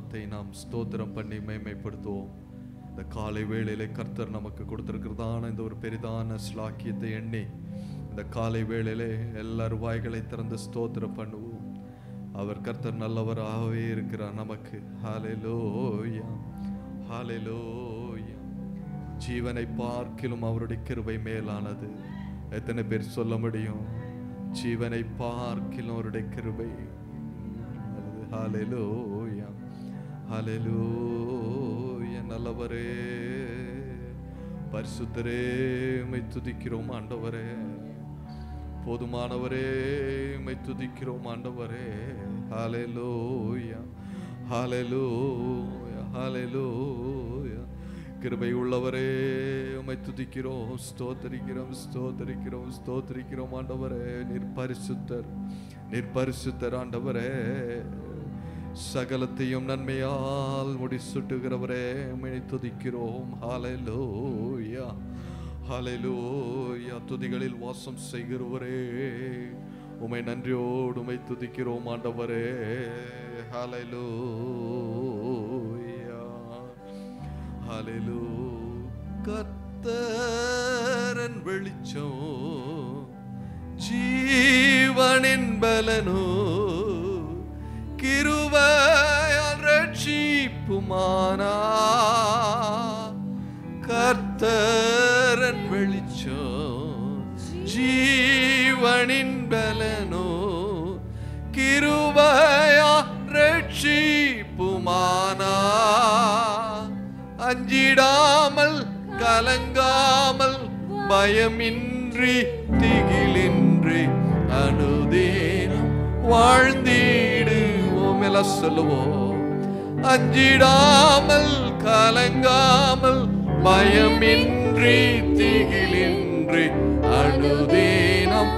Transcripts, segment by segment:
நாமத்தை நாம் ஸ்தோத்திரம் பண்ணி மேன்மைப்படுத்துவோம் இந்த காலை வேளையிலே கர்த்தர் நமக்கு கொடுத்திருக்கிறதான இந்த ஒரு பெரிதான ஸ்லாக்கியத்தை எண்ணி இந்த காலை வேளையிலே எல்லாரும் வாய்களை திறந்து ஸ்தோத்திரம் பண்ணுவோம் அவர் கர்த்தர் நல்லவராகவே இருக்கிறார் நமக்கு ஹalleluya ஹalleluya ஜீவனை பார்க்கிலும் அவருடைய கிருபை மேலானது எத்தனை பேர் சொல்ல முடியும் ஜீவனை பார்க்கிலும் அவருடைய கிருபை ஹalleluya ஹalleluya நல்லவரே பரிசுத்தரே மை துதிக்கிறோம் ஆண்டவரே போதுமானவரே மை துதிக்கிறோம் ஆண்டவரே ஹalleluya ஹalleluya ஹalleluya கிருபை உள்ளவரே உம்மை துதிக்கிறோம் ஸ்தோத்தரிக்கிறோம் ஸ்தோத்தரிக்கிறோம் ஸ்தோத்தரிக்கிறோம் ஆண்டவரே நீர் பரிசுத்தர் நீர் பரிசுத்தர் ஆண்டவரே சகலத்தையும் நன்மையால் முடிசுட்டுகிறவரே உம்மை துதிக்கிறோம் ஹalleluya ஹalleluya துதிகளில் வாசம் செய்கிறவரே உம்மை நன்றியோடு உம்மை துதிக்கிறோம் ஆண்டவரே ஹalleluya ஹalleluya கர்த்தரன் வெளிச்சம் ஜீவனின் பலனோ கிருபையால் ரட்சிப்புமானா கர்த்தரன் வெளிச்சம் ஜீவனின் பலனோ கிருபையா ரட்சிப்புமானா அஞ்சிடாமல் கலங்காமல் பயமின்றி திகிலின்றி அனுதேனம் வாழ்ந்திடுவோம் எல்லாம் சொல்லுவோம் அஞ்சிடாமல் கலங்காமல் பயமின்றி திகிலின்றி அனுதேனம்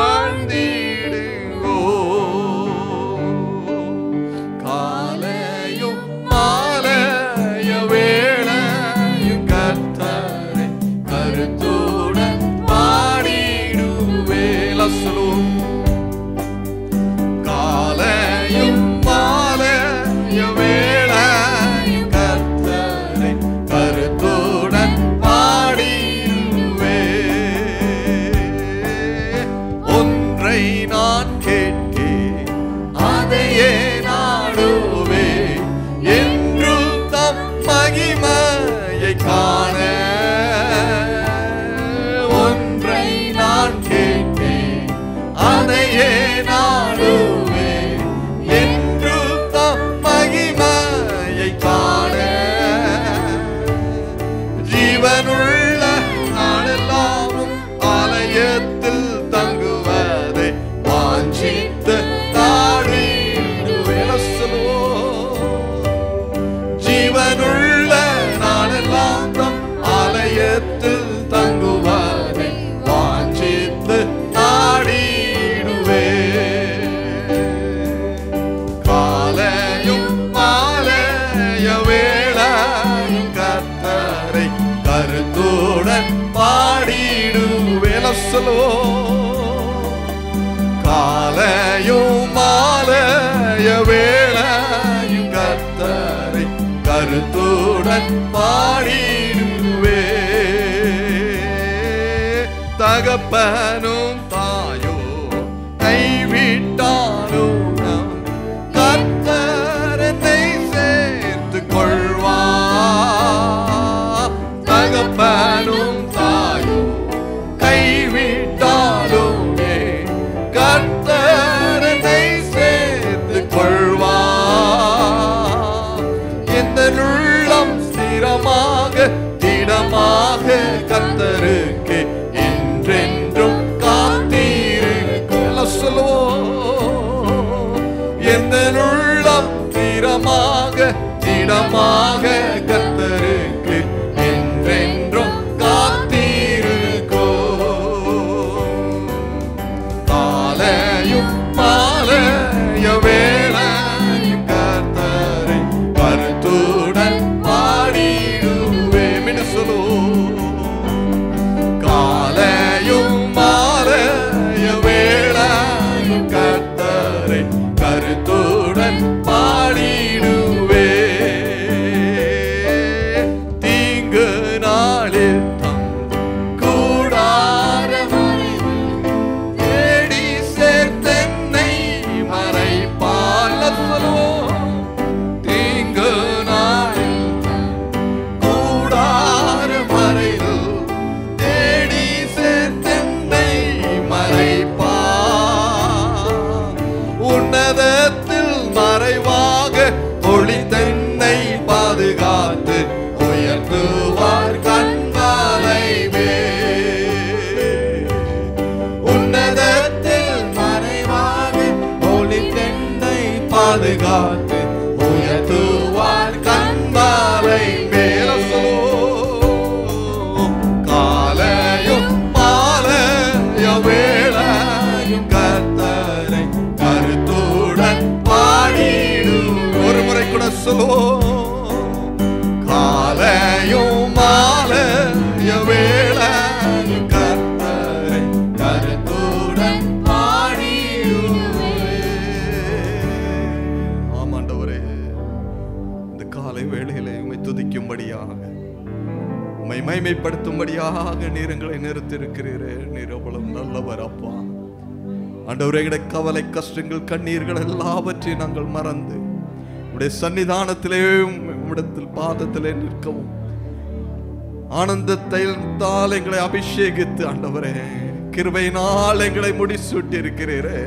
வாழ்ந்திடுவோம் காலையும் மாலைய வேளையும் கர்த்தரை கருத்துடன் பாடிடுவேல சொல்லுவோம் காலையும் மாலைய வேளையும் கர்த்தரை கருத்துடன் பாடிடுவே ஒன்றை நான் கேட்கேன் அதையே நாடுவே என்று தம் மகிமையை காண ஒன்றை நான் கேட்கேன் அதையே நாடுவே என்று தம் மகிமையை காண ஜீவனுள்ள நாளெல்லாமும் ஆலயத்தில் தங்குவதை வாஞ்சித்து தாழிடுவேல ஜீவனுள்ள நாளெல்லாம் தம் ஆலயத்தில் தங்குவதை வாஞ்சித்து நாடிடுவே காலையும் மாலைய வேளையும் கர்த்தரை கருத்துடன் பாடிடுவேல காலையும் மாலைய வேளையும் கர்த்தரை கருத்துடன் பாடிடுவே தகப்பனும் தாயோ கைவிட்டாலும் நாம் கர்த்தரத்தை சேர்த்து கொள்வா தகப்பனும் தாயும் கைவிட்டாலும் கர்த்தரத்தை சேர்த்து கொள்வா எந்த உள்ளம் ஸ்திரமாக திடமாக கர்த்தருக்கு என்றென்றும் காத்தீருக்கு சொல்லுவோம் எந்த உள்ளம் திடமாக திடமாக கர்த்தருக்கு என்றென்றும் காத்தீருக்கோ காலையும் மாலைய வேளையும் கர்த்தரை கருத்துடன் பாடிடுவே சொல்லுவோம் காலையும் மாலைய வேளையும் கர்த்தரை கருத்துடன் பாடிடுவே மாலையும் மாலைய வேளை கர்த்தரை கருத்துடன் ஆமாண்டவரே இந்த காலை வேளையிலே உம்மை துதிக்கும்படியாக உம்மை மைமைப்படுத்தும்படியாக நீர் எங்களை நிறுத்திருக்கிறீரே நீர் அவ்வளவு நல்லவர் அப்பா ஆண்டவரே எங்களுடைய கவலை கஷ்டங்கள் கண்ணீர்கள் எல்லாவற்றையும் நாங்கள் மறந்து உடைய சன்னிதானத்திலே உம்மிடத்தில் பாதத்திலே நிற்கவும் ஆனந்தத்தை தால் எங்களை அபிஷேகித்து ஆண்டவரே கிருபையினால் எங்களை முடிசூட்டி இருக்கிறீரே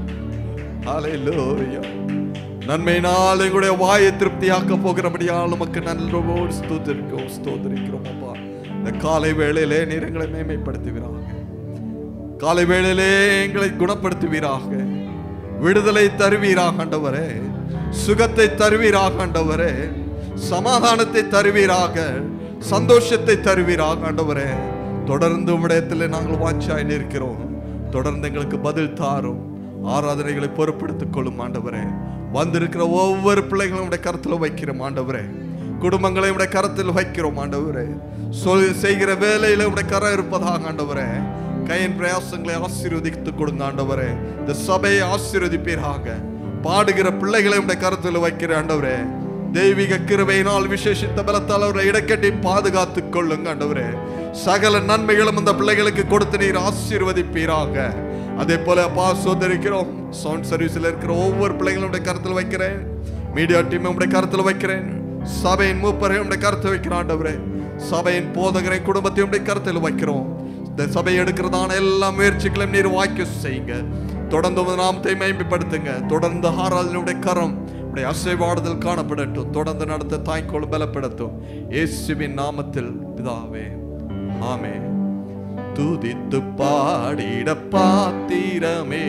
ஹalleluya நன்மையினால் எங்களுடைய வாயை திருப்தியாக்க போகிறபடியால் உமக்கு நல்லவோடு ஸ்தோத்திரிக்கிறோம் ஸ்தோத்திரிக்கிறோம் அப்பா இந்த காலை வேளையிலே நீர் எங்களை மேன்மைப்படுத்துவீராக காலை வேளையிலே எங்களை குணப்படுத்துவீராக விடுதலை தருவீராக ஆண்டவரே சுகத்தை தருவீராக ஆண்டவரே சமாதானத்தை தருவீராக சந்தோஷத்தை தருவீராக ஆண்டவரே தொடர்ந்து உம்மிடத்தில் நாங்கள் வாஞ்சாய் நிற்கிறோம் தொடர்ந்து எங்களுக்கு பதில் தாரும் ஆராதனைகளை பொறுப்படுத்திக் கொள்ளும் ஆண்டவரே வந்திருக்கிற ஒவ்வொரு பிள்ளைகளும் உடைய கருத்தில் வைக்கிறோம் ஆண்டவரே குடும்பங்களை உடைய கரத்தில் வைக்கிறோம் ஆண்டவரே சொல் செய்கிற வேலையில உடைய கரம் இருப்பதாக ஆண்டவரே கையின் பிரயாசங்களை ஆசீர்வதித்து கொடுங்க ஆண்டவரே இந்த சபையை ஆசீர்வதிப்பீராக பாடுகிற பிள்ளைகளை உடைய கருத்தில் வைக்கிற ஆண்டவரே தெய்வீக கிருபையினால் விசேஷித்த பலத்தால் அவரை இடக்கட்டி பாதுகாத்துக் கொள்ளுங்க ஆண்டவரே சகல நன்மைகளும் அந்த பிள்ளைகளுக்கு கொடுத்து நீர் ஆசீர்வதிப்பீராக அதே போல அப்பா சோதரிக்கிறோம் சவுண்ட் சர்வீஸ்ல இருக்கிற ஒவ்வொரு பிள்ளைகளுடைய கருத்தில் வைக்கிறேன் மீடியா டீம் உடைய கருத்தில் வைக்கிறேன் சபையின் மூப்பரை உடைய கருத்தை வைக்கிறேன் ஆண்டவரே சபையின் போதகரை குடும்பத்தையும் உடைய கருத்தில் வைக்கிறோம் இந்த சபை எடுக்கிறதான எல்லா முயற்சிகளையும் நீர் வாய்க்க செய்யுங்க தொடர்ந்து உமது நாமத்தை மேம்படுத்துங்க தொடர்ந்து ஆராதனுடைய கரம் உடைய அசைவாடுதல் காணப்படட்டும் தொடர்ந்து நடத்த தாய்க்கோள் பலப்படுத்தும் இயேசுவின் நாமத்தில் பிதாவே ஆமே துதித்து பாடிட பாத்திரமே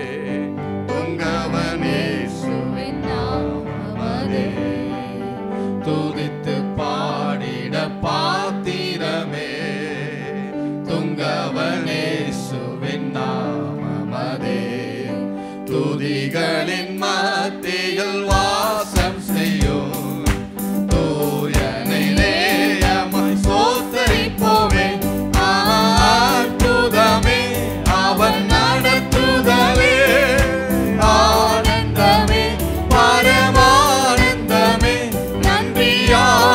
உங்கவனே துதித்து பாடிட பாத்திரமே துங்கவனே சுவின் நாமமதே துதிகளின் மத்தியில் வாசம் செய்யும் தூயனை நேயமாய் சோத்தரிப்போமே அற்புதமே அவன் நடத்துதலே ஆனந்தமே பரமானந்தமே நன்றியா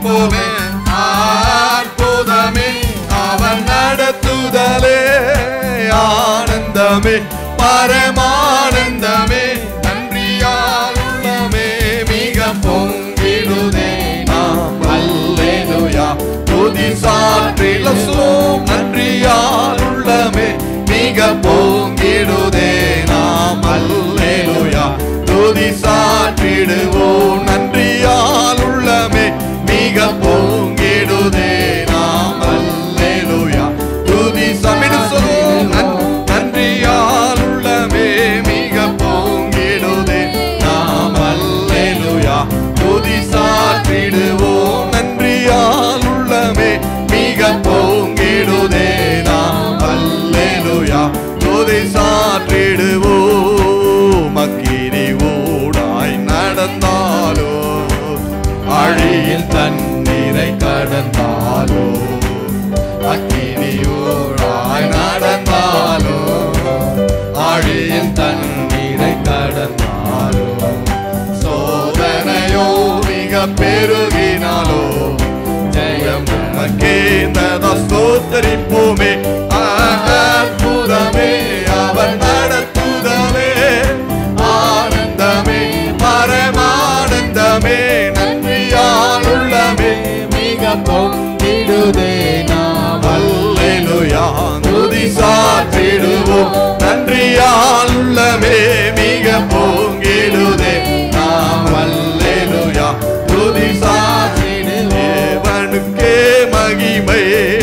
ஸ்தோத்தரிப்போமே அற்புதமே அவன் நடத்துதலே ஆனந்தமே பரமானந்தமே நன்றியால் உள்ளமே மிக பொங்கிடுதே நாம் அல்லேலுயா துதி சாற்றிலும் நன்றியால் உள்ளமே மிக பொங்கிடுதே நாம் அல்லேலுயா துதி சாற்றிடுவோம் நன்றியால் உள்ளமே மிக பொங்கிடுதே நாம் அல்லேலுயா துதி சமிடு சொல்லுவோம் நன்- நன்றியால் உள்ளமே மிக பொங்கிடுதே நாம் அல்லேலுயா துதி சாற்றிடுவோம் நன்றியால் உள்ளமே மிக பொங்கிடுதே நாம் அல்லேலுயா துதி சாற்றிடுவோம் அக்கினி ஊடாய் நடந்தாலோ அழியில் தண்ணீரை கடந்தாலோ அக்கினி ஊடாய் நடந்தாலோ ஆழியின் தண்ணீரை கடந்தாலோ சோதனையோ மிக பெருகினாலோ ஜெயம் நமக்கே நத ஸ்தோத்தரிப்போமே அற்புதமே அவர் நடத்துதலே ஆனந்தமே பரமானந்தமே நன்றியால் உள்ளமே மிக பொங்கிடுதே நாம் அல்லேலூயா துதி சாற்றிடுவோம் நன்றியால் உள்ளமே மிக பொங்கிடுதே நாம் அல்லேலூயா துதி சாற்றிடுவோம் தேவனுக்கே மகிமை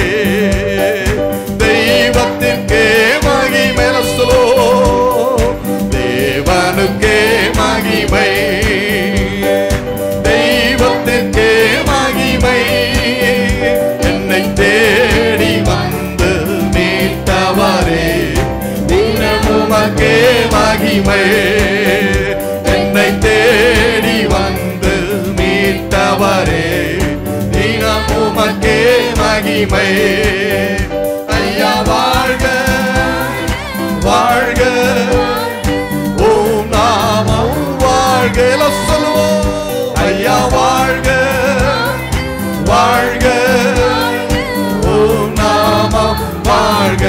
தெய்வத்திற்கே மகிமை சொல்லோ தேவனுக்கே மகிமை தெய்வத்திற்கே மகிமை என்னை தேடி வந்து மீட்டவரே தினமுமக்கே மகிமை என்னை தேடி வந்து மீட்டவரே தினமுமக்கே மகிமை ஐயா வாழ்க வாழ்க ஓம் நாமம் வாழ்க எல்லாம் சொல்லுவோம் ஐயா வாழ்க வாழ்க ஓம் நாமம் வாழ்க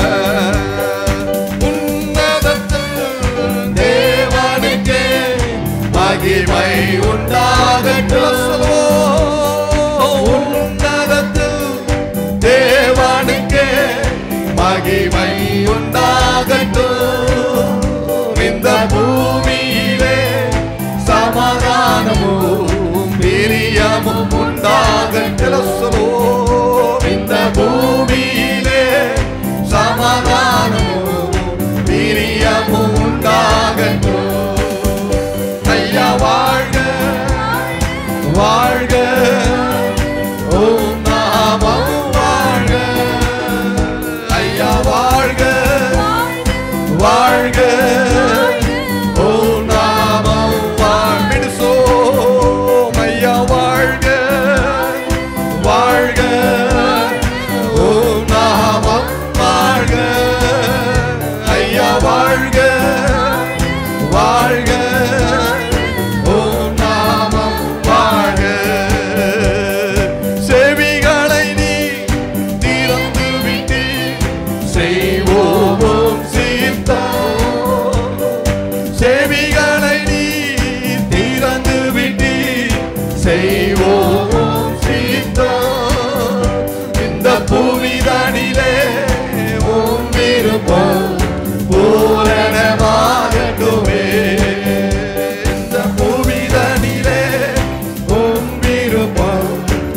உன்னதத்தில் தேவனுக்கே மகிமை உண்டாகட்டும் சொல்லுவோம் உன்னதத்தில் தேவனுக்கே மகிமை உண்டாகட்டும் இந்த பூமியிலே சமாதானமும் பிரியமும் உண்டாகட்டும் சொல்லுவோம் இந்த பூமியிலே சமாதானமும் பிரியமும் உண்டாகட்டும் ஐயா வாழ்க வாழ்க ஓம் நாமம் வாழ்க ஐயா வாழ்க வாழ்க ஓம் நாமம் வாழ்விடு சோம் ஐயா வாழ்க வாழ்க ஓம் நாமம் வாழ்க ஐயா வாழ்க வாழ்க ஓம் நாமம் வாழ்க செவிகளை நீ திறந்து விட்டு செய்வோம் சீர்த்தோம் செவிகளை நீ திறந்து விட்டு செய்வோம் சீர்த்தோம் இந்த பூமிதானிலே உம் விருப்பம் பூரணமாகட்டுமே இந்த பூமிதானிலே உம் விருப்பம்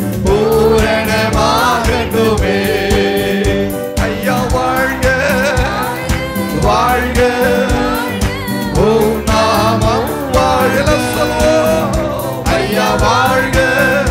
பூரணமாகட்டுமே ஐயா வாழ்க வாழ்க ஓம் நாமம் வாழ சொல்லுவோம் ஐயா வாழ்க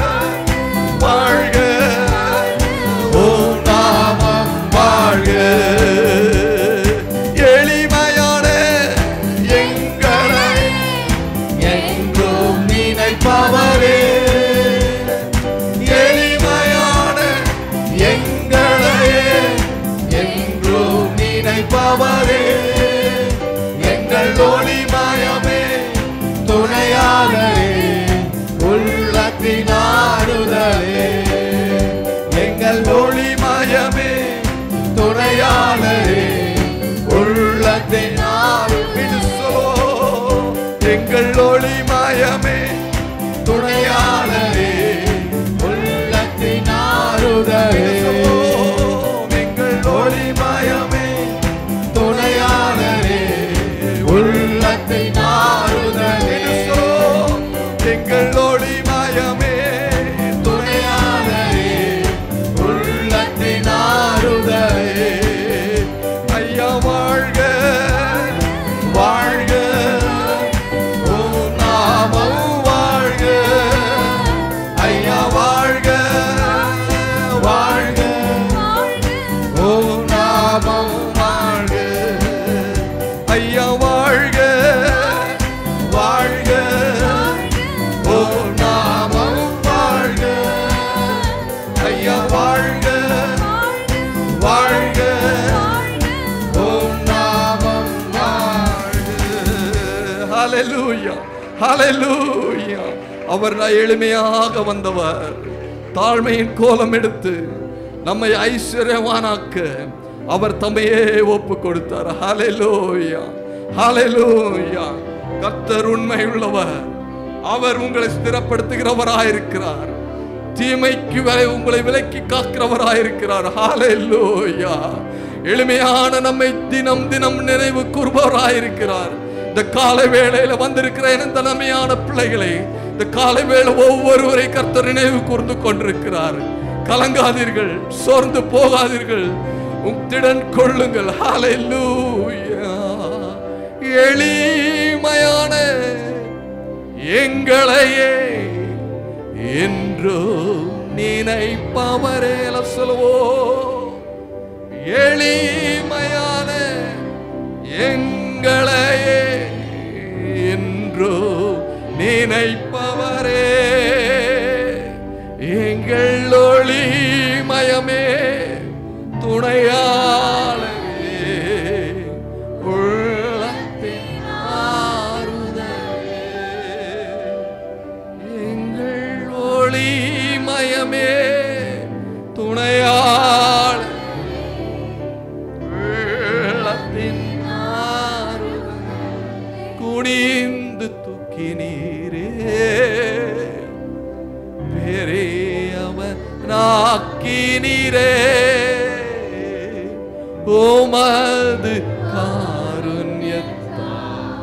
ஒளிமயமே துணையாளரே உள்ளத்தின் ஆறுதலே ஐயா வாழ்க வாழ்க உம் நாமம் வாழ்க ஐயா வாழ்க வாழ்க உம் நாமம் வாழ்க ஐயா வாழ்க வாழ்க உம் நாமம் வாழ்க ஐயா வாழ்க வாழ்க உம் நாமம் வாழ்க ஹalleluya ஹalleluya அவர் எளிமையாக வந்தவர் தாழ்மையின் கோலம் எடுத்து நம்மை ஐஸ்வர்யவானாக்க அவர் தம்மையே ஒப்பு கொடுத்தார் ஹalleluya ஹalleluya கர்த்தர் உண்மை உள்ளவர் அவர் உங்களை ஸ்திரப்படுத்துகிறவராயிருக்கிறார் தீமைக்கு விலை உங்களை விலக்கி காக்கிறவராயிருக்கிறார் ஹalleluya எளிமையான நம்மை தினம் தினம் நினைவு கூறுபவராயிருக்கிறார் இந்த காலை வேளையில வந்திருக்கிற இந்த நன்மையான பிள்ளைகளை இந்த காலை வேளை ஒவ்வொருவரை கர்த்தர் நினைவு கூர்ந்து கொண்டிருக்கிறார் கலங்காதீர்கள் சோர்ந்து போகாதீர்கள் உத்திடன் கொள்ளுங்கள் ஹalleluya எளிமையான எங்களையே என்றோ நினைப்பவரே எல்லாம் சொல்லுவோம் எளிமையான எங்களையே என்றோ நினைப்பவரே எங்கள் ஒளிமயமே துணையாளரே உள்ளத்தின் ஆறுதலே எங்கள் ஒளிமயமே துணையாள உள்ளத்தின் ஆறுதலே குனிந்து தூக்கினீரே பெரியவன் நாக்கினீரே உமது காருண்யத்தா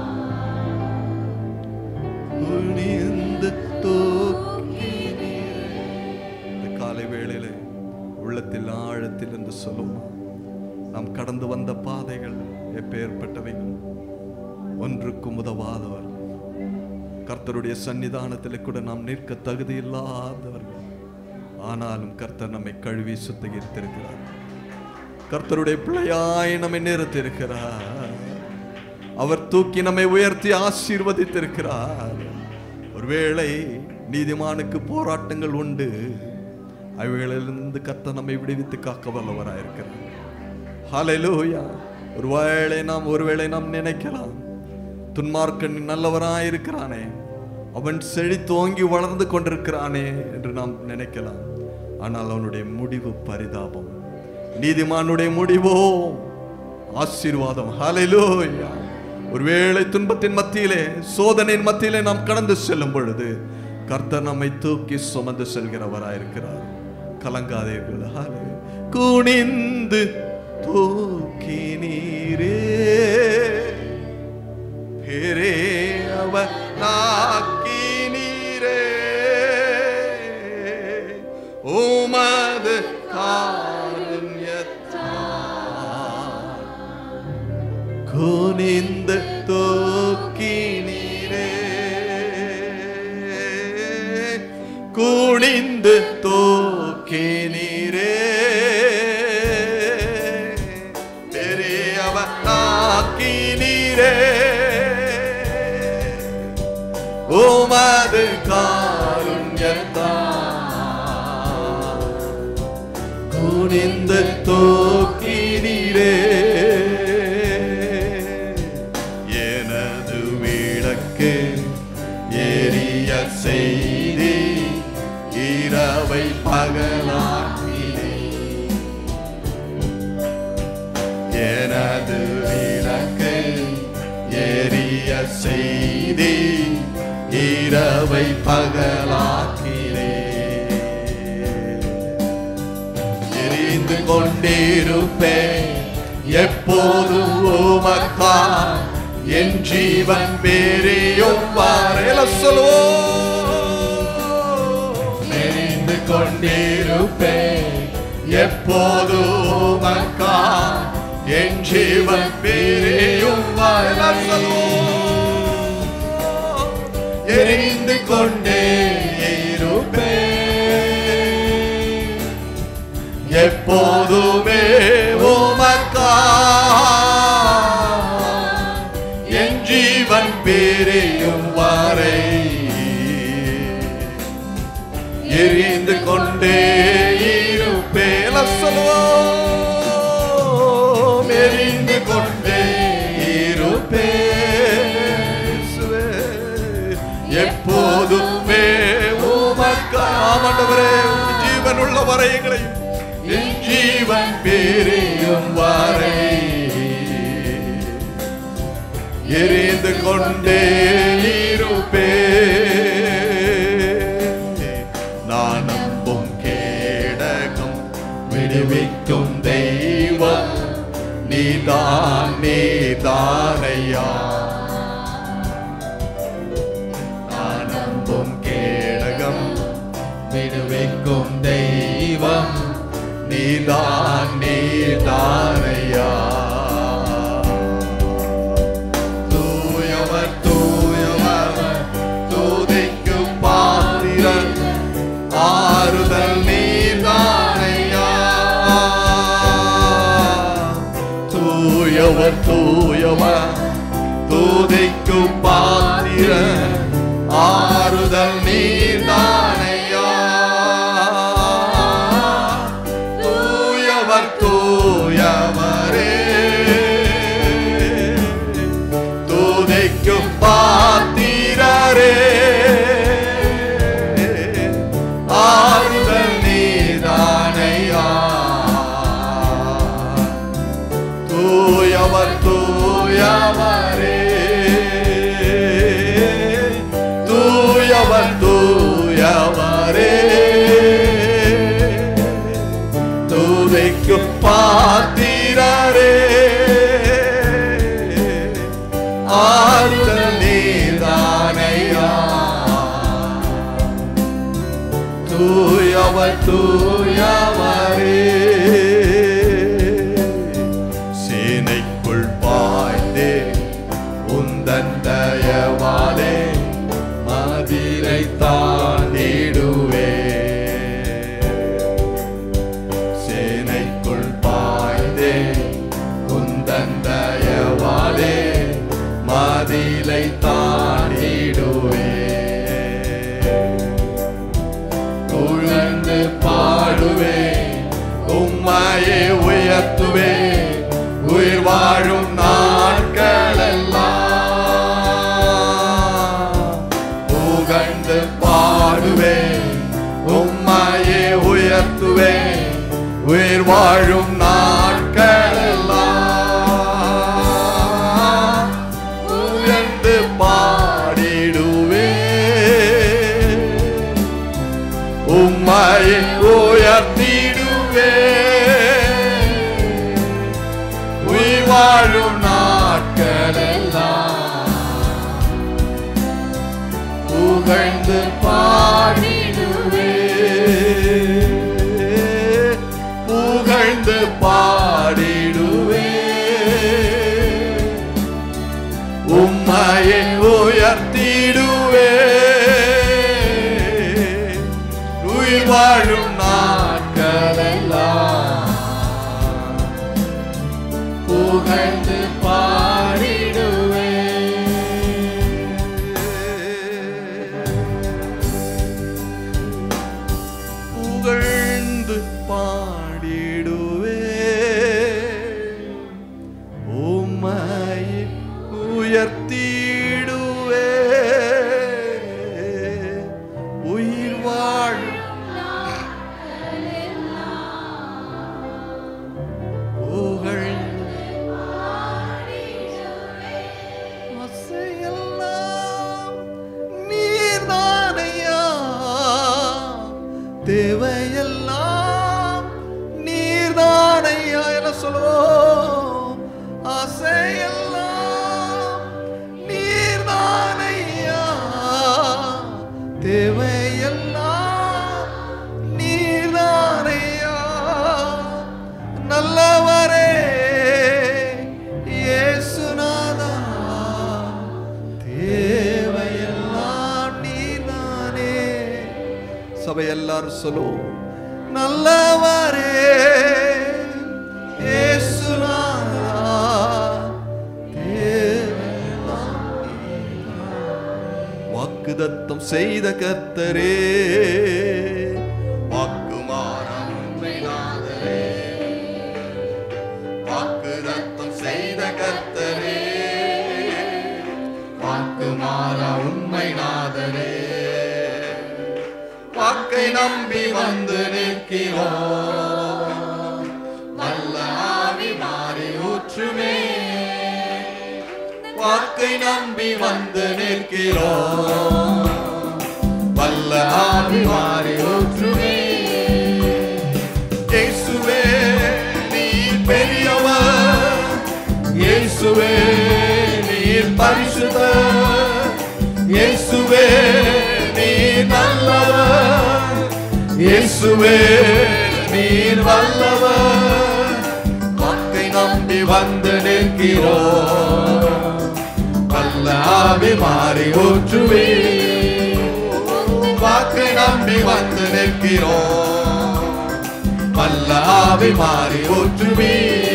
குனிந்து தூக்கினீரே. இந்த காலை வேளையில உள்ளத்தில் ஆழத்தில் என்று சொல்லுவோம் நாம் கடந்து வந்த பாதைகள் எப்பேற்பட்டவைகள் ஒன்றுக்கும் உதவாதவர் கர்த்தருடைய சன்னிதானத்தில் கூட நாம் நிற்க தகுதி இல்லாதவர்கள் ஆனாலும் கர்த்தர் நம்மை கழுவி சுத்திகரித்திருக்கிறார் கர்த்தருடைய பிள்ளையாய் நம்மை நிறுத்தியிருக்கிறார் அவர் தூக்கி நம்மை உயர்த்தி ஆசீர்வதித்திருக்கிறார் ஒருவேளை நீதிமானுக்கு போராட்டங்கள் உண்டு அவைகளிலிருந்து கர்த்தர் நம்மை விடுவித்து காக்க வல்லவராயிருக்கிறார் ஹalleluya ஒருவேளை நாம் ஒருவேளை நாம் நினைக்கலாம் துன்மார்க்கன் நல்லவராயிருக்கிறானே அவன் செழித்து ஓங்கி வளர்ந்து கொண்டிருக்கிறானே என்று நாம் நினைக்கலாம் ஆனால் அவனுடைய முடிவு பரிதாபம் நீதிமானுடைய முடிவோ ஆசீர்வாதம் ஹalleluya ஒருவேளை துன்பத்தின் மத்தியிலே சோதனையின் மத்தியிலே நாம் கடந்து செல்லும் பொழுது கர்த்தர் நம்மை தூக்கி சுமந்து செல்கிறவராயிருக்கிறார் கலங்காதீர்கள் ஹalleluya. குனிந்து தூக்கி நீரே பெரியவர் நாக்கினீரே உமது காருண்யத்தால் குனிந்து தூக்கினீரே குனிந்து தூக்கினீரே பெரியவர் நாக்கினீரே உமது காருண்யத்தால் குனிந்து தூக்கினீரே எனது விளக்கு எரிய செய்தி இரவை பகலாக்கினே எனது விளக்கு எரிய செய்தி இரவை பகலாக்கினே எரிந்து கொண்டிருப்பேன் எப்போதும் உமக்கா என் ஜீவன் பெரியும் வாரேல சொல்லுவோம் கொண்டிருப்பேன் எப்போதும் உமக்கா என் ஜீவன் பிரியும் வரை எரிந்து கொண்டே இருப்பேன் எப்போதுமே உமக்கா என் ஜீவன் பிரியும் வரை எரிந்து கொண்டே இருப்பேன் சொல்லுவோம் எரிந்து கொண்டே இருப்பேன் இயேசுவே. எப்போதுமே உமக்கு ஆமாண்டவரே உம் ஜீவன் உள்ள வரை எங்களை என் ஜீவன் பிரியும் வரை எரிந்து கொண்டே இருப்பேன் நான் நம்பும் கேடகம் விடுவிக்கும் தெய்வம் நீதான் நீதானையா நான் நம்பும் கேடகம் விடுவிக்கும் தெய்வம் நீதான் நீதானையா தூயவர் தூயவர் தூதைக்கும் பாத்திரன் ஆறுதல் நீதானையா தூயவர் தூயவர் தூதைக்கும் பாத்திரன் ஆறுதல் நீதானையா தூயவர் தூயவரே தூதைக்கும் பாத்திரரே ஆறுதல் நீதானையா தூயவர் தூயவரே தூயவர் தூயவரே தூதைக்கு பாத்திரரே ஆறுதல் நீதானையா தூயவர் தூயவரே சேனைக்குள் பாய்ந்தே உந்தன் தயவாலே மதிரை தாண்டிடுவே சேனைக்குள் பாய்ந்தே உந்தன் தயவாலே மதிலை தாண்டிடுவே உழந்து பாடுவே உம்மையே உயர்த்துவே உயிர் வாழும் நாட்களெல்லாம் புகழ்ந்து பாடுவே உம்மையே உயர்த்துவே உயிர் வாழும் நாட்களெல்லாம் உயர்ந்து பாடிடுவே உம்மை உயர்த்திடுவே உயிர் வாழும் நாட்களெல்லாம் புகழ்ந்து பாடிடுவே புகழ்ந்து பாடிடுவே உம்மையை உயர்த்திடுவே உயிர் வாழும் நாட்களெல்லாம் புகழ்ந்து பாடிடுவே புகழ்ந்து பாடிடுவே உம்மை உயர்த்திடுவே உயிர் வாழும் புகழ்ந்து அசையெல்லாம் நீர்தானையா தேவையெல்லாம் நீர்தானையா என சொல்லுவோம் அசையெல்லாம் நீர்தானையா தேவையெல்லாம் சபை எல்லாரும் சொல்லுவோம் நல்லவரே இயேசுநாதா, வாக்குதத்தம் செய்த கர்த்தரே வாக்குமாறாம் உண்மைநாதரே வாக்குதத்தம் செய்த கர்த்தரே வாக்குமாறா உண்மைநாதரே வாக்கை நம்பி வந்து நிற்கிறோம் நல்ல ஆவி மாறி ஊற்றுமே வாக்கை நம்பி வந்து நிற்கிறோம் வல்ல ஆவி மாறி ஊற்றுமே இயேசுவே நீ பெரியவர் இயேசுவே நீர் பரிசுத்தர் இயேசுவே நீ நல்லவர் இயேசுவே நீர் வல்லவர் வாக்கை நம்பி வந்து நிற்கிறோம் வல்ல ஆவி மாறி ஊற்றுவே வாக்கை நம்பி வந்து நிற்கிறோம் வல்ல ஆவி மாறி ஊற்றுவே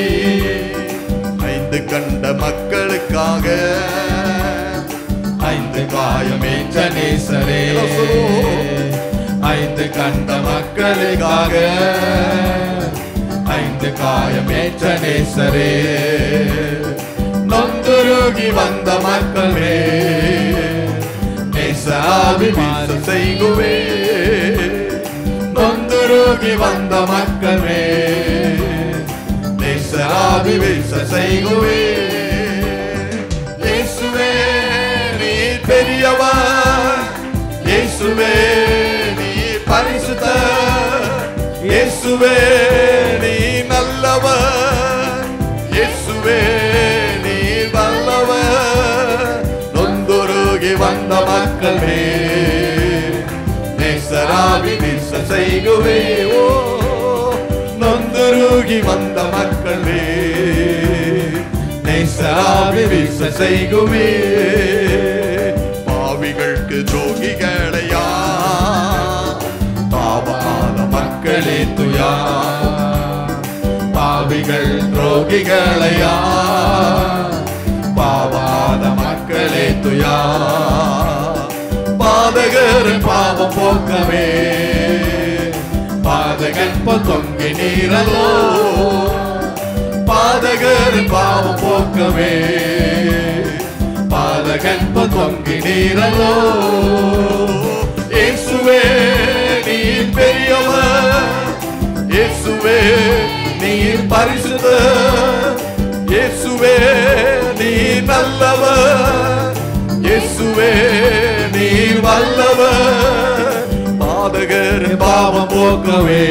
ஐந்து கண்ட மக்களுக்காக ஐந்து காயமேற்ற நேசரே ஐந்து கண்ட மக்களுக்காக ஐந்து காயமேற்ற நேசரே நொந்துருகி வந்த மக்களே நேசாவி வீச செய்குவே நொந்துருகி வந்த மக்களே நேசாவி வீச செய்குவே இயேசுவே நீ பெரியவர் இயேசுவே நீ பரிசுத்த இயேசுவே நீ நல்லவர் இயேசுவே நீ வல்லவர் நொந்துருகி வந்த மக்களே நேசராவி வீச செய்குவே ஓ நொந்துருகி வந்த மக்களே நேசராவி வீச செய்குவே பாவிகளுக்கு துரோகிகளையா பாவாத மக்களே துயா பாவிகள் துரோகிகளையா பாவாத மக்களே துயா பாதகர் பாவம் போக்கவே பாதகன் தொங்கி நீரலோ பாதகர் பாவம் போக்கவே பாதகன் தொங்கி நீரலோ இயேசுவே நீ பெரியவர் இயேசுவே நீ பரிசுத்த இயேசுவே நீ நல்லவர் இயேசுவே நீ வல்லவர் பாதகர் பாவம் போக்கவே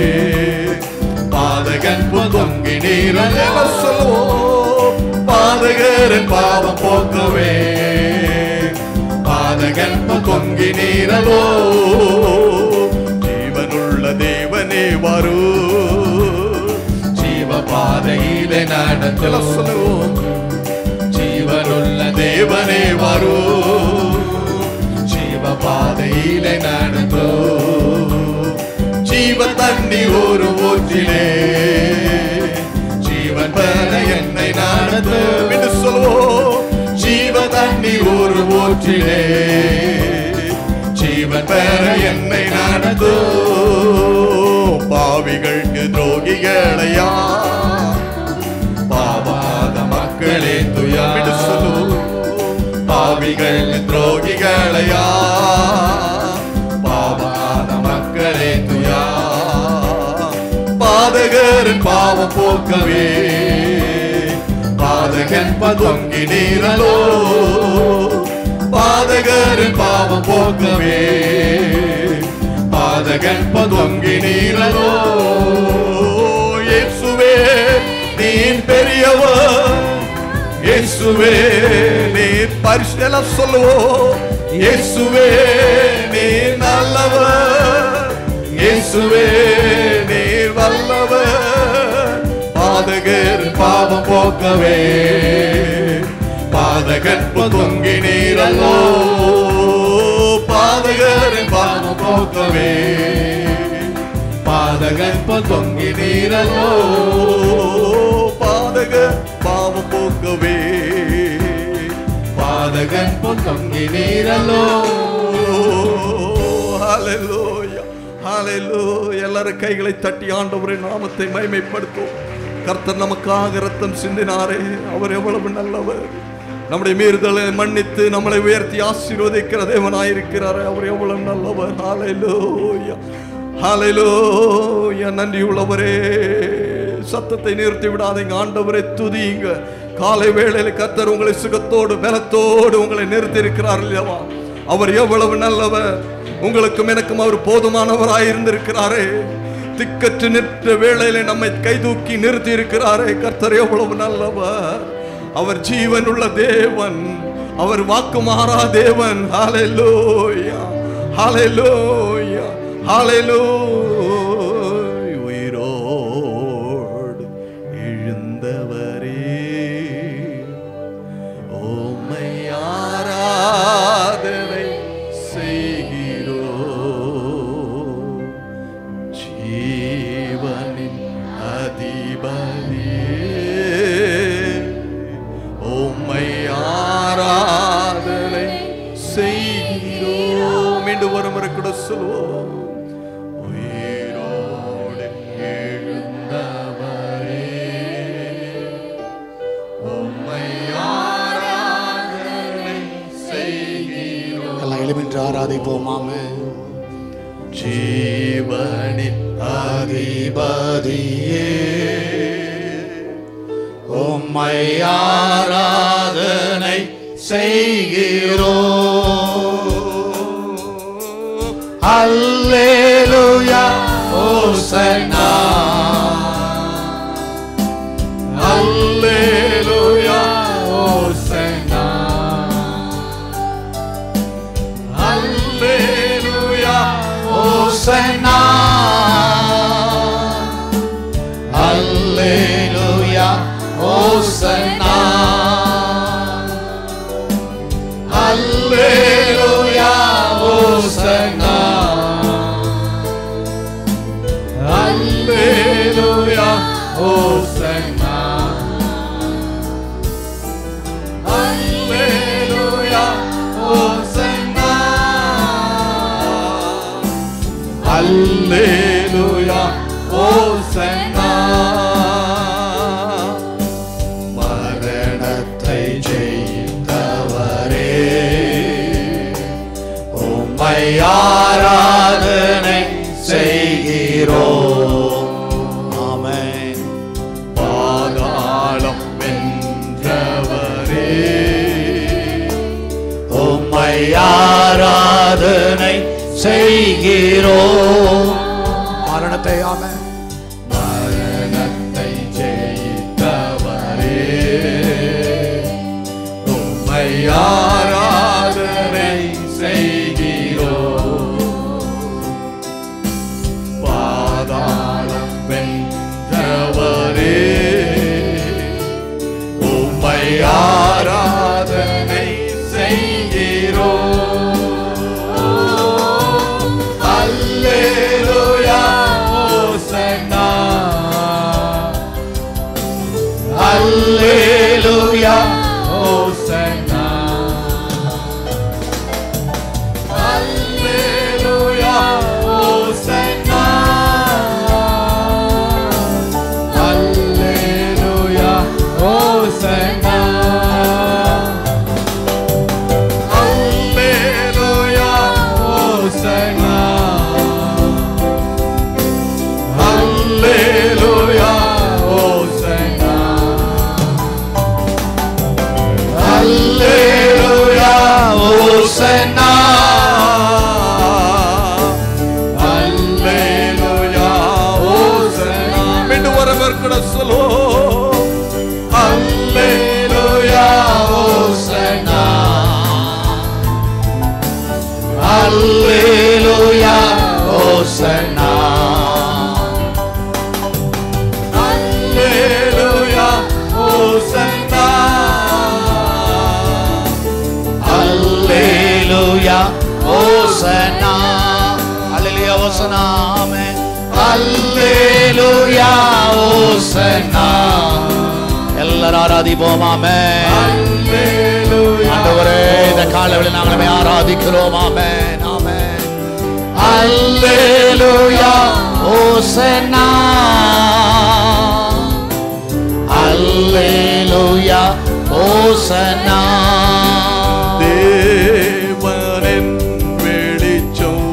பாதகன் தொங்கி நீரல சொல்லுவோம் பாதகர் பாவம் போக்கவே பாதகன் தொங்கி நீரலோ ஜீவனுள்ள தேவனே வரு ஜீவ பாதையிலே நடந்தோ சொல்லுவோம் ஜீவனுள்ள தேவனே வரு ஜீவ பாதையிலே நடந்தோ ஜீவ தண்ணி ஒரு ஊற்றிலே ஜீவன் பெற என்னை நடத்து என்று சொல்லுவோம் ஜீவ தண்ணி ஒரு ஊற்றிலே ஜீவன் பெற என்னை நடத்து பாவிகளுக்கு துரோகிகளையா பாவாத மக்களே துயா என்று சொல்லுவோம் பாவிகள் துரோகிகளையா பாவாத மக்களே துயா பாதகர் பாவம் போக்கவே பாதகன் பதொங்கி நீரலோ பாதகர் பாவம் போக்கவே பாதகன் பதொங்கி நீரலோ இயேசுவே நீ பெரியவர் இயேசுவே நீ பரிசுல சொல்லுவோம் இயேசுவே நீ நல்லவர் இயேசுவே நீ வல்லவர் பாதகர் பாவம் போக்கவே பாதகன் தொங்கி நீரல்லோ பாதகர் பாவம் போக்கவே பாதகன் போல் தொங்கி நீரல்லோ பாதக பாவம் போக்கவே பாதகன் போல் தொங்கி நீரல்லோ ஹalleluya ஹalleluya எல்லாரும் கைகளை தட்டி ஆண்டவரின் நாமத்தை மகிமைப்படுத்தும் கர்த்தர் நமக்காக ரத்தம் சிந்தினாரே அவர் எவ்வளவு நல்லவர் நம்முடைய மீறுதலை மன்னித்து நம்மளை உயர்த்தி ஆசீர்வதிக்கிற தேவனாயிருக்கிறாரே அவர் எவ்வளவு நல்லவர் ஹalleluya ஹalleluya நன்றி உள்ளவரே சத்தத்தை நிறுத்தி விடாதீங்க ஆண்டவரை துதியுங்க காலை வேளையில கர்த்தர் உங்களை சுகத்தோடு பலத்தோடு உங்களை நிறுத்தி இருக்கிறார் இல்லவா அவர் எவ்வளவு நல்லவர் உங்களுக்கும் எனக்கும் அவர் போதுமானவராய் இருந்திருக்கிறாரே திக்கற்று நிற்ற வேளையில நம்மை கைதூக்கி நிறுத்தி இருக்கிறாரே கர்த்தர் எவ்வளவு நல்லவர் அவர் ஜீவன் உள்ள தேவன் அவர் வாக்கு மாறா தேவன் ஹalleluya ஹalleluya ஹalleluya உயிரோடு எழுந்தவரே உம்மை ஆராதனை செய்கிறோ ஜீவனின் அதிபதியே உம்மை ஆராதனை செய்கிறோம் மீண்டும் ஒரு முறை கூட சொல்லுவோம் உயிரோடு எழுந்தவரே உம்மை ஆராதனை செய்கிறோம் எல்லாம் எழுமின்று ஆராதிப்போமாமே ஜீவனின் அதிபதியே உம்மை ஆராதனை செய்கிறோ அல்லேலூயா ஓசனா அல்லேலூயா ஓசனா அல்லேலூயா ஓசனா அல்லேலூயா ஓசனா அல்லேலூயா ஓசனா அல்லேலூயா ஓசனா அல்லேலூயா ஓசனா அல்லேலூயா ஓசனா மரணத்தை ஜெயித்தவரே உம்மை ஆராதனை செய்கிறோம் ஆமென் பாதாளம் வென்றவரே உம்மை ஆராதனை செய்கிறோம் மரணத்தை ஆமென் மரணத்தை ஜெயித்தவரே உம்மை ஆராதனை செய்கிறோம் பாதாளம் வென்றவரே உம்மை ஆராதனை செய்கிறோம் அல்லேலூயா ஓசனா ஓசனா ஆமென் அல்லேலூயா ஓசனா எல்லாரும் ஆராதிப்போம் ஆமென் ஆண்டவரே இந்த காலவெளியில் நாங்களுமே ஆராதிக்கிறோம் ஆமென் ஆமென் அல்லேலூயா ஓசனா அல்லேலூயா ஓசனா தேவனின் வெளிச்சம்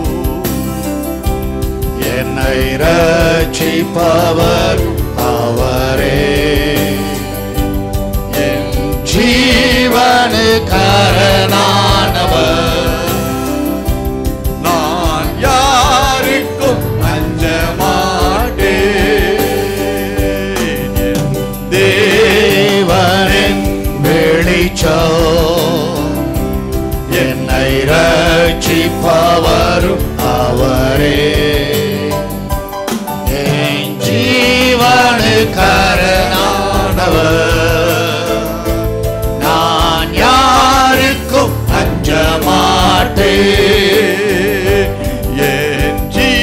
என்னை ரட்சிப்பவர் அவரே என் ஜீவனு கரணானவர் நான் யாருக்கும் அஞ்ச மாட்டேன் என் தேவனின் வெளிச்சம் என்னை ரட்சிப்பவரும் அவரே என் ஜீவனு கரணானவர் நான் யாருக்கும் அஞ்ச மாட்டேன் என்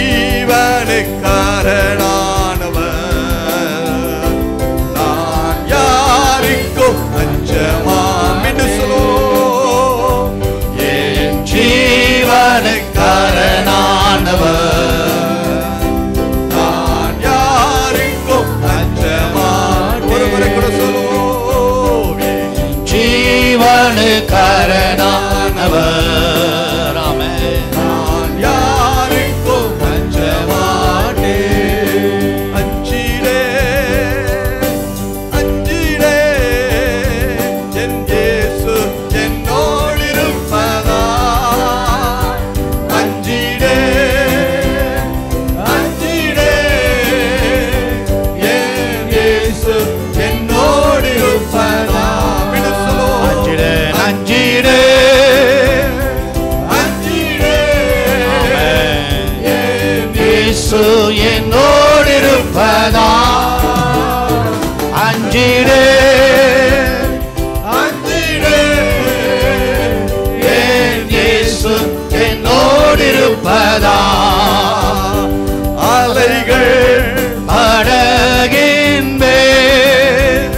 ஜீவனுக்காரனானவர் நான் யாருக்கும் அஞ்சமாம் என்று சொல்லுவோம் என் ஜீவனு கரணானவர் நான் யாருக்கும் அஞ்சமான் ஒரு முறை கூட சொல்லுவோம் என் ஜீவனு கரணானவர் ஆமென் நான் யாருக்கும் அஞ்ச மாட்டேன் அஞ்சிடே அஞ்சிடே என் இயேசு என்னோடு இருப்பதா அஞ்சிடே அஞ்சிடே என் இயேசு என்னோடு இருப்பதா விடு சொல்லுவோம் அஞ்சிடே அஞ்சிடே அஞ்சிடே என் இயேசு என்னோடு இருப்பதா அஞ்சிடே அஞ்சிடே என் இயேசு என்னோடு இருப்பதா அலைகள் படகின் மேல்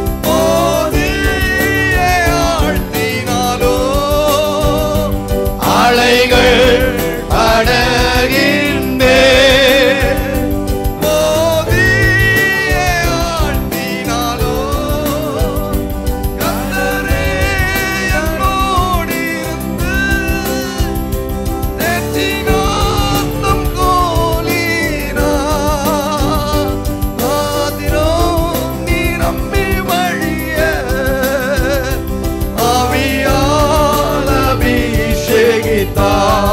மோதியே ஆழ்த்தினாலோ அலைகள் படகின் மேல் மோதியே ஆழ்த்தினாலோ கர்த்தரே என்னோடு இருந்து நெற்றினாத்தம் கோலினா ஆதிரம் நீ நம்பி வழிய ஆவியால் அபிஷேகித்தா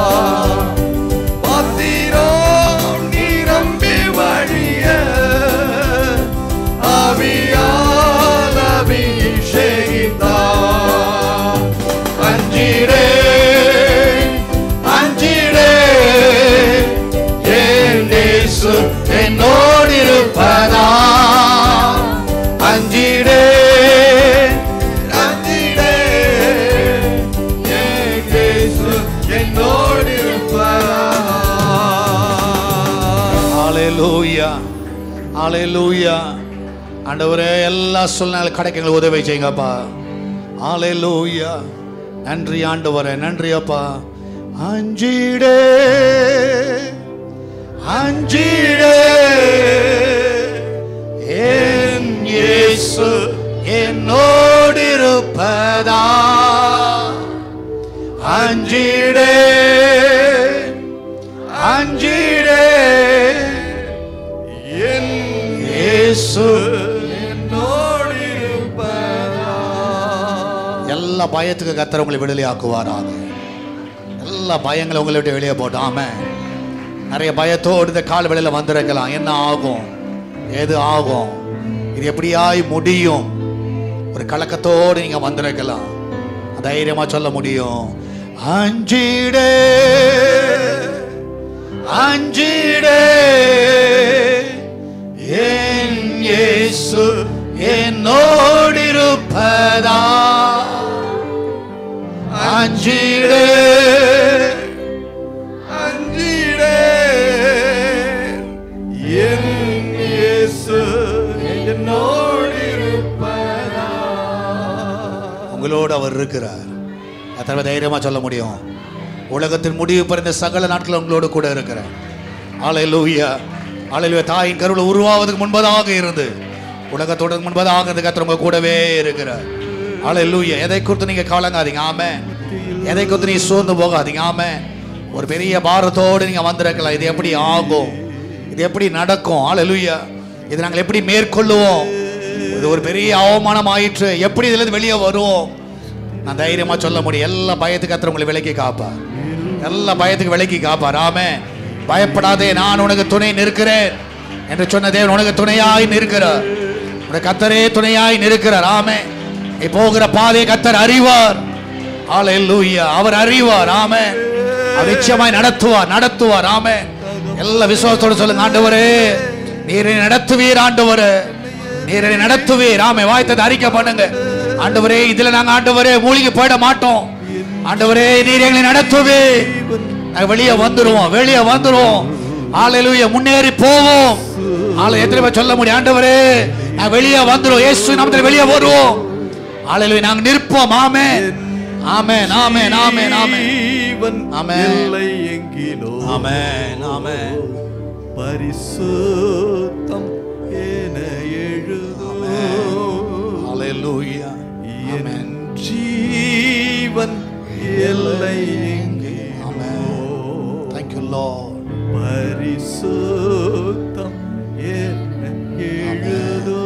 பாத்திரம் நீ நம்பி வழிய ஆவியால் அபிஷேகித்தா அஞ்சிடே அஞ்சிடே என் இயேசு என்னோடு இருப்பதா அஞ்சிடே அஞ்சிடே என் இயேசு என்னோடு இருப்பதா ஹalleluya ஹalleluya ஆண்டவரே எல்லா சூழ்நிலை கிடைக்க எங்களுக்கு உதவி செய்யுங்கப்பா ஹalleluya நன்றி ஆண்டவரே நன்றி அப்பா அஞ்சிடே அஞ்சிடே என் இயேசு என்னோடு இருப்பதா அஞ்சிடே அஞ்சிடே என் இயேசு என்னோடு இருப்பதா எல்லா பயத்துக்கு கத்தர் உங்களை விடுதலையாக்குவாராக எல்லா பயங்களை உங்களை விட்டு வெளியே போட்டாம நிறைய பயத்தோடு இந்த கால வெளியில வந்திருக்கலாம் என்ன ஆகும் எது ஆகும் இது எப்படியாய் முடியும் ஒரு கலக்கத்தோடு நீங்க வந்திருக்கலாம் தைரியமா சொல்ல முடியும் அஞ்சிடே அஞ்சிடே என் இயேசு என்னோடு இருப்பதா அஞ்சிடே அஞ்சிடே உங்களோடு அவர் இருக்கிறார் எத்தனை தைரியமாக சொல்ல முடியும் உலகத்தின் முடிவு பிறந்த சகல நாட்கள் உங்களோடு கூட இருக்கிறார் ஆலையிலூயா ஆலையிலுயா தாயின் கருவில் உருவாவதுக்கு முன்பதாக இருந்து உலகத்தோட முன்பதாக இந்த கத்தர் உங்க கூடவே இருக்கிறார் ஆலையிலூயா எதை குறித்து நீங்க கவலைங்காதீங்க ஆமே எதை குறித்து நீங்க சோர்ந்து போகாதீங்க ஆமே ஒரு பெரிய பாரத்தோடு நீங்க வந்திருக்கலாம் இது எப்படி ஆகும் இது எப்படி நடக்கும் ஆலையிலூயா இது நாங்கள் எப்படி மேற்கொள்ளுவோம் இது ஒரு பெரிய அவமானம் ஆயிற்று எப்படி இதுல இருந்து வெளியே வருவோம் நான் தைரியமா சொல்ல முடியும் எல்லா பயத்துக்கு கத்திர உங்களை விலக்கி காப்பார் எல்லா பயத்துக்கு விலக்கி காப்பார் ஆமே பயப்படாதே நான் உனக்கு துணை நிற்கிறேன் என்று சொன்ன தேவன் உனக்கு துணையாய் நிற்கிறார் உனக்கு கத்தரே துணையாய் நிற்கிறார் ஆமே நீ போகிற பாதையை கத்தர் அறிவார் ஹalleluya அவர் அறிவார் ஆமே அவர் நிச்சயமாய் நடத்துவார் நடத்துவார் ஆமே எல்லா விசுவாசத்தோட சொல்லுங்க ஆண்டவரே நீரை நடத்துவீர் ஆண்டவரே நீரை நடத்துவீர் ஆமே வாய்த்ததை அறிக்கை பண்ணுங்க ஆண்டவரே இதுல நாங்க ஆண்டவரே மூழ்கி போயிட மாட்டோம் ஆண்டவரே நீர் எங்களை நடத்துவே நாங்க வெளியே வந்துருவோம் வெளியே வந்துருவோம் ஆலையிலுய முன்னேறி போவோம் ஆளை எத்தனை பேர் சொல்ல முடியும் ஆண்டவரே நான் வெளியே வந்துருவோம் இயேசு நாமத்தில் வெளியே வருவோம் ஆலையிலுய நாங்க நிற்போம் ஆமே ஆமே ஆமே ஆமே ஆமே ஜீவன் ஆமென். இல்லை எங்கிலோ ஆமே ஆமே பரிசுத்தம் என எழுதோ ஹalleluya என் ஜீவன் எல்லை எங்கே thank you lord பரிசுத்தம் என எழுதோ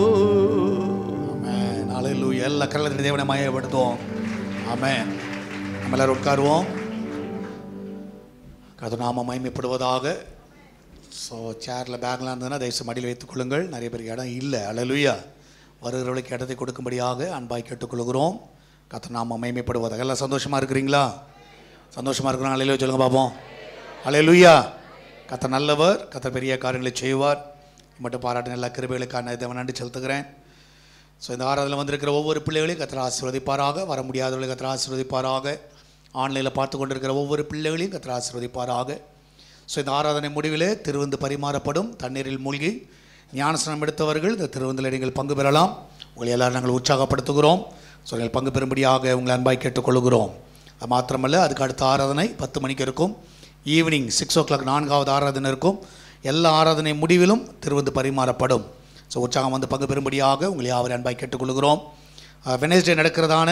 ஆமென் ஹalleluya எல்லா கரங்களை தேவனை மயப்படுத்துவோம் ஆமென் நம்ம எல்லாரும் உட்காருவோம் கர்த்தர் நாம மகிமைப்படுவதாக ஸோ சேரில் பேக்லாம் இருந்ததுன்னா தயவுசு மடியில் வைத்துக் கொள்ளுங்கள் நிறைய பேருக்கு இடம் இல்லை அலலுயா வருகிறவர்களுக்கு இடத்தை கொடுக்கும்படியாக அன்பாய் கேட்டுக்கொள்கிறோம் கர்த்தர் நாம மகிமைப்படுவதாக எல்லாம் சந்தோஷமாக இருக்கிறீங்களா சந்தோஷமாக இருக்கிறோம் அலையிலுயா சொல்லுங்க பார்ப்போம் அலையிலுயா கர்த்தர் நல்லவர் கர்த்தர் பெரிய காரியங்களை செய்வார் மட்டும் பாராட்டு எல்லா கிருபைகளுக்கான தேவன் நன்றி செலுத்துகிறேன் ஸோ இந்த ஆராதனை வந்திருக்கிற ஒவ்வொரு பிள்ளைகளையும் கத்திர ஆசீர்வதிப்பாராக வர முடியாதவர்களை கத்திர ஆசீர்வதிப்பாராக ஆன்லைனில் பார்த்து கொண்டிருக்கிற ஒவ்வொரு பிள்ளைகளையும் கத்திர ஆசீர்வதிப்பாராக ஸோ இந்த ஆராதனை முடிவிலே திருவிந்து பரிமாறப்படும் தண்ணீரில் மூழ்கி ஞானஸ்நானம் எடுத்தவர்கள் இந்த திருவிந்தில் நீங்கள் பங்கு பெறலாம் உங்களை எல்லாரும் நாங்கள் உற்சாகப்படுத்துகிறோம் ஸோ நீங்கள் பங்கு பெறும்படியாக உங்களை அன்பாய் கேட்டுக்கொள்கிறோம் அது மாத்திரமல்ல அதுக்கு அடுத்த ஆராதனை பத்து மணிக்கு இருக்கும் ஈவினிங் சிக்ஸ் ஓ கிளாக் நான்காவது ஆராதனை இருக்கும் எல்லா ஆராதனை முடிவிலும் திருவிந்து பரிமாறப்படும் ஸோ உற்சாகம் வந்து பங்கு பெறும்படியாக உங்களை யாவரை அன்பாய் கேட்டுக்கொள்கிறோம் வெனஸ்டே நடக்கிறதான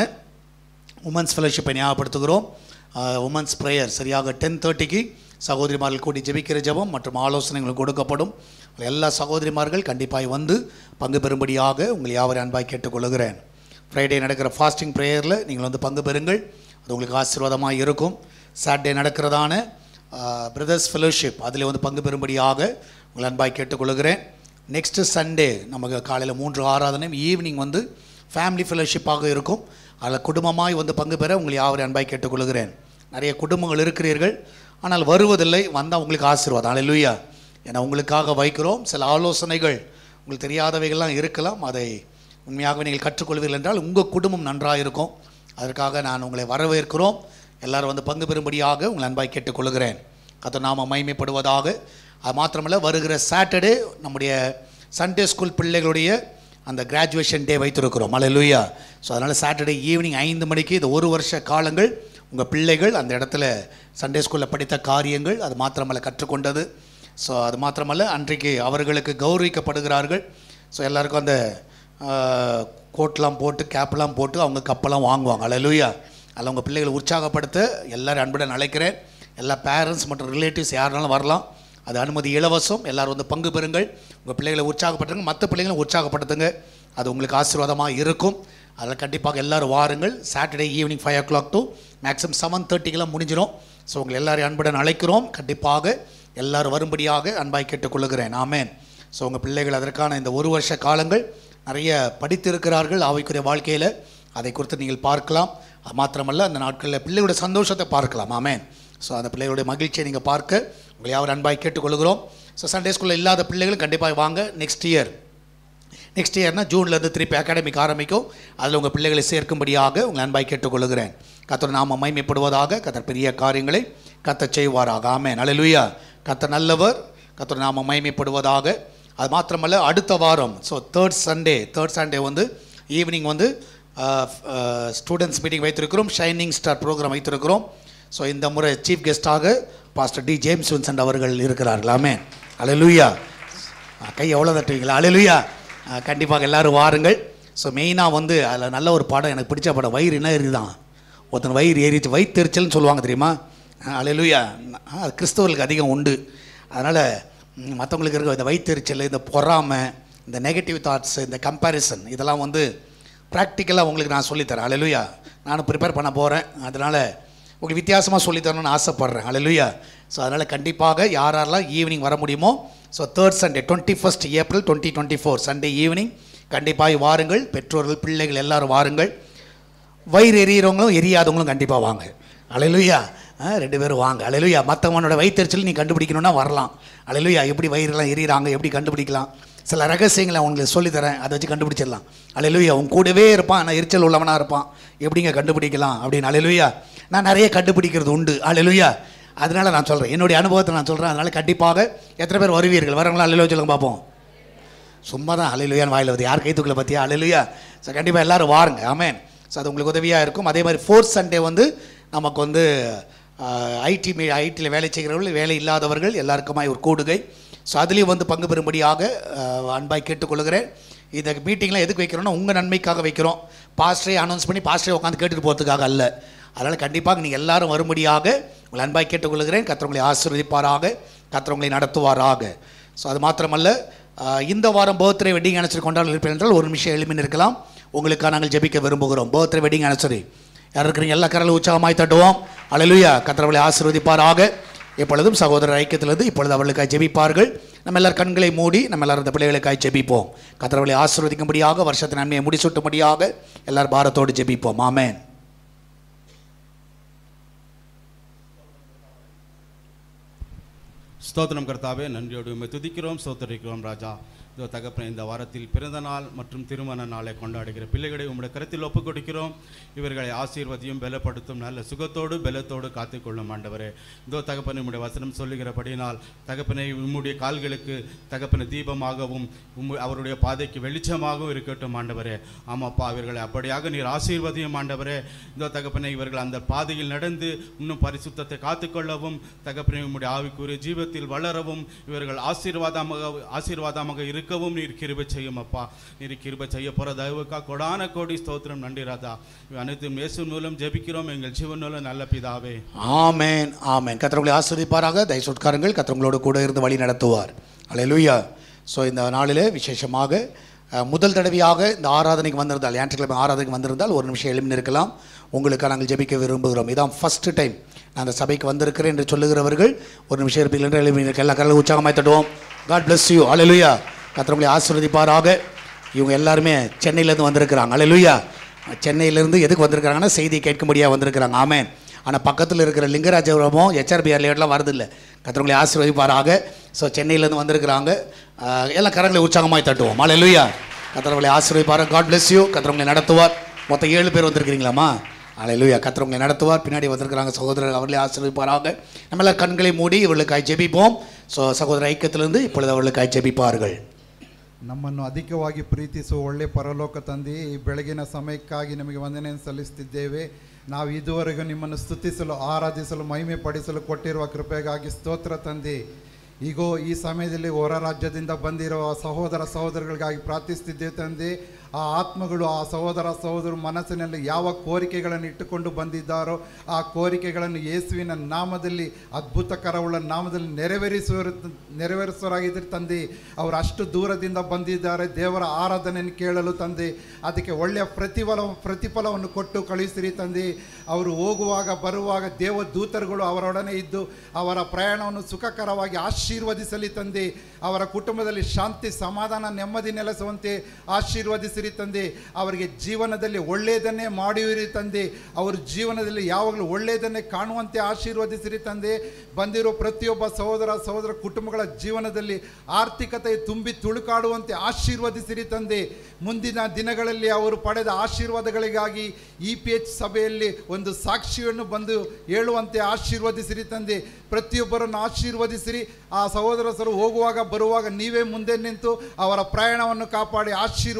உமன்ஸ் ஃபெலோஷிப்பை ஞாபகப்படுத்துகிறோம் உமன்ஸ் ப்ரேயர் சரியாக டென் தேர்ட்டிக்கு சகோதரிமார்கள் கூடி ஜெபிக்கிற ஜெபம் மற்றும் ஆலோசனைகள் கொடுக்கப்படும் எல்லா சகோதரிமார்கள் கண்டிப்பாய் வந்து பங்கு பெறும்படியாக உங்களை யாவரை அன்பாய் கேட்டுக்கொள்கிறேன் ஃப்ரைடே நடக்கிற ஃபாஸ்டிங் ப்ரேயரில் நீங்கள் வந்து பங்கு பெறுங்கள் அது உங்களுக்கு ஆசீர்வாதமாக இருக்கும் சாட்டர்டே நடக்கிறதான பிரதர்ஸ் ஃபெலோஷிப் அதில் வந்து பங்கு பெறும்படியாக உங்களை அன்பாய் கேட்டுக்கொள்கிறேன் நெக்ஸ்ட்டு சண்டே நமக்கு காலையில் மூன்று ஆராதனையும் ஈவினிங் வந்து ஃபேமிலி ஃபெலோஷிப்பாக இருக்கும் அதில் குடும்பமாய் வந்து பங்கு பெற உங்களை யாவரை அன்பாய் கேட்டுக்கொள்கிறேன் நிறைய குடும்பங்கள் இருக்கிறீர்கள் ஆனால் வருவதில்லை வந்தால் உங்களுக்கு ஆசீர்வாதம் அல்லேலூயா ஏன்னா உங்களுக்காக வைக்கிறோம் சில ஆலோசனைகள் உங்களுக்கு தெரியாதவைகள்லாம் இருக்கலாம் அதை உண்மையாகவே நீங்கள் கற்றுக்கொள்வீர்கள் என்றால் உங்கள் குடும்பம் நன்றாக இருக்கும் அதற்காக நான் உங்களை வரவேற்கிறோம் எல்லாரும் வந்து பங்கு பெறும்படியாக உங்களை அன்பாய் கேட்டுக்கொள்கிறேன் கத்த நாம மைமைப்படுவதாக அது மாத்திரமல்ல வருகிற சாட்டர்டே நம்முடைய சண்டே ஸ்கூல் பிள்ளைகளுடைய அந்த கிராஜுவேஷன் டே வைத்திருக்கிறோம் அல்லேலூயா ஸோ அதனால் சாட்டர்டே ஈவினிங் ஐந்து மணிக்கு இந்த ஒரு வருஷ காலங்கள் உங்கள் பிள்ளைகள் அந்த இடத்துல சண்டே ஸ்கூலில் படித்த காரியங்கள் அது மாத்திரமல்ல கற்றுக்கொண்டது ஸோ அது மாத்திரமல்ல அன்றைக்கு அவர்களுக்கு கௌரவிக்கப்படுகிறார்கள் ஸோ எல்லாருக்கும் அந்த கோட்லாம் போட்டு கேப்லாம் போட்டு அவங்க கப்பெல்லாம் வாங்குவாங்க அல்லேலூயா அதில் உங்கள் பிள்ளைகளை உற்சாகப்படுத்த எல்லாரும் அன்புடன் அழைக்கிறேன் எல்லா பேரண்ட்ஸ் மற்றும் ரிலேட்டிவ்ஸ் யாருனாலும் வரலாம் அது அனுமதி இலவசம் எல்லாரும் வந்து பங்கு பெறுங்கள் உங்கள் பிள்ளைகளை உற்சாகப்படுத்துங்க மற்ற பிள்ளைகளை உற்சாகப்படுத்துங்க அது உங்களுக்கு ஆசீர்வாதமாக இருக்கும் அதில் கண்டிப்பாக எல்லாரும் வாருங்கள் Saturday evening five o'clock to maximum seven தேர்ட்டிக்கெல்லாம் முடிஞ்சிடும் ஸோ உங்களை எல்லாரையும் அன்புடன் அழைக்கிறோம் கண்டிப்பாக எல்லாரும் வரும்படியாக அன்பாய் கேட்டுக்கொள்ளுகிறேன் ஆமேன் ஸோ உங்கள் பிள்ளைகள் அதற்கான இந்த ஒரு வருஷ காலங்கள் நிறைய படித்திருக்கிறார்கள் ஆவிக்குரிய வாழ்க்கையில் அதை குறித்து நீங்கள் பார்க்கலாம் அது மாத்திரமல்ல அந்த நாட்களில் பிள்ளைகளுடைய சந்தோஷத்தை பார்க்கலாம் ஆமேன் ஸோ அந்த பிள்ளைகளுடைய மகிழ்ச்சியை நீங்கள் பார்க்க உங்களை யாவர் அன்பாய் கேட்டுக்கொள்கிறோம் ஸோ சண்டே ஸ்கூலில் இல்லாத பிள்ளைகளும் கண்டிப்பாக வாங்க நெக்ஸ்ட் இயர் நெக்ஸ்ட் இயர்னா ஜூன்லேருந்து திருப்பி அகாடமிக் ஆரம்பிக்கும் அதில் உங்கள் பிள்ளைகளை சேர்க்கும்படியாக உங்கள் அன்பாய் கேட்டுக்கொள்கிறேன் கத்தர் நாம மைமைப்படுவதாக கத்தர் பெரிய காரியங்களை கத்தர் செய்வாராக ஆமே நல்லலுயா கத்தர் நல்லவர் கத்தர் நாம மைமைப்படுவதாக அது மாத்திரமல்ல அடுத்த வாரம் so third Sunday third Sunday வந்து ஈவினிங் வந்து ஸ்டூடெண்ட்ஸ் மீட்டிங் வைத்திருக்கிறோம் ஷைனிங் ஸ்டார் ப்ரோக்ராம் வைத்திருக்கிறோம் ஸோ இந்த முறை சீஃப் கெஸ்ட்டாக பாஸ்டர் டி ஜேம்ஸ் வின்சென்ட் அவர்கள் இருக்கிறார்கள் ஆமே அலலுயா கை எவ்வளோ தட்டுவீங்களா அலலுயா கண்டிப்பாக எல்லாரும் வாருங்கள் ஸோ மெயினாக வந்து அதில் நல்ல ஒரு படம் எனக்கு பிடிச்ச படம் வயிறு என்ன எரிதான் ஒருத்தன் வயிறு ஏறிச்சு வயிற்றுச்சல்னு சொல்லுவாங்க தெரியுமா அலையலுயா அது கிறிஸ்தவர்களுக்கு அதிகம் உண்டு அதனால் மற்றவங்களுக்கு இருக்க இந்த வயிற்றுச்சல் இந்த பொறாமை இந்த நெகட்டிவ் தாட்ஸ் இந்த கம்பேரிசன் இதெல்லாம் வந்து ப்ராக்டிக்கலாக உங்களுக்கு நான் சொல்லித்தரேன் அலையலுயா நானும் ப்ரிப்பேர் பண்ண போகிறேன் அதனால் உங்களுக்கு வித்தியாசமாக சொல்லித்தரணும்னு ஆசைப்பட்றேன் அலையலுயா ஸோ அதனால் கண்டிப்பாக யார் யாரெல்லாம் ஈவினிங் வர முடியுமோ so third Sunday twenty first April twenty twenty four Sunday evening கண்டிப்பாக வாருங்கள் பெற்றோர்கள் பிள்ளைகள் எல்லாரும் வாருங்கள் வயிறு எரியிறவங்களும் எரியாதவங்களும் கண்டிப்பாக வாங்க அலையிலுயா ரெண்டு பேரும் வாங்க அலையிலுயா மற்றவனோட வயிற்றுச்சல் நீ கண்டுபிடிக்கணும்னா வரலாம் அலையிலுயா எப்படி வயிறுலாம் எரியிறாங்க எப்படி கண்டுபிடிக்கலாம் சில ரகசியங்களை உங்களுக்கு சொல்லித்தரேன் அதை வச்சு கண்டுபிடிச்சிடலாம் அலையிலுயா உன் கூடவே இருப்பான் ஆனால் எரிச்சல் உள்ளவனாக இருப்பான் எப்படிங்க கண்டுபிடிக்கலாம் அப்படின்னு அலையிலுயா நான் நிறைய கண்டுபிடிக்கிறது உண்டு அலையிலுயா அதனால நான் சொல்கிறேன் என்னுடைய அனுபவத்தை நான் சொல்கிறேன் அதனால் கண்டிப்பாக எத்தனை பேர் வருவீர்கள் வரவங்களா அலையிலுயா சொல்லுங்க பார்ப்போம் சும்மா தான் அலையிலுயான்னு வாயில் வருது யார் கைத்துக்குள்ள பார்த்தியா அலையிலுயா ஸோ கண்டிப்பாக எல்லாரும் வாருங்க ஆமேன் ஸோ அது உங்களுக்கு உதவியாக இருக்கும் அதே மாதிரி ஃபோர்த் சண்டே வந்து நமக்கு வந்து ஐடி மீ ஐடியில் வேலை செய்கிறவர்கள் வேலை இல்லாதவர்கள் எல்லாருக்குமாய் ஒரு கூடுகை ஸோ அதுலேயும் வந்து பங்கு பெறும்படியாக அஹ், அன்பாய் கேட்டுக்கொள்கிறேன் இந்த மீட்டிங்லாம் எதுக்கு வைக்கிறோம்னா உங்கள் நன்மைக்காக வைக்கிறோம் பாஸ்டரே அனௌன்ஸ் பண்ணி பாஸ்டரே உட்காந்து கேட்டுட்டு போகிறதுக்காக அல்ல அதனால் கண்டிப்பாக நீங்கள் எல்லாரும் வரும்படியாக உங்களை அன்பாய் கேட்டுக்கொள்கிறேன் கத்திரவங்களை ஆசீர்வதிப்பாராக கத்திரவங்களை நடத்துவாராக ஸோ அது மாத்திரமல்ல ஆஹ், இந்த வாரம் பர்த்டே வெட்டிங் அனிவர்சரி கொண்டாட இருப்பேன் என்றால் ஒரு நிமிஷம் எளிமைன்னு இருக்கலாம் உங்களுக்காக நாங்கள் ஜெபிக்க விரும்புகிறோம் பர்த்டே வெட்டிங் அனிவர்சரி யார் இருக்கிறீங்க எல்லா கரலும் உற்சாகமாய் தட்டுவோம் அலையிலுயா கத்திரவங்களை ஆசீர்வதிப்பாராக எப்பொழுதும் சகோதரர் ஐக்கியத்திலிருந்து இப்பொழுது அவர்களுக்காய் ஜெபிப்பார்கள் நம்ம எல்லார் கண்களை மூடி நம்ம எல்லாரும் இந்த பிள்ளைகளுக்காய் ஜெபிப்போம் கத்திரவங்களை ஆசீர்வதிக்கும்படியாக வருஷத்தின் நன்மையை முடிசூட்டும்படியாக எல்லார் பாரத்தோடு ஜெபிப்போம் ஆமென் ஸ்தோத்திரம் கர்த்தாவே நன்றியோடு உம்மை துதிக்கிறோம் ஸ்தோத்தரிக்கிறோம் ராஜா இதோ தகப்பனே இந்த வாரத்தில் பிறந்த நாள் மற்றும் திருமண நாளை கொண்டாடுகிற பிள்ளைகளை உம்முடைய கருத்தில் ஒப்புக் கொடுக்கிறோம் இவர்களை ஆசீர்வதியும் பலப்படுத்தும் நல்ல சுகத்தோடு பலத்தோடு காத்துக்கொள்ளும் ஆண்டவரே இதோ தகப்பனை உம்முடைய வசனம் சொல்லுகிறபடினால் தகப்பனை உம்முடைய கால்களுக்கு தகப்பனை தீபமாகவும் உம்மு அவருடைய பாதைக்கு வெளிச்சமாகவும் இருக்கட்டும் ஆண்டவரே ஆமாப்பா இவர்களை அப்படியாக நீர் ஆசீர்வதியும் ஆண்டவரே இதோ தகப்பனை இவர்கள் அந்த பாதையில் நடந்து இன்னும் பரிசுத்தத்தை காத்துக்கொள்ளவும் தகப்பனை உம்முடைய ஆவிக்குரிய ஜீவத்தில் வளரவும் இவர்கள் ஆசீர்வாதமாக ஆசீர்வாதமாக இருக்கவும் நீர் கிருபை செய்யும் அப்பா நீர் கிருபை செய்ய போற தயவுக்கா கொடான கோடி ஸ்தோத்திரம் நன்றி ராதா இவை அனைத்தும் இயேசு மூலம் ஜெபிக்கிறோம் எங்கள் ஜீவன் மூலம் நல்ல பிதாவே ஆமென் ஆமென் கத்திரவங்களை ஆஸ்வதிப்பாராக தயவு உட்காருங்கள் கத்திரவங்களோடு கூட இருந்து வழி நடத்துவார் அல்லேலூயா ஸோ இந்த நாளிலே விசேஷமாக அஹ், முதல் தடவையாக இந்த ஆராதனைக்கு வந்திருந்தால் ஞாயிற்றுக்கிழமை ஆராதனைக்கு வந்திருந்தால் ஒரு நிமிஷம் எழுமி இருக்கலாம் உங்களுக்காக நாங்கள் ஜெபிக்க விரும்புகிறோம் இதான் ஃபஸ்ட்டு டைம் நான் அந்த சபைக்கு வந்திருக்கிறேன் என்று சொல்லுகிறவர்கள் ஒரு நிமிஷம் இருப்பீர்கள் என்று எழுமி இருக்க எல்லா கரலும் உற்சாகமாய் தட்டுவோம் காட் bless யூ அல்லேலூயா கத்திரவங்களை ஆசீர்வதிப்பாராக இவங்க எல்லாருமே சென்னையிலேருந்து வந்திருக்கிறாங்க அல்லேலூயா சென்னையிலேருந்து எதுக்கு வந்திருக்கிறாங்கன்னா செய்தி கேட்கும்படியாக வந்திருக்கிறாங்க ஆமென் ஆனால் பக்கத்தில் இருக்கிற லிங்கராஜபுரமும் ஹெச்ஆர்பிஆர் லேட்லாம் வரதில்லை கத்திரவங்களை ஆசீர்வதிப்பாராக ஸோ சென்னையிலேருந்து வந்திருக்கிறாங்க ஆஹ் எல்லாம் கரங்களை உற்சாகமாய் தட்டுவோம் அல்லேலூயா கத்திரவங்களை ஆசீர்வதிப்பாராக காட் bless யூ கத்திரவங்களை நடத்துவார் மொத்தம் ஏழு பேர் வந்திருக்கிறீங்களாம்மா அலையிலுயா கத்திரவங்களை நடத்துவார் பின்னாடி வந்திருக்கிறாங்க சகோதரர் அவர்களே ஆசீர்வதிப்பாராக நம்ம எல்லாம் கண்களை மூடி இவர்களுக்காய் ஜெபிப்போம் ஸோ சகோதர ஐக்கியத்திலிருந்து இப்பொழுது அவர்களுக்காய் ஜெபிப்பார்கள் ನಮ್ಮನ್ನು ಅಧಿಕವಾಗಿ ಪ್ರೀತಿಸುವ ಒಳ್ಳೆ ಪರಲೋಕ ತಂದೆ ಈ ಬೆಳಗಿನ ಸಮಯಕ್ಕಾಗಿ ನಿಮಗೆ ವಂದನೆಯನ್ನು ಸಲ್ಲಿಸುತ್ತಿದ್ದೇವೆ ನಾವು ಇದುವರೆಗೂ ನಿಮ್ಮನ್ನು ಸ್ತುತಿಸಲು ಆರಾಧಿಸಲು ಮಹಿಮೆ ಪಡಿಸಲು ಕೊಟ್ಟಿರುವ ಕೃಪೆಗಾಗಿ ಸ್ತೋತ್ರ ತಂದೆ ಈಗೋ ಈ ಸಮಯದಲ್ಲಿ ಹೊರ ರಾಜ್ಯದಿಂದ ಬಂದಿರುವ ಸಹೋದರ ಸಹೋದರಗಳಿಗಾಗಿ ಪ್ರಾರ್ಥಿಸ್ತಿದ್ದೇವೆ ತಂದೆ ಆ ಆತ್ಮಗಳು ಆ ಸಹೋದರ ಸಹೋದರ ಮನಸ್ಸಿನಲ್ಲಿ ಯಾವ ಕೋರಿಕೆಗಳನ್ನು ಇಟ್ಟುಕೊಂಡು ಬಂದಿದ್ದಾರೋ ಆ ಕೋರಿಕೆಗಳನ್ನು ಯೇಸುವಿನ ನಾಮದಲ್ಲಿ ಅದ್ಭುತಕರವುಳ್ಳ ನಾಮದಲ್ಲಿ ನೆರವೇರಿಸುವ ನೆರವೇರಿಸುವರಾಗಿದ್ದರೆ ತಂದೆ ಅವರು ಅಷ್ಟು ದೂರದಿಂದ ಬಂದಿದ್ದಾರೆ ದೇವರ ಆರಾಧನೆಯನ್ನು ಕೇಳಲು ತಂದೆ ಅದಕ್ಕೆ ಒಳ್ಳೆಯ ಪ್ರತಿಫಲ ಪ್ರತಿಫಲವನ್ನು ಕೊಟ್ಟು ಕಳುಹಿಸಿರಿ ತಂದೆ ಅವರು ಹೋಗುವಾಗ ಬರುವಾಗ ದೇವದೂತರುಗಳು ಅವರೊಡನೆ ಇದ್ದು ಅವರ ಪ್ರಯಾಣವನ್ನು ಸುಖಕರವಾಗಿ ಆಶೀರ್ವದಿಸಲಿ ತಂದೆ ಅವರ ಕುಟುಂಬದಲ್ಲಿ ಶಾಂತಿ ಸಮಾಧಾನ ನೆಮ್ಮದಿ ನೆಲೆಸುವಂತೆ ಆಶೀರ್ವದಿಸಿರಿ ತಂದೆ ಅವರಿಗೆ ಜೀವನದಲ್ಲಿ ಒಳ್ಳೆಯದನ್ನೇ ಮಾಡಿರಿ ತಂದೆ ಅವ್ರ ಜೀವನದಲ್ಲಿ ಯಾವಾಗಲೂ ಒಳ್ಳೆಯದನ್ನೇ ಕಾಣುವಂತೆ ಆಶೀರ್ವದಿಸಿರಿ ತಂದೆ ಬಂದಿರೋ ಪ್ರತಿಯೊಬ್ಬ ಸಹೋದರ ಸಹೋದರ ಕುಟುಂಬಗಳ ಜೀವನದಲ್ಲಿ ಆರ್ಥಿಕತೆ ತುಂಬಿ ತುಳುಕಾಡುವಂತೆ ಆಶೀರ್ವದಿಸಿರಿ ತಂದೆ ಮುಂದಿನ ದಿನಗಳಲ್ಲಿ ಅವರು ಪಡೆದ ಆಶೀರ್ವಾದಗಳಿಗಾಗಿ ಇ ಪಿ ಎಚ್ ಸಭೆಯಲ್ಲಿ ಒಂದು ಸಾಕ್ಷಿಯನ್ನು ಬಂದು ಹೇಳುವಂತೆ ಆಶೀರ್ವದಿಸಿರಿ ತಂದೆ ಪ್ರತಿಯೊಬ್ಬರನ್ನು ಆಶೀರ್ವದಿಸಿರಿ ಆ ಸಹೋದರ ಸರು ಹೋಗುವಾಗ ಬರುವಾಗ ನೀವೇ ಮುಂದೆ ನಿಂತು ಅವರ ಪ್ರಯಾಣವನ್ನು ಕಾಪಾಡಿ ಆಶೀರ್ವದಿಸಿರಿ ತಂದೆ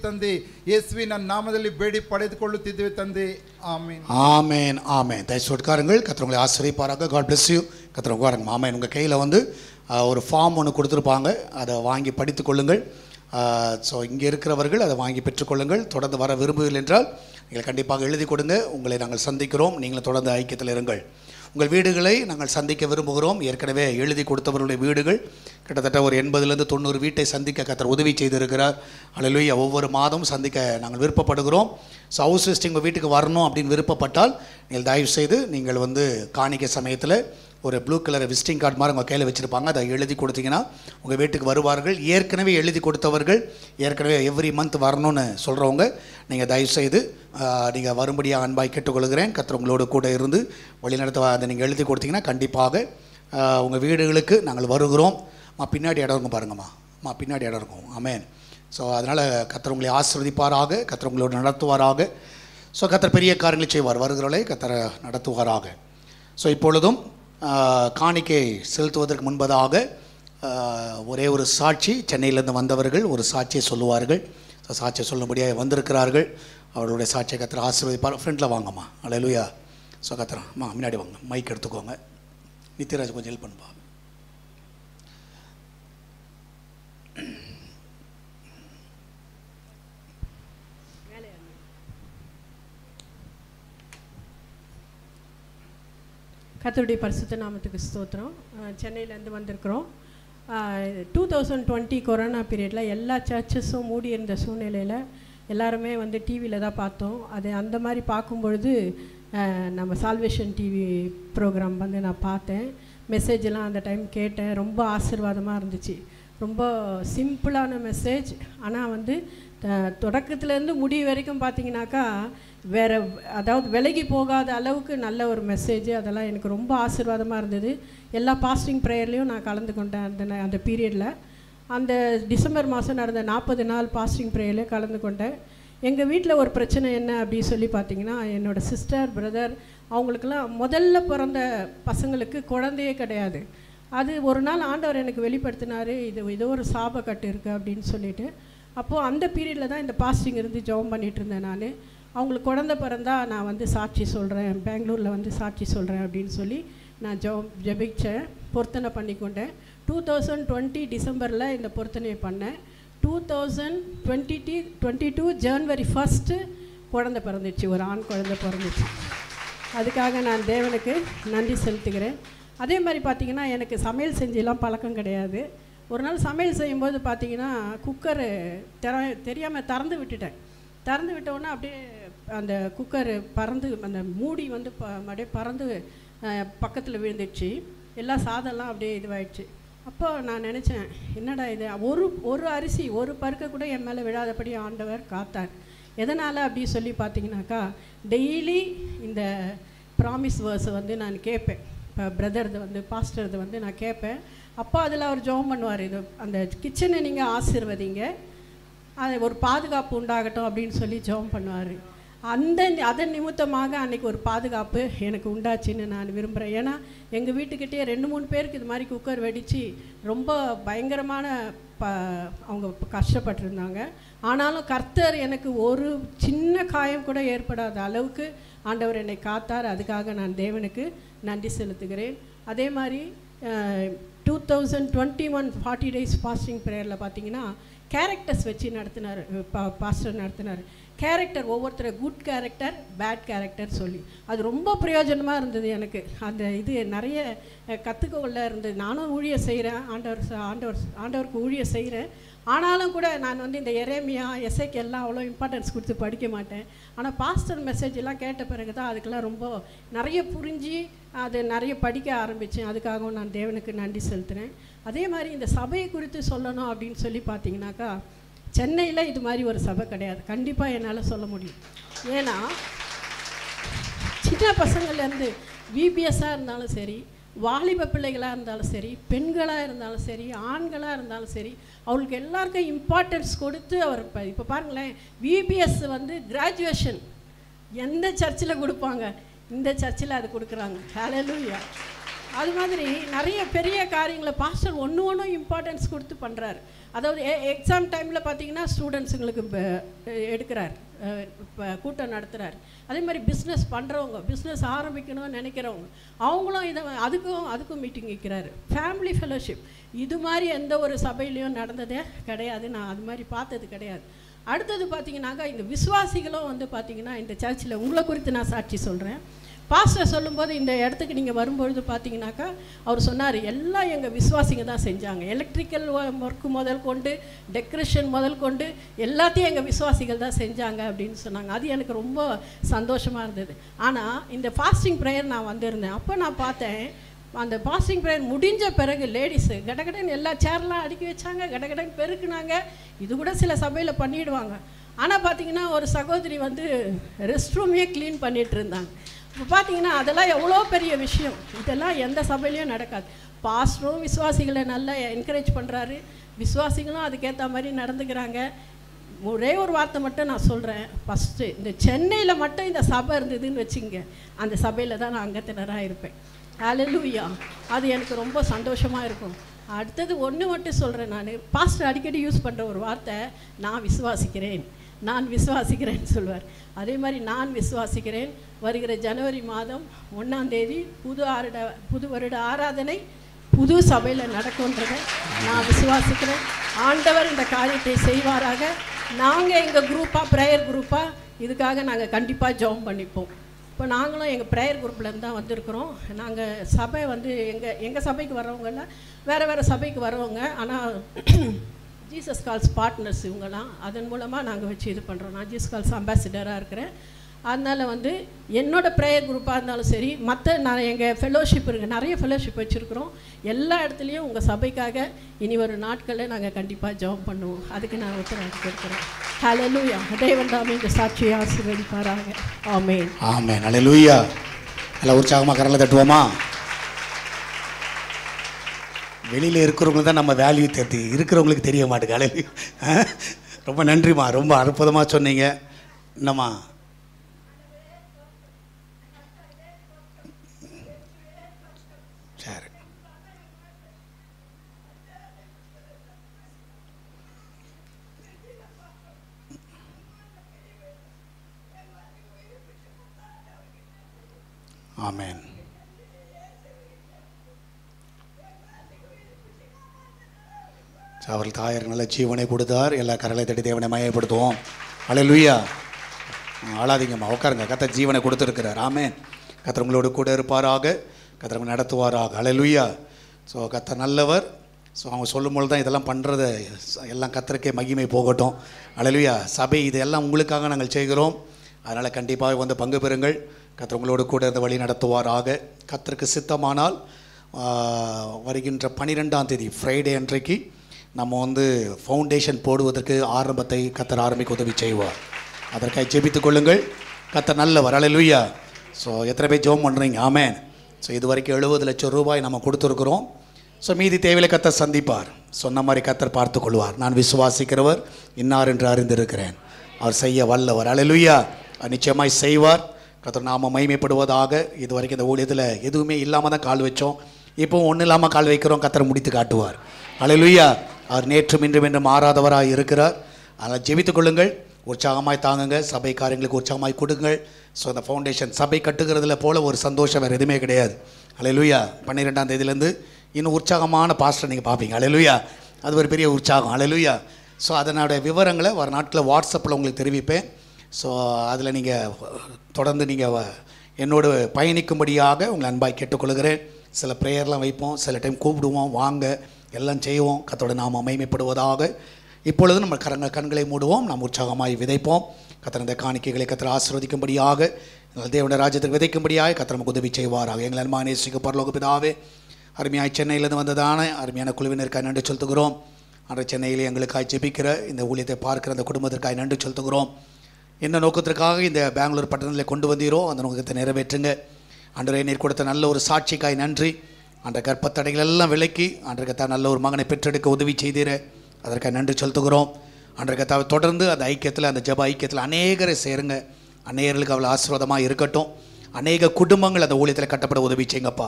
ತಂದೆ ಯೇಸುವಿನ ನಾಮದಲ್ಲಿ ಬೇಡಿ ಪಡೆದುಕೊಳ್ಳುತ್ತಿದ್ದೇವೆ ತಂದೆ ಆಮೀನ್ ஆமேன் ஆமேன் தயவுசெய்து உட்காருங்கள் கத்திர உங்களை ஆசிரியப்பாராக காட் bless யூ கத்திர உட்காருங்க ஆமேன் உங்கள் கையில் வந்து ஆஹ், ஒரு ஃபார்ம் ஒன்று கொடுத்துருப்பாங்க அதை வாங்கி படித்துக் கொள்ளுங்கள் ஸோ இங்கே இருக்கிறவர்கள் அதை வாங்கி பெற்றுக்கொள்ளுங்கள் தொடர்ந்து வர விரும்புவீர்கள் என்றால் நீங்கள் கண்டிப்பாக எழுதி கொடுங்க உங்களை நாங்கள் சந்திக்கிறோம் நீங்களும் தொடர்ந்து ஐக்கியத்தில் இருங்கள் உங்கள் வீடுகளை நாங்கள் சந்திக்க விரும்புகிறோம் ஏற்கனவே எழுதி கொடுத்தவர்களுடைய வீடுகள் கிட்டத்தட்ட ஒரு எண்பதுலேருந்து தொண்ணூறு வீட்டை சந்திக்க கத்தர் உதவி செய்திருக்கிறார் அல்லேலூயா ஒவ்வொரு மாதமும் சந்திக்க நாங்கள் விருப்பப்படுகிறோம் ஸோ ஹவுஸ் விசிட்டிங் உங்கள் வீட்டுக்கு வரணும் அப்படின்னு விருப்பப்பட்டால் நீங்கள் தயவு செய்து நீங்கள் வந்து காணிக்கை சமயத்தில் ஒரு ப்ளூ கலர் விசிட்டிங் கார்டு மாதிரி உங்கள் கையில் வச்சுருப்பாங்க அதை எழுதி கொடுத்தீங்கன்னா உங்கள் வீட்டுக்கு வருவார்கள் ஏற்கனவே எழுதி கொடுத்தவர்கள் ஏற்கனவே எவ்ரி மந்த் வரணும்னு சொல்கிறவங்க நீங்கள் தயவு செய்து நீங்கள் வரும்படியாக அன்பாய் கேட்டுக்கொள்கிறேன் கத்திர உங்களோடு கூட இருந்து வழிநடத்த அதை நீங்கள் எழுதி கொடுத்தீங்கன்னா கண்டிப்பாக உங்கள் வீடுகளுக்கு நாங்கள் வருகிறோம் மா பின்னாடி இடம் இருக்கும் பாருங்கம்மா மா பின்னாடி இடம் இருக்கும் ஆமேன் ஸோ அதனால் கத்தர் உங்களை ஆசிர்வதிப்பாராக கத்தர் உங்களோடு நடத்துவாராக ஸோ கத்தர் பெரிய காரியங்களை செய்வார் வருகிறவர்களை கத்தரை நடத்துவாராக ஸோ இப்பொழுதும் ஆஹ், காணிக்கை செலுத்துவதற்கு முன்பதாக ஆஹ், ஒரே ஒரு சாட்சி சென்னையிலேருந்து வந்தவர்கள் ஒரு சாட்சியை சொல்லுவார்கள் ஸோ சாட்சியை சொல்லும்படியாக வந்திருக்கிறார்கள் அவர்களுடைய சாட்சியை கத்திர ஆசீர்வதிப்பார் ஃப்ரெண்டில் வாங்கம்மா அலையலுயா ஸோ கத்திரம் அம்மா முன்னாடி வாங்க மைக் எடுத்துக்கோங்க நித்யராஜ் கொஞ்சம் ஹெல்ப் பண்ணுப்பா கர்த்தருடைய பரிசுத்த நாமத்துக்கு ஸ்தோத்திரம் அஹ் சென்னையிலேருந்து வந்திருக்கிறோம் டூ தௌசண்ட் டுவெண்ட்டி கொரோனா பீரியடில் எல்லா சர்ச்சஸும் மூடி இருந்த சூழ்நிலையில் எல்லாருமே வந்து டிவியில் தான் பார்த்தோம் அது அந்த மாதிரி பார்க்கும் பொழுது அஹ், நம்ம சால்வேஷன் டிவி ப்ரோக்ராம் வந்து நான் பார்த்தேன் மெசேஜ் எல்லாம் அந்த டைம் கேட்டேன் ரொம்ப ஆசீர்வாதமாக இருந்துச்சு ரொம்ப சிம்பிளான மெசேஜ் ஆனால் வந்து த- தொடக்கத்துலேருந்து முடிவு வரைக்கும் பார்த்தீங்கன்னாக்கா வேற அதாவது விலகி போகாத அளவுக்கு நல்ல ஒரு மெசேஜ் அதெல்லாம் எனக்கு ரொம்ப ஆசீர்வாதமாக இருந்தது எல்லா பாஸ்டிங் ப்ரேயர்லேயும் நான் கலந்து கொண்டேன் அந்த ந- அந்த பீரியடில் அந்த டிசம்பர் மாதம் நடந்த நாற்பது நாள் பாஸ்டிங் ப்ரேயர்லேயே கலந்து கொண்டேன் எங்கள் வீட்டில் ஒரு பிரச்சனை என்ன அப்படின்னு சொல்லி பார்த்தீங்கன்னா என்னோட சிஸ்டர் பிரதர் அவங்களுக்கெல்லாம் முதல்ல பிறந்த பசங்களுக்கு குழந்தையே கிடையாது அது ஒரு நாள் ஆண்டவர் எனக்கு வெளிப்படுத்தினாரு இது ஏதோ ஒரு சாபக்கட்டு இருக்குது அப்படின்னு சொல்லிட்டு அப்போது அந்த பீரியடில் தான் இந்த பாஸ்டிங் இருந்து ஜெபம் பண்ணிட்டு இருந்தேன் நான் அவங்களுக்கு குழந்தை பிறந்தா நான் வந்து சாட்சி சொல்கிறேன் பெங்களூரில் வந்து சாட்சி சொல்கிறேன் அப்படின்னு சொல்லி நான் ஜெபம் ஜெபிச்சேன் பொருத்தனை பண்ணி கொண்டேன் டூ தௌசண்ட் டுவெண்ட்டி டிசம்பரில் இந்த பொருத்தனையை பண்ணேன் டூ தௌசண்ட் டுவெண்ட்டி டி டுவெண்ட்டி டூ ஜனவரி ஃபஸ்ட்டு குழந்தை பிறந்துச்சு ஒரு ஆண் குழந்தை பிறந்துச்சு அதுக்காக நான் தேவனுக்கு நன்றி செலுத்துகிறேன் அதே மாதிரி பார்த்தீங்கன்னா எனக்கு சமையல் செஞ்செல்லாம் பழக்கம் கிடையாது ஒரு நாள் சமையல் செய்யும்போது பார்த்தீங்கன்னா குக்கரு தெர தெரியாமல் திறந்து விட்டுட்டேன் திறந்து விட்டோன்னே அப்படியே அந்த குக்கர் பறந்து அந்த மூடி வந்து ப அப்படியே பறந்து பக்கத்தில் விழுந்துடுச்சு எல்லா சாதம்லாம் அப்படியே இதுவாயிடுச்சு அப்போ நான் நினச்சேன் என்னடா இது ஒரு ஒரு அரிசி ஒரு பருக்க கூட என் மேலே விழாதபடி ஆண்டவர் காத்தார் எதனால் அப்படி சொல்லி பார்த்தீங்கன்னாக்கா டெய்லி இந்த ப்ராமிஸ் வேர்ஸை வந்து நான் கேட்பேன் இப்போ பிரதர்து வந்து பாஸ்டர்து வந்து நான் கேட்பேன் அப்போ அதில் அவர் ஜெபம் பண்ணுவார் இது அந்த கிச்சனை நீங்கள் ஆசீர்வதிங்க அது ஒரு பாதுகாப்பு உண்டாகட்டும் அப்படின்னு சொல்லி ஜெபம் பண்ணுவார் அந்த அதன் நிமித்தமாக அன்னைக்கு ஒரு பாதுகாப்பு எனக்கு உண்டாச்சுன்னு நான் விரும்புகிறேன் ஏன்னா எங்கள் வீட்டுக்கிட்டே ரெண்டு மூணு பேருக்கு இது மாதிரி குக்கர் வெடித்து ரொம்ப பயங்கரமான ப அவங்க கஷ்டப்பட்டிருந்தாங்க ஆனாலும் கர்த்தர் எனக்கு ஒரு சின்ன காயம் கூட ஏற்படாத அளவுக்கு ஆண்டவர் என்னை காத்தார் அதுக்காக நான் தேவனுக்கு நன்றி செலுத்துகிறேன் அதே மாதிரி two thousand twenty one forty days fasting ப்ரேயரில் பார்த்தீங்கன்னா கேரக்டர்ஸ் வச்சு நடத்தினார் பா பாஸ்டர் நடத்தினார் கேரக்டர் ஒவ்வொருத்தர் குட் கேரக்டர் பேட் கேரக்டர் சொல்லி அது ரொம்ப பிரயோஜனமாக இருந்தது எனக்கு அந்த இது நிறைய கற்றுக்கொள்ள இருந்தது நானும் ஊழியம் செய்கிறேன் ஆண்டவர் ச- ஆண்டவர் ஆண்டவருக்கு ஊழியம் செய்கிறேன் ஆனாலும் கூட நான் வந்து இந்த எரேமியா எஸ்ஐக்கு எல்லாம் அவ்வளோ இம்பார்ட்டன்ஸ் கொடுத்து படிக்க மாட்டேன் ஆனால் பாஸ்டர் மெசேஜ் எல்லாம் கேட்ட பிறகு தான் அதுக்கெல்லாம் ரொம்ப நிறைய புரிஞ்சு அது நிறைய படிக்க ஆரம்பித்தேன் அதுக்காகவும் நான் தேவனுக்கு நன்றி செலுத்துகிறேன் அதே மாதிரி இந்த சபையை குறித்து சொல்லணும் அப்படின்னு சொல்லி பார்த்தீங்கன்னாக்கா சென்னையில் இது மாதிரி ஒரு சபை கிடையாது கண்டிப்பாக என்னால் சொல்ல முடியும் ஏன்னா சின்ன பசங்கள்லேருந்து விபிஎஸ்ஸாக இருந்தாலும் சரி வாலிப பிள்ளைகளாக இருந்தாலும் சரி பெண்களாக இருந்தாலும் சரி ஆண்களாக இருந்தாலும் சரி அவங்களுக்கு எல்லாருக்கும் இம்பார்ட்டன்ஸ் கொடுத்து அவர் இப்போ இப்போ பாருங்களேன் விபிஎஸ் வந்து கிராஜுவேஷன் எந்த சர்ச்சில் கொடுப்பாங்க இந்த சர்ச்சில் அது கொடுக்குறாங்க ஹalleluya அது மாதிரி நிறைய பெரிய காரியங்களை பாஸ்டர் ஒன்று ஒன்றும் இம்பார்ட்டன்ஸ் கொடுத்து பண்ணுறாரு அதாவது எக்ஸாம் டைமில் பார்த்தீங்கன்னா ஸ்டூடெண்ட்ஸுங்களுக்கு எடுக்கிறார் இப்போ கூட்டம் நடத்துகிறார் அதே மாதிரி பிஸ்னஸ் பண்ணுறவங்க பிஸ்னஸ் ஆரம்பிக்கணும்னு நினைக்கிறவங்க அவங்களும் இதை அதுக்கும் அதுக்கும் மீட்டிங் வைக்கிறாரு ஃபேமிலி ஃபெலோஷிப் இது மாதிரி எந்த ஒரு சபையிலையும் நடந்ததே கிடையாது நான் அது மாதிரி பார்த்தது கிடையாது அடுத்தது பார்த்தீங்கன்னாக்கா இந்த விசுவாசிகளும் வந்து பார்த்தீங்கன்னா இந்த சர்ச்சில் உங்களை குறித்து நான் சாட்சி சொல்கிறேன் பாஸ்டர் சொல்லும்போது இந்த இடத்துக்கு நீங்கள் வரும்பொழுது பார்த்தீங்கன்னாக்கா அவர் சொன்னார் எல்லாம் எங்கள் விசுவாசிங்க தான் செஞ்சாங்க எலக்ட்ரிக்கல் ஒர்க்கு முதல் கொண்டு டெக்கரேஷன் முதல் கொண்டு எல்லாத்தையும் எங்கள் விசுவாசிகள் தான் செஞ்சாங்க அப்படின்னு சொன்னாங்க அது எனக்கு ரொம்ப சந்தோஷமாக இருந்தது ஆனால் இந்த ஃபாஸ்டிங் ப்ரேயர் நான் வந்திருந்தேன் அப்போ நான் பார்த்தேன் அந்த பாஸ்டிங் ப்ரேயர் முடிஞ்ச பிறகு லேடிஸு கடகடன்னு எல்லா சேர்லாம் அடுக்கி வச்சாங்க கடகடன்னு பெருக்குனாங்க இது கூட சில சபையில் பண்ணிடுவாங்க ஆனால் பார்த்தீங்கன்னா ஒரு சகோதரி வந்து ரெஸ்ட் ரூமையே க்ளீன் பண்ணிட்டு இருந்தாங்க இப்போ பார்த்தீங்கன்னா அதெல்லாம் எவ்வளோ பெரிய விஷயம் இதெல்லாம் எந்த சபையிலையும் நடக்காது பாஸ்டரும் விசுவாசிகளை நல்லா என்கரேஜ் பண்ணுறாரு விசுவாசிகளும் அதுக்கேற்ற மாதிரி நடந்துக்கிறாங்க ஒரே ஒரு வார்த்தை மட்டும் நான் சொல்கிறேன் ஃபஸ்ட்டு இந்த சென்னையில் மட்டும் இந்த சபை இருந்ததுன்னு வச்சுங்க அந்த சபையில் தான் நான் அங்கத்தினராக இருப்பேன் ஹalleluya அது எனக்கு ரொம்ப சந்தோஷமாக இருக்கும் அடுத்தது ஒன்று மட்டும் சொல்கிறேன் நான் பாஸ்டர் அடிக்கடி யூஸ் பண்ணுற ஒரு வார்த்தை நான் விசுவாசிக்கிறேன் நான் விசுவாசிக்கிறேன்னு சொல்வார் அதே மாதிரி நான் விசுவாசிக்கிறேன் வருகிற ஜனவரி மாதம் ஒன்றாம் தேதி புது ஆருட புது வருட ஆராதனை புது சபையில் நடக்கும்ன்றதை நான் விசுவாசிக்கிறேன் ஆண்டவர் இந்த காரியத்தை செய்வாராக நாங்கள் எங்கள் குரூப்பாக ப்ரேயர் குரூப்பாக இதுக்காக நாங்கள் கண்டிப்பாக ஜெபம் பண்ணிப்போம் இப்போ நாங்களும் எங்கள் ப்ரேயர் குரூப்லேருந்து தான் வந்திருக்கிறோம் நாங்கள் சபை வந்து எங்கள் எங்கள் சபைக்கு வர்றவங்கெல்லாம் வேறு வேறு சபைக்கு வரவங்க ஆனால் ஜீசஸ் கால்ஸ் பார்ட்னர்ஸ் இவங்கெல்லாம் அதன் மூலமாக நாங்கள் வச்சு இது பண்ணுறோம் நான் ஜீசஸ் கால்ஸ் அம்பாசிடராக இருக்கிறேன் அதனால் வந்து என்னோட ப்ரேயர் குரூப்பாக இருந்தாலும் சரி மற்ற நான் எங்கள் ஃபெலோஷிப் இருக்குது நிறைய ஃபெலோஷிப் வச்சுருக்குறோம் எல்லா இடத்துலையும் உங்கள் சபைக்காக இனி ஒரு நாட்களில் நாங்கள் கண்டிப்பாக ஜெபம் பண்ணுவோம் அதுக்கு நான் உத்தரவாதம் கொடுக்குறேன் ஹalleluya தேவன் தாமே இந்த சாட்சியை ஆசீர்வதிப்பாராக ஆமென் ஆமென் அல்லேலூயா எல்லாம் உற்சாகமாக கரலை தட்டுவோமா வெளியில் இருக்கிறவங்களுக்கு தான் நம்ம வேல்யூ தெரியுது இருக்கிறவங்களுக்கு தெரிய மாட்டேங்குது அலையிலையும் ரொம்ப நன்றிம்மா ரொம்ப அற்புதமாக சொன்னீங்க என்னம்மா சரி ஆமென் அவர் தாயார் நல்ல ஜீவனை கொடுத்தார் எல்லா கரலை தட்டி தேவனை மயப்படுத்துவோம் அலையலுய்யா ஆளாதீங்கம்மா உட்காருங்க கத்த ஜீவனை கொடுத்துருக்கிறார் ஆமென் கத்தர் உங்களோடு கூட இருப்பாராக கத்தர் உங்களை நடத்துவாராக அலையலுய்யா ஸோ கத்தர் நல்லவர் ஸோ அவங்க சொல்லும்போது தான் இதெல்லாம் பண்ணுறது எல்லாம் கத்தருக்கே மகிமை போகட்டும் அலையலுய்யா சபை இதெல்லாம் உங்களுக்காக நாங்கள் செய்கிறோம் அதனால் கண்டிப்பாக வந்து பங்கு பெறுங்கள் கத்தர் உங்களோடு கூட இந்த வழி நடத்துவாராக கத்தருக்கு சித்தமானால் ஆஹ், வருகின்ற பன்னிரெண்டாம் தேதி ஃப்ரைடே அன்றைக்கு நம்ம வந்து ஃபவுண்டேஷன் போடுவதற்கு ஆரம்பத்தை கத்தர் ஆரம்பிக்க உதவி செய்வார் அதற்காக ஜெபித்துக் கொள்ளுங்கள் கத்தர் நல்லவர் அலையலுய்யா ஸோ எத்தனை பேர் ஜெபம் பண்ணுறீங்க ஆமென் ஸோ இது வரைக்கும் எழுபது லட்சம் ரூபாய் நம்ம கொடுத்துருக்குறோம் ஸோ மீதி தேவையில கத்தர் சந்திப்பார் சொன்ன மாதிரி கத்தர் பார்த்து கொள்வார் நான் விசுவாசிக்கிறவர் இன்னார் என்று அறிந்திருக்கிறேன் அவர் செய்ய வல்லவர் அலையலுய்யா அவர் நிச்சயமாய் செய்வார் கத்தர் நாம மைமைப்படுவதாக இது வரைக்கும் இந்த ஊழியத்தில் எதுவுமே இல்லாமல் தான் கால் வச்சோம் இப்போ ஒன்றும் இல்லாமல் கால் வைக்கிறோம் கத்தர் முடித்து காட்டுவார் அலையலுய்யா அவர் நேற்றும் இன்றும் என்று மாறாதவராக இருக்கிறார் அதனால் ஜெபித்துக் கொள்ளுங்கள் உற்சாகமாய் தாங்குங்க சபை காரியங்களுக்கு உற்சாகமாய் கொடுங்கள் ஸோ அந்த ஃபவுண்டேஷன் சபை கட்டுகிறதுல போல ஒரு சந்தோஷம் வேறு எதுவுமே கிடையாது அலையலுயா பன்னிரெண்டாம் தேதியிலேருந்து இன்னும் உற்சாகமான பாஸ்டர் நீங்கள் பார்ப்பீங்க அலையலுயா அது ஒரு பெரிய உற்சாகம் அலையலுயா ஸோ அதனுடைய விவரங்களை வர நாட்களில் வாட்ஸ்அப்பில் உங்களுக்கு தெரிவிப்பேன் ஸோ அதில் நீங்கள் தொடர்ந்து நீங்கள் என்னோடு பயணிக்கும்படியாக உங்களை அன்பாய் கேட்டுக்கொள்கிறேன் சில ப்ரேயர்லாம் வைப்போம் சில டைம் கூப்பிடுவோம் வாங்க எல்லாம் செய்வோம் கத்தோட நாம் அமைமைப்படுவதாக இப்பொழுது நம்ம கரங்கள் கண்களை மூடுவோம் நாம் உற்சாகமாய் விதைப்போம் கத்தர் இந்த காணிக்கைகளை கத்தர் ஆசீர்வதிக்கும்படியாக எங்கள் தேவனுடைய ராஜ்யத்துக்கு விதைக்கும்படியாக கத்தர் நமக்கு உதவி செய்வாராக எங்கள் அன்பான நேசிக்க பரலோக பிதாவே அருமையாய் சென்னையிலிருந்து வந்ததான அருமையான குழுவினருக்காய் நன்றி செலுத்துகிறோம் அன்றைய சென்னையில் எங்களுக்காய் ஜெபிக்கிற இந்த ஊழியத்தை பார்க்கிற அந்த குடும்பத்திற்காய் நன்றி செலுத்துகிறோம் என்ன நோக்கத்திற்காக இந்த பெங்களூர் பட்டணத்தில் கொண்டு வந்தீரோ அந்த நோக்கத்தை நிறைவேற்றுங்க அன்றரை நீர் கொடுத்த நல்ல ஒரு சாட்சிக்காய் நன்றி அன்ற கர்ப்பத்தடைகள் எல்லாம் விலக்கி அன்றைக்கு தான் நல்ல ஒரு மகனை பெற்றெடுக்க உதவி செய்தீர அதற்காக நன்றி செலுத்துகிறோம் அன்றைக்கு தாவை தொடர்ந்து அந்த ஐக்கியத்தில் அந்த ஜெப ஐக்கியத்தில் அநேகரை சேருங்க அநேகர்களுக்கு அவ்வளோ ஆசீர்வாதமாக இருக்கட்டும் அநேக குடும்பங்கள் அந்த ஊழியத்தில் கட்டப்பட உதவி செய்யுங்கப்பா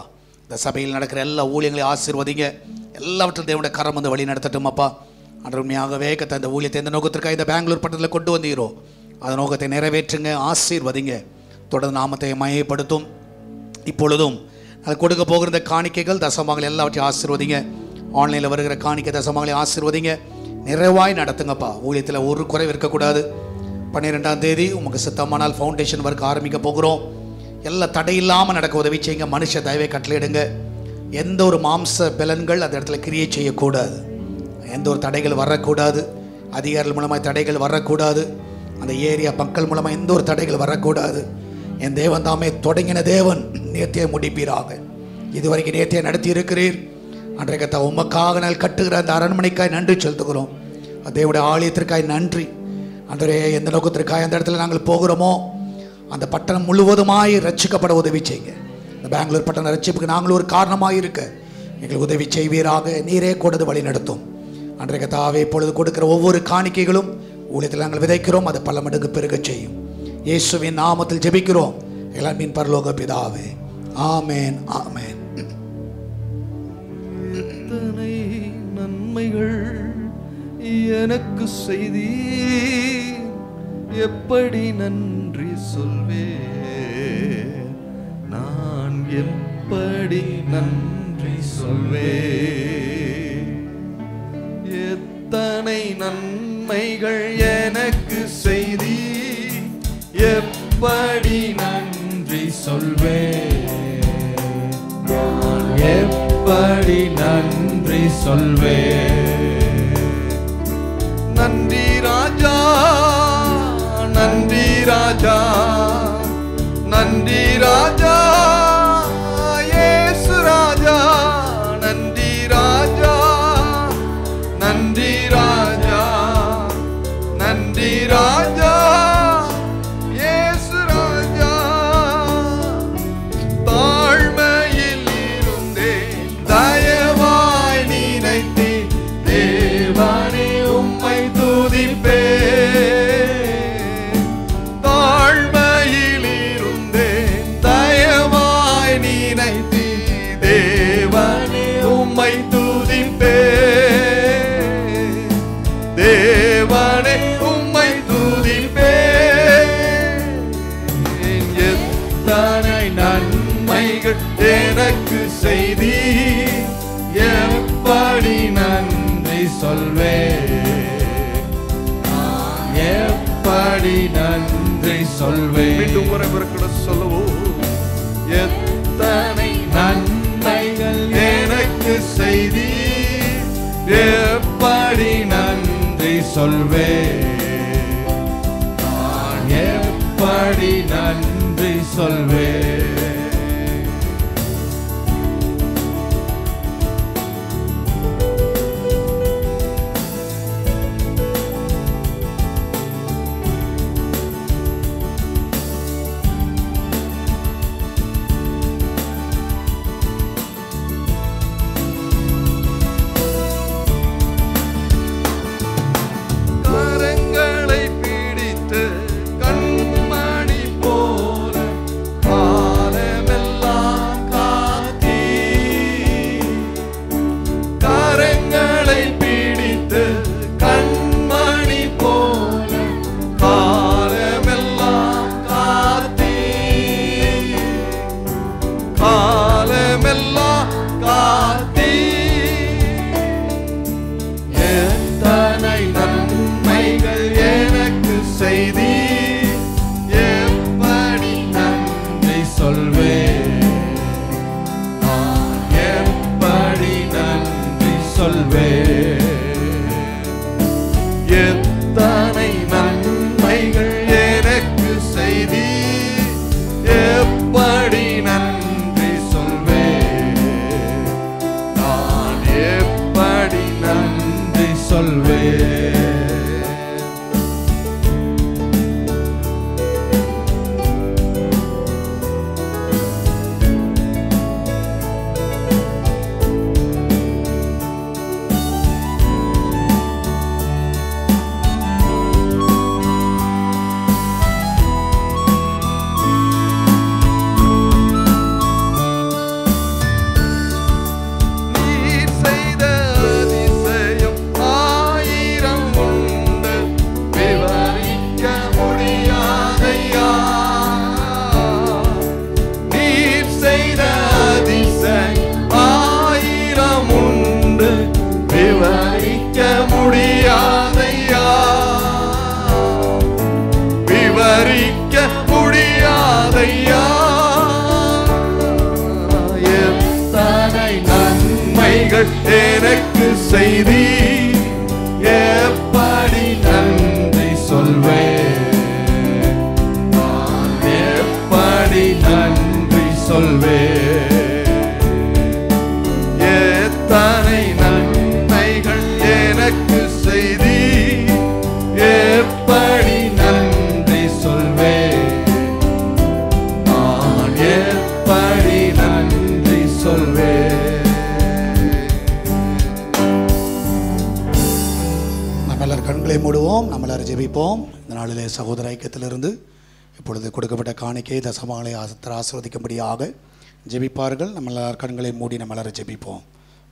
இந்த சபையில் நடக்கிற எல்லா ஊழியங்களையும் ஆசீர்வதிங்க எல்லாவற்றிலும் தேவனுடைய கரம் வந்து வழி நடத்தட்டும் அப்பா அன்று உண்மையாகவே கத்த இந்த ஊழியத்தை எந்த நோக்கத்திற்காக இந்த பெங்களூர் பட்டணத்தில் கொண்டு வந்தீரோ அந்த நோக்கத்தை நிறைவேற்றுங்க ஆசீர்வதிங்க தொடர்ந்து நாமத்தை மையப்படுத்தும் இப்பொழுதும் அது கொடுக்க போகிற இந்த காணிக்கைகள் தசமங்கள் எல்லாவற்றையும் ஆசீர்வதிங்க ஆன்லைனில் வருகிற காணிக்கை தசமங்களை ஆசீர்வதிங்க நிறைவாய் நடத்துங்கப்பா ஊழியத்தில் ஒரு குறைவு இருக்கக்கூடாது பன்னிரெண்டாம் தேதி உமக்கு சித்தமானால் ஃபவுண்டேஷன் ஒர்க் ஆரம்பிக்க போகிறோம் எல்லா தடை இல்லாமல் நடக்க உதவி செய்யுங்க மனுஷ தயவை கட்டளையிடுங்க எந்த ஒரு மாம்ச பலன்கள் அந்த இடத்துல கிரியேட் செய்யக்கூடாது எந்த ஒரு தடைகள் வரக்கூடாது அதிகாரிகள் மூலமாக தடைகள் வரக்கூடாது அந்த ஏரியா மக்கள் மூலமாக எந்த ஒரு தடைகள் வரக்கூடாது என் தேவன் தாமே தொடங்கின தேவன் நேர்த்தியை முடிப்பீராக இதுவரைக்கும் நேர்த்தியை நடத்தி இருக்கிறீர் அன்றைக்கு கத்தா உமக்காக நாள் கட்டுகிற அந்த அரண்மனைக்காய் நன்றி செலுத்துகிறோம் தேவடைய ஆலயத்திற்காய் நன்றி அன்றே எந்த நோக்கத்திற்காக அந்த இடத்துல நாங்கள் போகிறோமோ அந்த பட்டணம் முழுவதுமாய் ரட்சிக்கப்பட உதவி செய்யுங்க இந்த பெங்களூர் பட்டணம் ரட்சிப்புக்கு நாங்களும் ஒரு காரணமாக இருக்க எங்களுக்கு உதவி செய்வீராக நீரே கொடுத்து வழி நடத்தும் அன்றைக்கு தாவே இப்பொழுது கொடுக்கிற ஒவ்வொரு காணிக்கைகளும் ஊழியத்தில் நாங்கள் விதைக்கிறோம் அதை பல மடங்கு பெருகச் செய்யும் இயேசுவின் நாமத்தில் ஜெபிக்கிறோம் எல்லாம் மீன் பரலோக பிதாவே ஆமேன் ஆமேன் எத்தனை நன்மைகள் எனக்கு செய்தி எப்படி நன்றி சொல்வே நான் எப்படி நன்றி சொல்வே எத்தனை நன்மைகள் எனக்கு செய்தி எப்படி நன்றி சொல்வே நான் எப்படி நன்றி சொல்வே நன்றி ராஜா நன்றி ராஜா நன்றி ராஜா இயேசு ராஜா நன்றி ராஜா நன்றி ராஜா நன்றி ராஜா இயேசு ராஜா தாழ்மையில் இருந்தேன் தயவாய் நினைத்தேன் தேவனே உம்மை துதிப்பே தாழ்மையில் இருந்தேன் தயவாய் நினைத்தே தேவனே உம்மை துதிப்பே தேவனே உம்மை துதிப்பே எத்தனை நன்மைகள் எனக்கு செய்தி எப்படி நன்றி சொல்வே எப்படி நன்றி சொல்வே மீண்டும் ஒரு கூட சொல்லுவோம் எத்தனை நன்மைகள் எனக்கு செய்தி எப்படி நன்றி சொல்வே நான் எப்படி நன்றி சொல்வே கரங்களை பிடித்து கண்மணி போல செய்தி எப்படி நன்றி சொல்வேன் நான் எப்படி நன்றி சொல்வேன் எத்தனை நன்மைகள் எனக்கு செய்தி எப்படி நன்றி சொல்வேன் நான் எப்படி நன்றி சொல்வேன் நம்ம எல்லாரும் கண்களை மூடுவோம் நம்ம எல்லாரும் ஜெபிப்போம் இந்த நாளிலே சகோதர ஐக்கியத்திலிருந்து இப்பொழுது கொடுக்கப்பட்ட காணிக்கை தசமாலை ஆசத்தர் ஆசிர்வதிக்கும்படியாக ஜெபிப்பார்கள் நம்ம எல்லாரும் கண்களை மூடி நம்ம எல்லாரும் ஜெபிப்போம்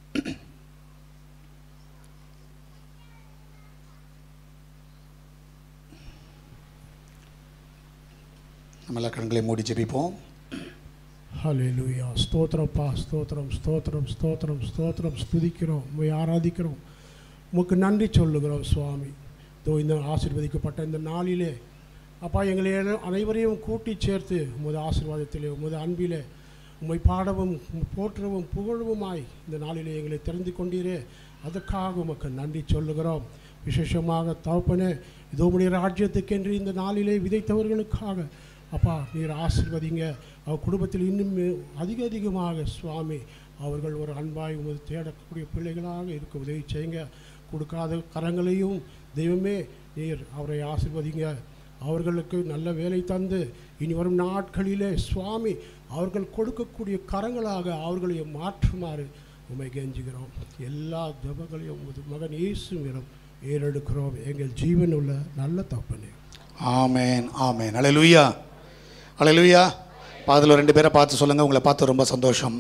நம்ம எல்லாரும் கண்களை மூடி ஜெபிப்போம் ஹalleluya ஸ்தோத்திரப்பா ஸ்தோத்திரம் ஸ்தோத்திரம் ஸ்தோத்திரம் ஸ்தோத்திரம் ஸ்துதிக்கிறோம் உம்மை ஆராதிக்கிறோம் உமக்கு நன்றி சொல்லுகிறோம் சுவாமி இதோ இந்த ஆசீர்வதிக்கப்பட்ட இந்த நாளிலே அப்பா எங்களை எல்லாம் அனைவரையும் கூட்டி சேர்த்து உமது ஆசீர்வாதத்திலே உமது அன்பிலே உம்மை பாடவும் உம்மை போற்றவும் புகழவுமாய் இந்த நாளிலே எங்களை தெரிந்து கொண்டீரே அதற்காக உமக்கு நன்றி சொல்லுகிறோம் விசேஷமாக தகப்பனே இதோ உடைய ராஜ்யத்துக்கென்று இந்த நாளிலே விதைத்தவர்களுக்காக அப்பா நீர் ஆசீர்வதிங்க அவர் குடும்பத்தில் இன்னும் அதிக அதிகமாக சுவாமி அவர்கள் ஒரு அன்பாய் உமது தேடக்கூடிய பிள்ளைகளாக இருக்க உதவி செய்யுங்க கொடுக்காத கரங்களையும் தெய்வமே நீர் அவரை ஆசீர்வதிங்க அவர்களுக்கு நல்ல வேலை தந்து இனி வரும் நாட்களிலே சுவாமி அவர்கள் கொடுக்கக்கூடிய கரங்களாக அவர்களை மாற்றுமாறு உமை கெஞ்சுகிறோம் எல்லா ஜபங்களையும் உமது மகன் இயேசுவிடம் ஏறெடுக்கிறோம் எங்கள் ஜீவன் உள்ள நல்ல தப்பனே ஆமேன் ஆமேன் அலையலுயா அலையலுயா பாதில் ரெண்டு பேரை பார்த்து சொல்லுங்கள் உங்களை பார்த்து ரொம்ப சந்தோஷம்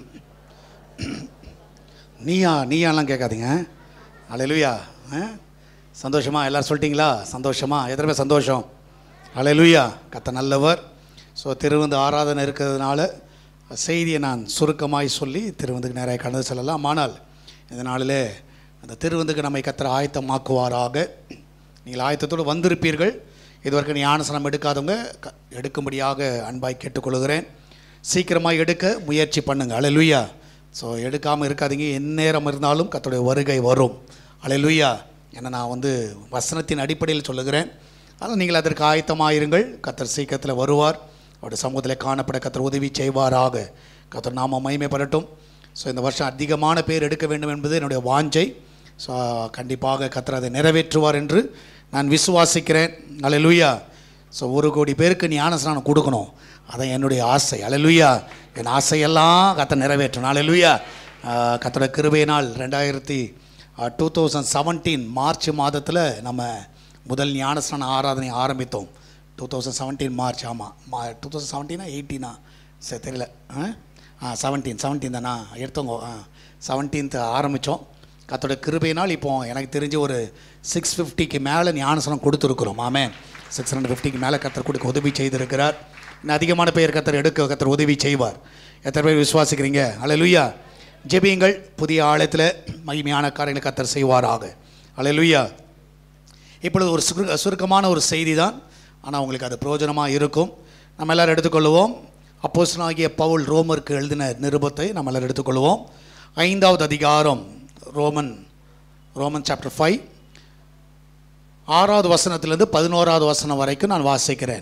நீயா நீயாலாம் கேட்காதீங்க அலையலுயா சந்தோஷமா எல்லாரும் சொல்லிட்டீங்களா சந்தோஷமா எத்தனை பேர் சந்தோஷம் அலையலுயா கத்த நல்லவர் ஸோ திருவந்து ஆராதனை இருக்கிறதுனால செய்தியை நான் சுருக்கமாய் சொல்லி திருவந்துக்கு நிறைய கடந்து செல்லலாம் ஆனால் இந்த நாளிலே அந்த திருவந்துக்கு நம்மை கத்தரை ஆயத்தமாக்குவாராக நீங்கள் ஆயத்தத்தோடு வந்திருப்பீர்கள் இதுவரைக்கும் ஞானசனம் எடுக்காதவங்க க- எடுக்கும்படியாக அன்பாய் கேட்டுக்கொள்கிறேன் சீக்கிரமாக எடுக்க முயற்சி பண்ணுங்க அலையலுயா ஸோ எடுக்காமல் இருக்காதீங்க எந்நேரம் இருந்தாலும் கத்தருடைய வருகை வரும் அலையலுயா ஏன்னா நான் வந்து வசனத்தின் அடிப்படையில் சொல்லுகிறேன் அதனால் நீங்கள் அதற்கு ஆயத்தமாக இருங்கள் கத்தர் சீக்கிரத்தில் வருவார் அவருடைய சமூகத்தில் காணப்பட கத்தர் உதவி செய்வாராக கத்தர் நாம மகிமைப்படட்டும் ஸோ இந்த வருஷம் அதிகமான பேர் எடுக்க வேண்டும் என்பது என்னுடைய வாஞ்சை ஸோ கண்டிப்பாக கத்தர் அதை நிறைவேற்றுவார் என்று நான் விசுவாசிக்கிறேன் அலையலுயா ஸோ ஒரு கோடி பேருக்கு ஞானஸ்நானம் கொடுக்கணும் அதான் என்னுடைய ஆசை அலையலுயா என் ஆசையெல்லாம் கத்த நிறைவேற்றணும் அலையலுயா கத்தோட கிருபையினால் ரெண்டாயிரத்தி டூ தௌசண்ட் செவன்டீன் மார்ச் மாதத்தில் நம்ம முதல் ஞானஸ்நான ஆராதனை ஆரம்பித்தோம் டூ தௌசண்ட் செவன்டீன் மார்ச் ஆமாம் மா டூ தௌசண்ட் செவன்டீனா எயிட்டீனா சரி தெரியல ஆ ஆ செவன்டீன் செவன்டீன் தானா எடுத்தோங்க ஆ செவன்டீன்த் ஆரம்பித்தோம் கத்தோட கிருபையினால் இப்போ எனக்கு தெரிஞ்சு ஒரு சிக்ஸ் ஃபிஃப்டிக்கு மேலே ஞானசனம் கொடுத்துருக்குறோம் ஆமே சிக்ஸ் ஹண்ட்ரட் ஃபிஃப்டிக்கு மேலே கத்தர் கொடுக்க உதவி செய்திருக்கிறார் இன்னும் அதிகமான பேர் கத்தர் எடுக்க கத்தர் உதவி செய்வார் எத்தனை பேர் விசுவாசிக்கிறீங்க அல்லேலூயா ஜெபியுங்கள் புதிய ஆழத்தில் மகிமையான காரியங்களை கத்தர் செய்வாராக அல்லேலூயா இப்பொழுது ஒரு சுரு சுருக்கமான ஒரு செய்தி தான் ஆனால் உங்களுக்கு அது பிரயோஜனமாக இருக்கும் நம்ம எல்லாரும் எடுத்துக்கொள்வோம் அப்போஸ்தலனாகிய பவுல் ரோமருக்கு எழுதின நிருபத்தை நம்ம எல்லாரும் எடுத்துக்கொள்வோம் ஐந்தாவது அதிகாரம் ரோமன் ரோமன் சாப்டர் ஃபைவ் ஆறாவது வசனத்திலிருந்து பதினோராவது வசனம் வரைக்கும் நான் வாசிக்கிறேன்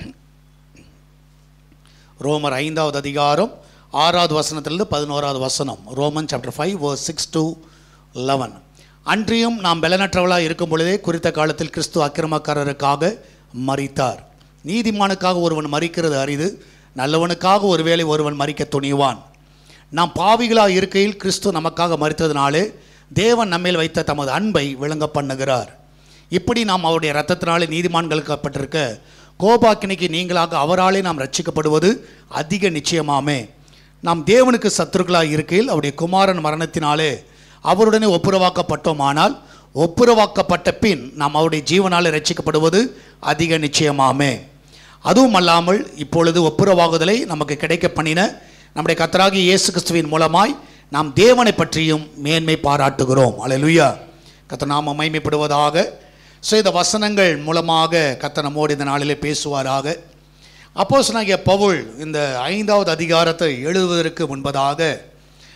ரோமர் ஐந்தாவது அதிகாரம் ஆறாவது வசனத்திலிருந்து பதினோராவது வசனம் Roman chapter five verse six to eleven அன்றியும் நாம் பலனற்றவளாக இருக்கும் பொழுதே குறித்த காலத்தில் கிறிஸ்து அக்கிரமக்காரருக்காக மரித்தார் நீதிமானுக்காக ஒருவன் மரிக்கிறது அரிது நல்லவனுக்காக ஒருவேளை ஒருவன் மரிக்க துணிவான் நாம் பாவிகளாக இருக்கையில் கிறிஸ்து நமக்காக மரித்ததினாலே தேவன் நம்மேல் வைத்த தமது அன்பை விளங்க பண்ணுகிறார் இப்படி நாம் அவருடைய இரத்தத்தினாலே நீதிமான்களுக்கப்பட்டிருக்க கோபாக்கினைக்கு நீங்களாக அவராலே நாம் ரட்சிக்கப்படுவது அதிக நிச்சயமாமே நாம் தேவனுக்கு சத்துருக்களாக இருக்கையில் அவருடைய குமாரன் மரணத்தினாலே அவருடனே ஒப்புரவாக்கப்பட்டோமானால் ஒப்புரவாக்கப்பட்ட பின் நாம் அவருடைய ஜீவனாலே ரட்சிக்கப்படுவது அதிக நிச்சயமாமே அதுவும் அல்லாமல் இப்பொழுது ஒப்புரவாகுதலை நமக்கு கிடைக்க பண்ணின நம்முடைய கத்தராகிய இயேசு கிறிஸ்துவின் மூலமாய் நாம் தேவனை பற்றியும் மேன்மை பாராட்டுகிறோம் அல்லேலூயா கத்த நாம மைமைப்படுவதாக ஸோ இந்த வசனங்கள் மூலமாக கத்த நம்மோடு இந்த நாளிலே பேசுவாராக அப்போஸ்தலனாகிய பவுல் இந்த ஐந்தாவது அதிகாரத்தை எழுதுவதற்கு முன்பதாக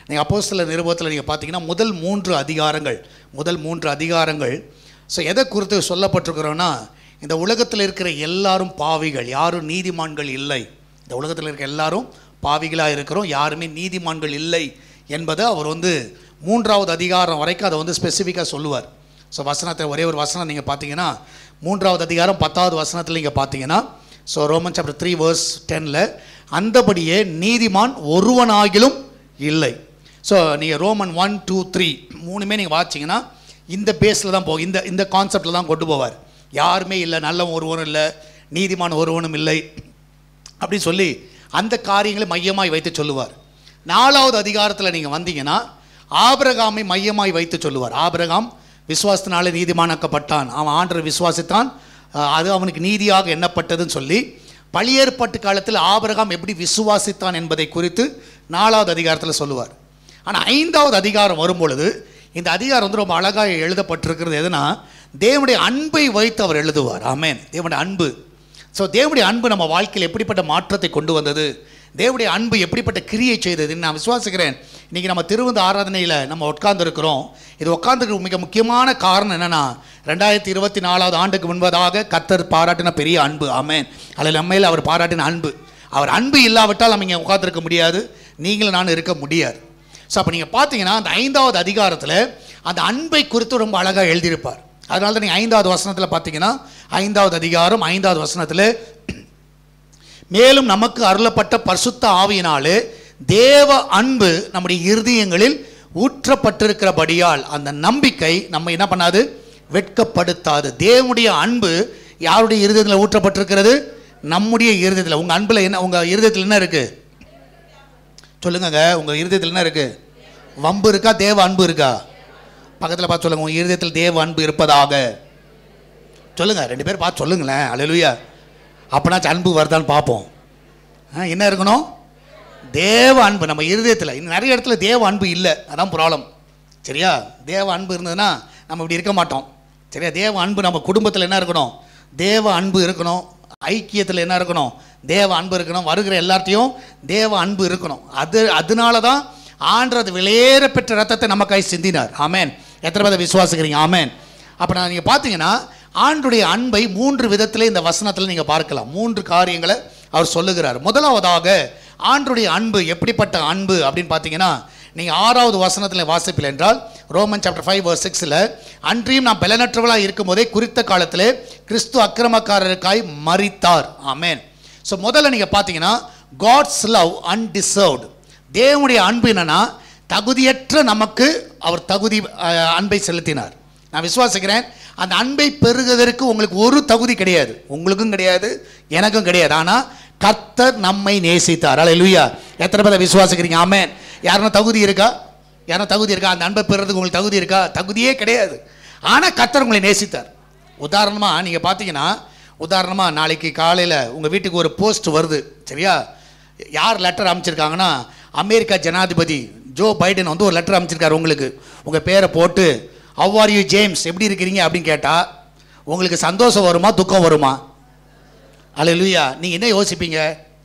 நீங்கள் அப்போ சில நிருபத்தில் நீங்கள் பார்த்தீங்கன்னா முதல் மூன்று அதிகாரங்கள் முதல் மூன்று அதிகாரங்கள் ஸோ எதை குறித்து சொல்லப்பட்டிருக்கிறோன்னா இந்த உலகத்தில் இருக்கிற எல்லாரும் பாவிகள் யாரும் நீதிமான்கள் இல்லை இந்த உலகத்தில் இருக்க எல்லாரும் பாவிகளாக இருக்கிறோம் யாருமே நீதிமான்கள் இல்லை என்பதை அவர் வந்து மூன்றாவது அதிகாரம் வரைக்கும் அதை வந்து ஸ்பெசிஃபிக்காக சொல்லுவார் ஸோ வசனத்தில் ஒரே ஒரு வசனம் நீங்கள் பார்த்தீங்கன்னா மூன்றாவது அதிகாரம் பத்தாவது வசனத்தில் நீங்கள் பார்த்தீங்கன்னா so Roman chapter three verse டெனில் அந்தபடியே நீதிமான் ஒருவனாகிலும் இல்லை ஸோ நீங்கள் ரோமன் ஒன் டூ த்ரீ மூணுமே நீங்கள் வாட்சிங்கன்னா இந்த பேஸில் தான் போகும் இந்த இந்த கான்செப்டில் தான் கொண்டு போவார் யாருமே இல்லை நல்லவன் ஒருவனும் இல்லை நீதிமான் ஒருவனும் இல்லை அப்படி சொல்லி அந்த காரியங்களை மையமாய் வைத்து சொல்லுவார் நாலாவது அதிகாரத்தில் நீங்கள் வந்தீங்கன்னா ஆபிரகாமை மையமாய் வைத்து சொல்லுவார் ஆபிரகாம் விசுவாசத்தினாலே நீதிமானாக்கப்பட்டான் அவன் ஆண்டரை விசுவாசித்தான் அஹ், அது அவனுக்கு நீதியாக எண்ணப்பட்டதுன்னு சொல்லி பழியேற்பாட்டு காலத்தில் ஆபிரகாம் எப்படி விசுவாசித்தான் என்பதை குறித்து நாலாவது அதிகாரத்தில் சொல்லுவார் ஆனால் ஐந்தாவது அதிகாரம் வரும்பொழுது இந்த அதிகாரம் வந்து ரொம்ப அழகாக எழுதப்பட்டிருக்கிறது எதுனா தேவனுடைய அன்பை வைத்து அவர் எழுதுவார் ஆமென் தேவனுடைய அன்பு ஸோ தேவனுடைய அன்பு நம்ம வாழ்க்கையில் எப்படிப்பட்ட மாற்றத்தை கொண்டு வந்தது தேவனுடைய அன்பு எப்படிப்பட்ட கிரியை செய்ததுன்னு நான் விசுவாசிக்கிறேன் இன்றைக்கி நம்ம திருவந்த ஆராதனையில் நம்ம உட்கார்ந்துருக்கிறோம் இது உட்கார்ந்துருக்க மிக முக்கியமான காரணம் என்னென்னா ரெண்டாயிரத்தி இருபத்தி நாலாவது ஆண்டுக்கு முன்பதாக கத்தர் பாராட்டின பெரிய அன்பு ஆமென் அதில் நம்மையில் அவர் பாராட்டின அன்பு அவர் அன்பு இல்லாவிட்டால் நம்ம இங்கே உட்கார்ந்துருக்க முடியாது நீங்களும் நான் இருக்க முடியாது ஸோ அப்போ நீங்கள் பார்த்தீங்கன்னா அந்த ஐந்தாவது அதிகாரத்தில் அந்த அன்பை குறித்து ரொம்ப அழகாக எழுதியிருப்பார் அதனால தான் நீங்கள் ஐந்தாவது வசனத்தில் பார்த்தீங்கன்னா ஐந்தாவது அதிகாரம் ஐந்தாவது வசனத்தில் மேலும் நமக்கு அருளப்பட்ட பரிசுத்த ஆவியினாலே தேவ அன்பு நம்முடைய இருதயங்களில் ஊற்றப்பட்டிருக்கிறபடியால் அந்த நம்பிக்கை நம்ம என்ன பண்ணாது வெட்கப்படுத்தாது தேவனுடைய அன்பு யாருடைய இருதயத்தில் ஊற்றப்பட்டிருக்கிறது நம்முடைய இருதயத்தில் உங்கள் அன்பில் என்ன உங்கள் இருதயத்தில் என்ன இருக்குது சொல்லுங்கங்க உங்கள் இருதயத்தில் என்ன இருக்குது வம்பு இருக்கா தேவ அன்பு இருக்கா பக்கத்தில் பார்த்து சொல்லுங்க உங்கள் இருதயத்தில் தேவ அன்பு இருப்பதாக சொல்லுங்க ரெண்டு பேரும் பார்த்து சொல்லுங்களேன் அலையலுயா அப்பனாச்சும் அன்பு வருதான்னு பார்ப்போம் ஆ, என்ன இருக்கணும் தேவ அன்பு நம்ம இருதயத்தில் இன்னும் நிறைய இடத்துல தேவ அன்பு இல்லை அதான் ப்ராப்ளம் சரியா தேவ அன்பு இருந்ததுன்னா நம்ம இப்படி இருக்க மாட்டோம் சரியா தேவ அன்பு நம்ம குடும்பத்தில் என்ன இருக்கணும் தேவ அன்பு இருக்கணும் ஐக்கியத்தில் என்ன இருக்கணும் தேவ அன்பு இருக்கணும் வருகிற எல்லார்ட்டையும் தேவ அன்பு இருக்கணும் அது அதனால தான் ஆண்டது வெளியேற பெற்ற ரத்தத்தை நமக்காய் சிந்தினார் ஆமென் எத்தனை பேர் விசுவாசிக்கிறீங்க ஆமென் அப்போ நான் நீங்கள் பார்த்தீங்கன்னா ஆண்டுடைய அன்பை மூன்று விதத்தில் இந்த வசனத்தில் நீங்கள் பார்க்கலாம் மூன்று காரியங்களை அவர் சொல்லுகிறார் முதலாவதாக ஆண்டுடைய அன்பு எப்படிப்பட்ட அன்பு அப்படின்னு பார்த்தீங்கன்னா நீங்கள் ஆறாவது வசனத்தில் வாசிப்பில் என்றால் ரோமன் சாப்டர் ஃபைவ் வர்ஸ் சிக்ஸில் அன்றியும் நான் பலனற்றவளாக இருக்கும்போதே குறித்த காலத்திலே கிறிஸ்து அக்கிரமக்காரருக்காய் மரித்தார் ஆமென் ஸோ முதல்ல நீங்கள் பார்த்தீங்கன்னா காட்ஸ் லவ் அன்டிசர்வ்டு தேவனுடைய அன்பு என்னன்னா தகுதியற்ற நமக்கு அவர் தகுதி அஹ், அன்பை செலுத்தினார் நான் விசுவாசிக்கிறேன் அந்த அன்பை பெறுவதற்கு உங்களுக்கு ஒரு தகுதி கிடையாது உங்களுக்கும் கிடையாது எனக்கும் கிடையாது ஆனால் கர்த்தர் நம்மை நேசித்தார் அல்லேலூயா எத்தனை பேரை விசுவாசிக்கிறீங்க ஆமென் யாருன்னா தகுதி இருக்கா யாரா தகுதி இருக்கா அந்த அன்பை பெறுறதுக்கு உங்களுக்கு தகுதி இருக்கா தகுதியே கிடையாது ஆனால் கர்த்தர் உங்களை நேசித்தார் உதாரணமாக நீங்கள் பார்த்தீங்கன்னா உதாரணமாக நாளைக்கு காலையில் உங்கள் வீட்டுக்கு ஒரு போஸ்ட் வருது சரியா யார் லெட்டர் அமைச்சிருக்காங்கன்னா அமெரிக்கா ஜனாதிபதி ஜோ பைடன் வந்து ஒரு லெட்டர் அமைச்சிருக்காரு உங்களுக்கு உங்கள் பேரை போட்டு ஹவ் ஆர் யூ ஜேம்ஸ் எப்படி இருக்கிறீங்க அப்படின்னு கேட்டால் உங்களுக்கு சந்தோஷம் வருமா துக்கம் வருமா அல்லேலூயா நீங்கள் என்ன யோசிப்பீங்க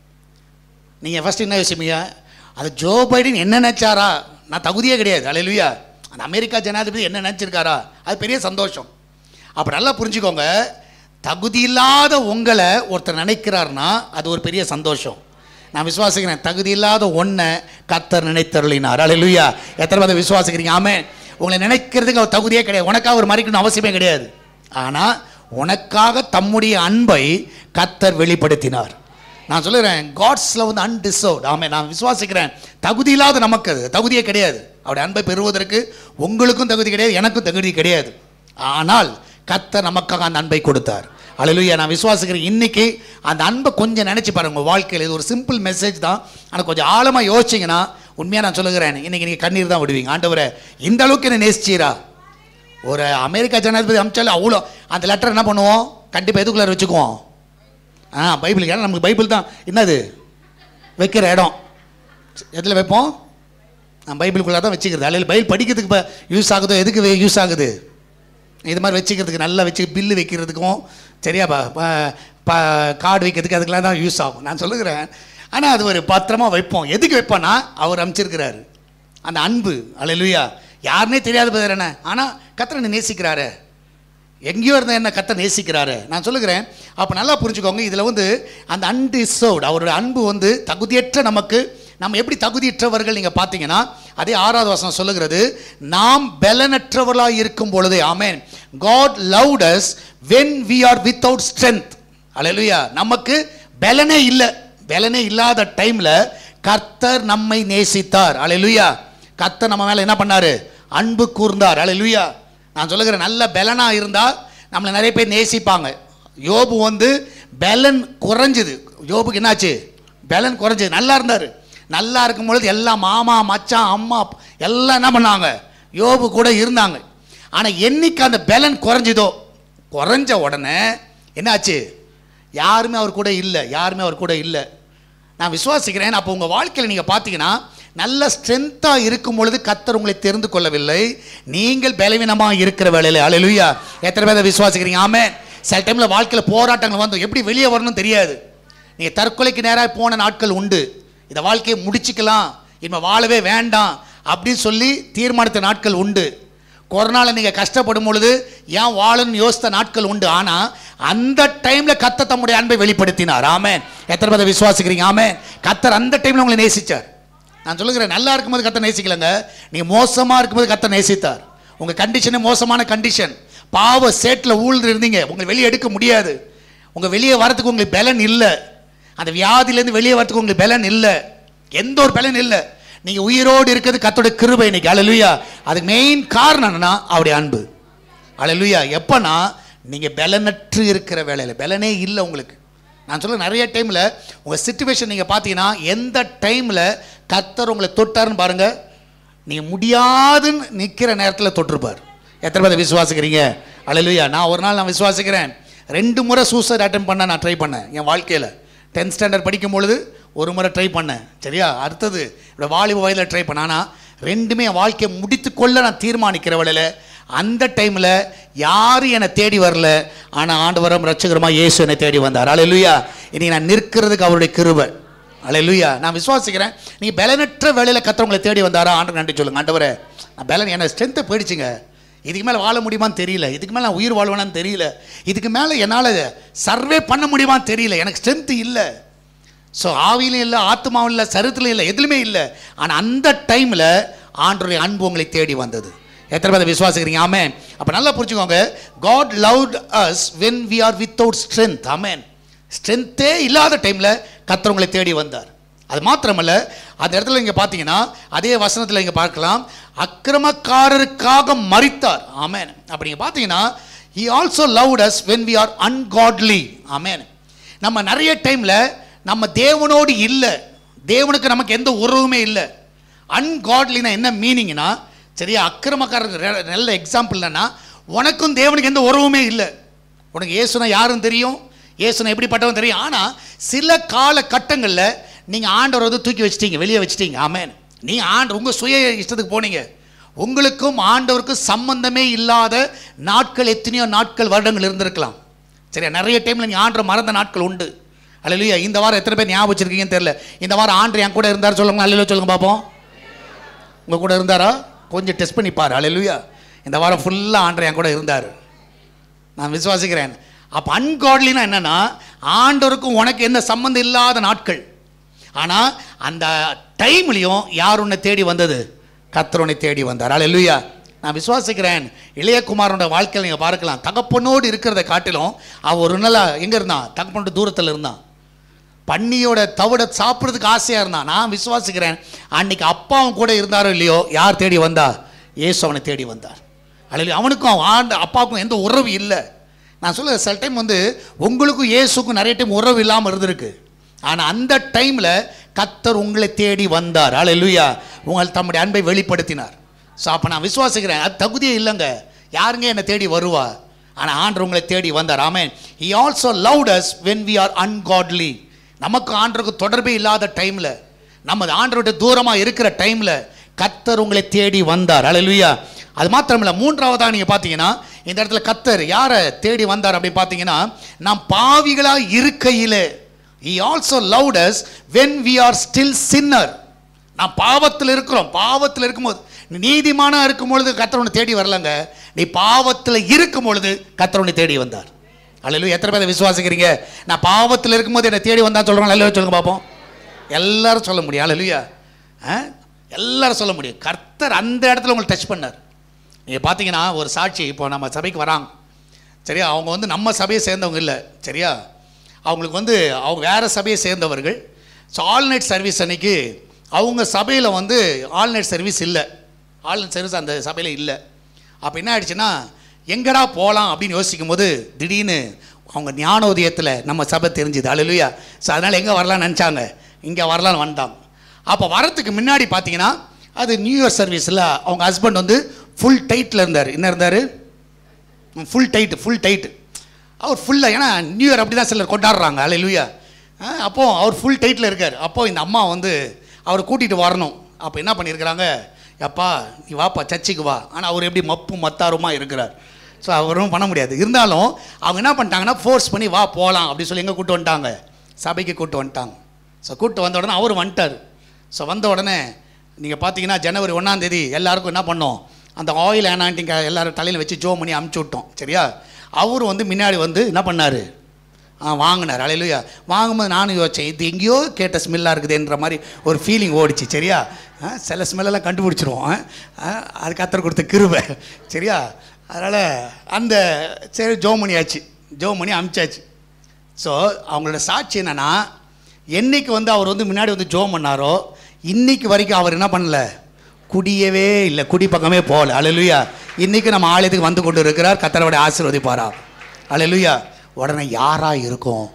நீங்கள் ஃபஸ்ட்டு என்ன யோசிப்பீங்க அது ஜோ பைடன் என்ன நினச்சாரா நான் தகுதியே கிடையாது அல்லேலூயா அந்த அமெரிக்கா ஜனாதிபதி என்ன நினச்சிருக்காரா அது பெரிய சந்தோஷம் அப்போ நல்லா புரிஞ்சுக்கோங்க தகுதி இல்லாத உங்களை ஒருத்தர் நினைக்கிறாருன்னா அது ஒரு பெரிய சந்தோஷம் நான் விசுவாசிக்கிறேன் தகுதி இல்லாத ஒன்றை கத்தர் நினைத்தருளினார் அல்லேலூயா எத்தனை பேர் விசுவாசிக்கிறீங்க ஆமே உங்களை நினைக்கிறதுக்கு அவர் தகுதியே கிடையாது உனக்காக ஒரு மறிக்கணும் அவசியமே கிடையாது ஆனால் உனக்காக தம்முடைய அன்பை கத்தர் வெளிப்படுத்தினார் நான் சொல்லுறேன் காட்ஸில் வந்து அன்டிசர்வ்ட் ஆமே நான் விசுவாசிக்கிறேன் தகுதி இல்லாத நமக்கு அது தகுதியே கிடையாது அவருடைய அன்பை பெறுவதற்கு உங்களுக்கும் தகுதி கிடையாது எனக்கும் தகுதி கிடையாது ஆனால் கத்தர் நமக்காக அந்த அன்பை கொடுத்தார் அல்லேலூயா நான் விசுவாசிக்கிறேன் இன்னைக்கு அந்த அன்பை கொஞ்சம் நினச்சி பாருங்க உங்கள் வாழ்க்கையில் இது ஒரு சிம்பிள் மெசேஜ் தான் ஆனால் கொஞ்சம் ஆழமாக யோசிச்சிங்கன்னா உண்மையாக நான் சொல்லுகிறேன் இன்னைக்கு நீங்கள் கண்ணீர் தான் விடுவீங்க ஆண்டவரே இந்த அளவுக்கு என்ன நேசிச்சீரா ஒரு அமெரிக்கா ஜனாதிபதி அமிச்சாலும் அவ்வளோ அந்த லெட்டர் என்ன பண்ணுவோம் கண்டிப்பாக எதுக்குள்ளார வச்சுக்குவோம் ஆ பைபிள் ஏன்னா நமக்கு பைபிள் தான் என்னது வைக்கிற இடம் எதில் வைப்போம் நான் பைபிளுக்குள்ளே தான் வச்சுக்கிறது அல்லது பைபிள் படிக்கிறதுக்கு இப்போ யூஸ் ஆகுதோ எதுக்கு யூஸ் ஆகுது இது மாதிரி வச்சுக்கிறதுக்கு நல்லா வச்சு பில்லு வைக்கிறதுக்கும் சரியா ப ப- ப கார்டு வைக்கிறதுக்கு அதுக்கெல்லாம் தான் யூஸ் ஆகும் நான் சொல்லுகிறேன் ஆனால் அது ஒரு பத்திரமா வைப்போம் எதுக்கு வைப்போன்னா அவர் அமைச்சிருக்கிறாரு அந்த அன்பு அல்லேலூயா யாருனே தெரியாத பேர் என்ன ஆனால் கத்தரை நேசிக்கிறாரு எங்கேயோ இருந்த என்ன கத்த நேசிக்கிறாரு நான் சொல்லுகிறேன் அப்போ நல்லா புரிஞ்சுக்கோங்க இதில் வந்து அந்த அன்டிசர்வ்டு அவருடைய அன்பு வந்து தகுதியற்ற நமக்கு நம்ம எப்படி தகுதியற்றவர்கள் நீங்கள் பார்த்தீங்கன்னா அதே ஆறாவது வசனம் சொல்லுகிறது நாம் பலனற்றவர்களாக இருக்கும் பொழுதே ஆமென் God loved us when we are without strength அல்லேலூயா நமக்கு பலனே இல்லை பலனே இல்லாத டைமில் கர்த்தர் நம்மை நேசித்தார் அல்லேலூயா கர்த்தர் நம்ம மேலே என்ன பண்ணாரு அன்பு கூர்ந்தார் அல்லேலூயா நான் சொல்லுகிறேன் நல்ல பலனா இருந்தால் நம்மளை நிறைய பேர் நேசிப்பாங்க யோபு வந்து பலன் குறைஞ்சுது யோபுக்கு என்னாச்சு பலன் குறைஞ்சது நல்லா இருந்தார் நல்லா இருக்கும் பொழுது எல்லாம் மாமா மச்சான் அம்மா எல்லாம் என்ன பண்ணாங்க யோபு கூட இருந்தாங்க ஆனால் என்னைக்கு அந்த பலன் குறைஞ்சுதோ குறைஞ்ச உடனே என்னாச்சு யாருமே அவர் கூட இல்லை யாருமே அவர் கூட இல்லை நான் விசுவாசிக்கிறேன் அப்போ உங்கள் வாழ்க்கையில் நீங்கள் பார்த்தீங்கன்னா நல்ல ஸ்ட்ரென்த்தாக இருக்கும் பொழுது கத்தர் உங்களை தெரிந்து கொள்ளவில்லை நீங்கள் பலவீனமாக இருக்கிற வேலையில் அலையிலுயா எத்தனை பேர் அதை விசுவாசிக்கிறீங்க ஆமே சில டைமில் வாழ்க்கையில் போராட்டங்கள் வந்து எப்படி வெளியே வரணும்னு தெரியாது நீங்கள் தற்கொலைக்கு நேராக போன நாட்கள் உண்டு இந்த வாழ்க்கையை முடிச்சுக்கலாம் இனிமேல் வாழவே வேண்டாம் அப்படின்னு சொல்லி தீர்மானித்த நாட்கள் உண்டு கொரோனாவில் நீங்கள் கஷ்டப்படும் பொழுது ஏன் வாழணும்னு யோசித்த நாட்கள் உண்டு ஆனால் அந்த டைமில் கத்த தம்முடைய அன்பை வெளிப்படுத்தினார் ஆமென் எத்தனை பேரை விசுவாசிக்கிறீங்க ஆமென் கத்தர் அந்த டைமில் உங்களை நேசிச்சார் நான் சொல்லுகிறேன் நல்லா இருக்கும்போது கத்த நேசிக்கலங்க நீங்கள் மோசமாக இருக்கும்போது கத்த நேசித்தார் உங்கள் கண்டிஷனே மோசமான கண்டிஷன் பாவ சேட்டில் ஊழ்ந்து இருந்தீங்க உங்களை வெளியே எடுக்க முடியாது உங்கள் வெளியே வரதுக்கு உங்களுக்கு பலன் இல்லை அந்த வியாதியிலேருந்து வெளியே வரதுக்கு உங்களுக்கு பலன் இல்லை எந்த ஒரு பலன் இல்லை நீங்கள் உயிரோடு இருக்கிறது கத்தோட கிருபை இன்னைக்கு அழலுயா அதுக்கு மெயின் காரணம் என்னன்னா அவருடைய அன்பு அழலுயா எப்போனா நீங்கள் பலனற்று இருக்கிற வேலையில் பலனே இல்லை உங்களுக்கு நான் சொல்ல நிறைய டைமில் உங்கள் சுச்சுவேஷன் நீங்கள் பார்த்தீங்கன்னா எந்த டைமில் கத்தர் உங்களை தொட்டாருன்னு பாருங்கள் நீங்கள் முடியாதுன்னு நிற்கிற நேரத்தில் தொட்டிருப்பார் எத்தனை பேர் விசுவாசிக்கிறீங்க அழலுயா நான் ஒரு நாள் நான் விசுவாசிக்கிறேன் ரெண்டு முறை சூசைட் அட்டன் பண்ண நான் ட்ரை பண்ணேன் என் வாழ்க்கையில் டென்த் ஸ்டாண்டர்ட் படிக்கும் பொழுது ஒரு முறை ட்ரை பண்ணேன் சரியா அடுத்தது என்னோட வாலிப வயதில் ட்ரை பண்ணேன் ஆனால் ரெண்டுமே என் வாழ்க்கையை முடித்துக்கொள்ள நான் தீர்மானிக்கிற வேளையில் அந்த டைமில் யாரும் என்னை தேடி வரல ஆனால் ஆண்டவரம் ரட்சகரமாக இயேசு என்னை தேடி வந்தார் அலையிலுயா இனி நான் நிற்கிறதுக்கு அவருடைய கிருபை அலையிலுயா நான் விசுவாசிக்கிறேன் நீங்கள் பலனற்ற வேலையில் கத்தவங்களை தேடி வந்தாரா ஆண்டு நன்றி சொல்லுங்க ஆண்டவரே நான் பலன் என்ன ஸ்ட்ரென்த்தை போயிடுச்சுங்க இதுக்கு மேலே வாழ முடியுமான்னு தெரியல இதுக்கு மேலே நான் உயிர் வாழ்வேனான்னு தெரியல இதுக்கு மேலே என்னால் சர்வே பண்ண முடியுமான்னு தெரியல எனக்கு ஸ்ட்ரென்த்து இல்லை ஸோ ஆவியிலும் இல்லை ஆத்மாவும் இல்லை சருத்திலும் இல்லை எதுலையுமே இல்லை ஆனால் அந்த டைமில் ஆண்டருடைய அன்பு உங்களை தேடி வந்தது எத்தனை பேர் விசுவாசிக்கிறீங்க ஆமேன் அப்போ நல்லா புரிஞ்சுக்கோங்க God loved us when we are without strength ஆமேன் ஸ்ட்ரென்த்தே இல்லாத டைமில் கத்தர் உங்களை தேடி வந்தார் அது மாத்திரமல்ல அந்த இடத்துல இங்கே பார்த்தீங்கன்னா அதே வசனத்தில் இங்கே பார்க்கலாம் அக்கிரமக்காரருக்காக மறித்தார் ஆமேன் அப்படி நீங்கள் பார்த்தீங்கன்னா he also loved us when we are ungodly ஆமேன் நம்ம நிறைய டைமில் நம்ம தேவனோடு இல்லை தேவனுக்கு நமக்கு எந்த உறவுமே இல்லை அன்காட்லினா என்ன மீனிங்னா சரியா அக்கிரமக்காரருக்கு நல்ல எக்ஸாம்பிள் என்னன்னா உனக்கும் தேவனுக்கு எந்த உறவுமே இல்லை உனக்கு இயேசுனா யாரும் தெரியும் இயேசுனா எப்படிப்பட்டவன் தெரியும் ஆனால் சில கால கட்டங்களில் நீங்கள் ஆண்டவர் வந்து தூக்கி வச்சிட்டீங்க வெளியே வச்சிட்டீங்க ஆமேன் நீங்கள் ஆண்டு உங்கள் சுய இஷ்டத்துக்கு போனீங்க உங்களுக்கும் ஆண்டவருக்கும் சம்பந்தமே இல்லாத நாட்கள் எத்தனையோ நாட்கள் வருடங்கள் இருந்திருக்கலாம் சரியா நிறைய டைமில் நீங்கள் ஆண்டரை மறந்த நாட்கள் உண்டு அல்லையா இந்த வாரம் எத்தனை பேர் ஞாபகம் வச்சிருக்கீங்கன்னு தெரியல இந்த வாரம் ஆண்டு என் கூட இருந்தார் சொல்லுங்க அல்லையா சொல்லுங்க பார்ப்போம் உங்கள் கூட இருந்தாரா கொஞ்சம் டெஸ்ட் பண்ணி பாரு அல்லையா இந்த வாரம் ஃபுல்லாக ஆண்டர் என் கூட இருந்தார் நான் விசுவாசிக்கிறேன் அப்போ அன்காட்லினா என்னன்னா ஆண்டவருக்கும் உனக்கு எந்த சம்மந்தம் இல்லாத நாட்கள் ஆனால் அந்த டைம்லையும் யார் உன்னை தேடி வந்தது கர்த்தர் உன்னை தேடி வந்தார் அல்லையா நான் விசுவாசிக்கிறேன் இளையகுமாரோட வாழ்க்கையில் நீங்கள் பார்க்கலாம் தகப்பனோடு இருக்கிறத காட்டிலும் அவன் ஒரு நாள் எங்கே இருந்தான் தகப்பனோட தூரத்தில் இருந்தான் பன்னியோட தவிட சாப்பிட்றதுக்கு ஆசையாக இருந்தான் நான் விசுவாசிக்கிறேன் அன்னைக்கு அப்பாவும் கூட இருந்தாரோ இல்லையோ யார் தேடி வந்தா இயேசு அவனை தேடி வந்தார் அல்ல அவனுக்கும் அவன் ஆண்ட அப்பாவுக்கும் எந்த உறவு இல்லை நான் சொல்ல சில டைம் வந்து உங்களுக்கும் இயேசுக்கும் நிறைய டைம் உறவு இல்லாமல் இருந்திருக்கு ஆனால் அந்த டைமில் கத்தர் உங்களை தேடி வந்தார் அல்லேலூயா உங்கள் தம்முடைய அன்பை வெளிப்படுத்தினார் ஸோ அப்போ நான் விசுவாசிக்கிறேன் அது தகுதியே இல்லைங்க யாருங்க என்னை தேடி வருவா ஆனால் ஆண்டர் உங்களை தேடி வந்தார் ஆமென் he also loved us when we are ungodly நமக்கு ஆண்டருக்கு தொடர்பே இல்லாத டைமில் நம்ம ஆண்டரோட தூரமாக இருக்கிற டைமில் கத்தர் உங்களை தேடி வந்தார் அல்லேலூயா அது மாத்திரமில்ல மூன்றாவதாக நீங்கள் பார்த்தீங்கன்னா இந்த இடத்துல கத்தர் யாரை தேடி வந்தார் அப்படின்னு பார்த்தீங்கன்னா நாம் பாவிகளாக இருக்கையிலே he also loved us when we are still sinner நான் பாவத்தில் இருக்கிறோம் பாவத்தில் இருக்கும்போது நீ நீதிமானா இருக்கும் பொழுது கத்தர் உன்னை தேடி வரலங்க நீ பாவத்தில் இருக்கும் பொழுது கத்தர் உன்னை தேடி வந்தார் அல்லையா எத்தனை பேரை விசுவாசிக்கிறீங்க நான் பாவத்தில் இருக்கும்போது என்னை தேடி வந்தா சொல்கிறாங்க அல்லையா சொல்லுங்க பார்ப்போம் எல்லாரும் சொல்ல முடியும் அல்லையா எல்லாரும் சொல்ல முடியும் கர்த்தர் அந்த இடத்துல உங்களை டச் பண்ணார் நீங்கள் பார்த்தீங்கன்னா ஒரு சாட்சி இப்போ நம்ம சபைக்கு வராங்க சரியா அவங்க வந்து நம்ம சபையை சேர்ந்தவங்க இல்லை சரியா அவங்களுக்கு வந்து அவங்க வேறு சபையை சேர்ந்தவர்கள் ஸோ ஆல்நைட் சர்வீஸ் அன்னைக்கு அவங்க சபையில் வந்து ஆல்நைட் சர்வீஸ் இல்லை ஆல்நைட் சர்வீஸ் அந்த சபையில் இல்லை அப்போ என்ன ஆயிடுச்சுன்னா எங்கடா போகலாம் அப்படின்னு யோசிக்கும் போது திடீர்னு அவங்க ஞானோதயத்தில் நம்ம சபை தெரிஞ்சுது அழுலுயா ஸோ அதனால் எங்கே வரலாம்னு நினச்சாங்க இங்கே வரலாம்னு வந்தாங்க அப்போ வரத்துக்கு முன்னாடி பார்த்தீங்கன்னா அது நியூ இயர் சர்வீஸில் அவங்க ஹஸ்பண்ட் வந்து ஃபுல் டைட்டில் இருந்தார் என்ன இருந்தார் ஃபுல் டைட்டு ஃபுல் டைட்டு அவர் ஃபுல்லாக ஏன்னா நியூ இயர் அப்படி தான் சிலர் கொண்டாடுறாங்க அல்ல லூயா அப்போது அவர் ஃபுல் டைட்டில் இருக்கார் அப்போது இந்த அம்மா வந்து அவரை கூட்டிகிட்டு வரணும் அப்போ என்ன பண்ணியிருக்கிறாங்க அப்பா நீ வாப்பா சர்ச்சுக்கு வா ஆனால் அவர் எப்படி மப்பு மத்தாருமா இருக்கிறார் ஸோ அவரும் பண்ண முடியாது இருந்தாலும் அவங்க என்ன பண்ணிட்டாங்கன்னா ஃபோர்ஸ் பண்ணி வா போகலாம் அப்படி சொல்லி எங்கே கூட்டு வந்துட்டாங்க சபைக்கு கூட்டு வந்துட்டாங்க ஸோ கூட்டு வந்த உடனே அவர் வந்துட்டார் ஸோ வந்த உடனே நீங்கள் பார்த்தீங்கன்னா ஜனவரி ஒன்றாந்தேதி எல்லாருக்கும் என்ன பண்ணோம் அந்த ஆயில் ஆனாண்டிங் எல்லாரும் தலையில் வச்சு ஜோ பண்ணி அமுச்சு விட்டோம் சரியா அவர் வந்து முன்னாடி வந்து என்ன பண்ணார் ஆ வாங்கினார் அலையிலுயா வாங்கும்போது நானும் யோசிச்சேன் இது எங்கேயோ கேட்ட ஸ்மெல்லாக இருக்குதுன்ற மாதிரி ஒரு ஃபீலிங் ஓடிச்சு சரியா ஆ, சில ஸ்மெல்லெல்லாம் கண்டுபிடிச்சிருவோம் ஆ, அது கத்தர் கொடுத்த கிருபை சரியா அதனால் அந்த சரி ஜோ ஆச்சு ஜோ பண்ணி அமிச்சாச்சு ஸோ அவங்களோட சாட்சி என்னன்னா என்னைக்கு வந்து அவர் வந்து முன்னாடி வந்து ஜோம் பண்ணாரோ இன்னைக்கு வரைக்கும் அவர் என்ன பண்ணல குடியவே இல்லை குடி பக்கமே போகல அழலுயா இன்னைக்கு நம்ம ஆலயத்துக்கு வந்து கொண்டு இருக்கிறார் கத்தரோட ஆசீர்வதிப்பாரா அழலுயா உடனே யாரா இருக்கும்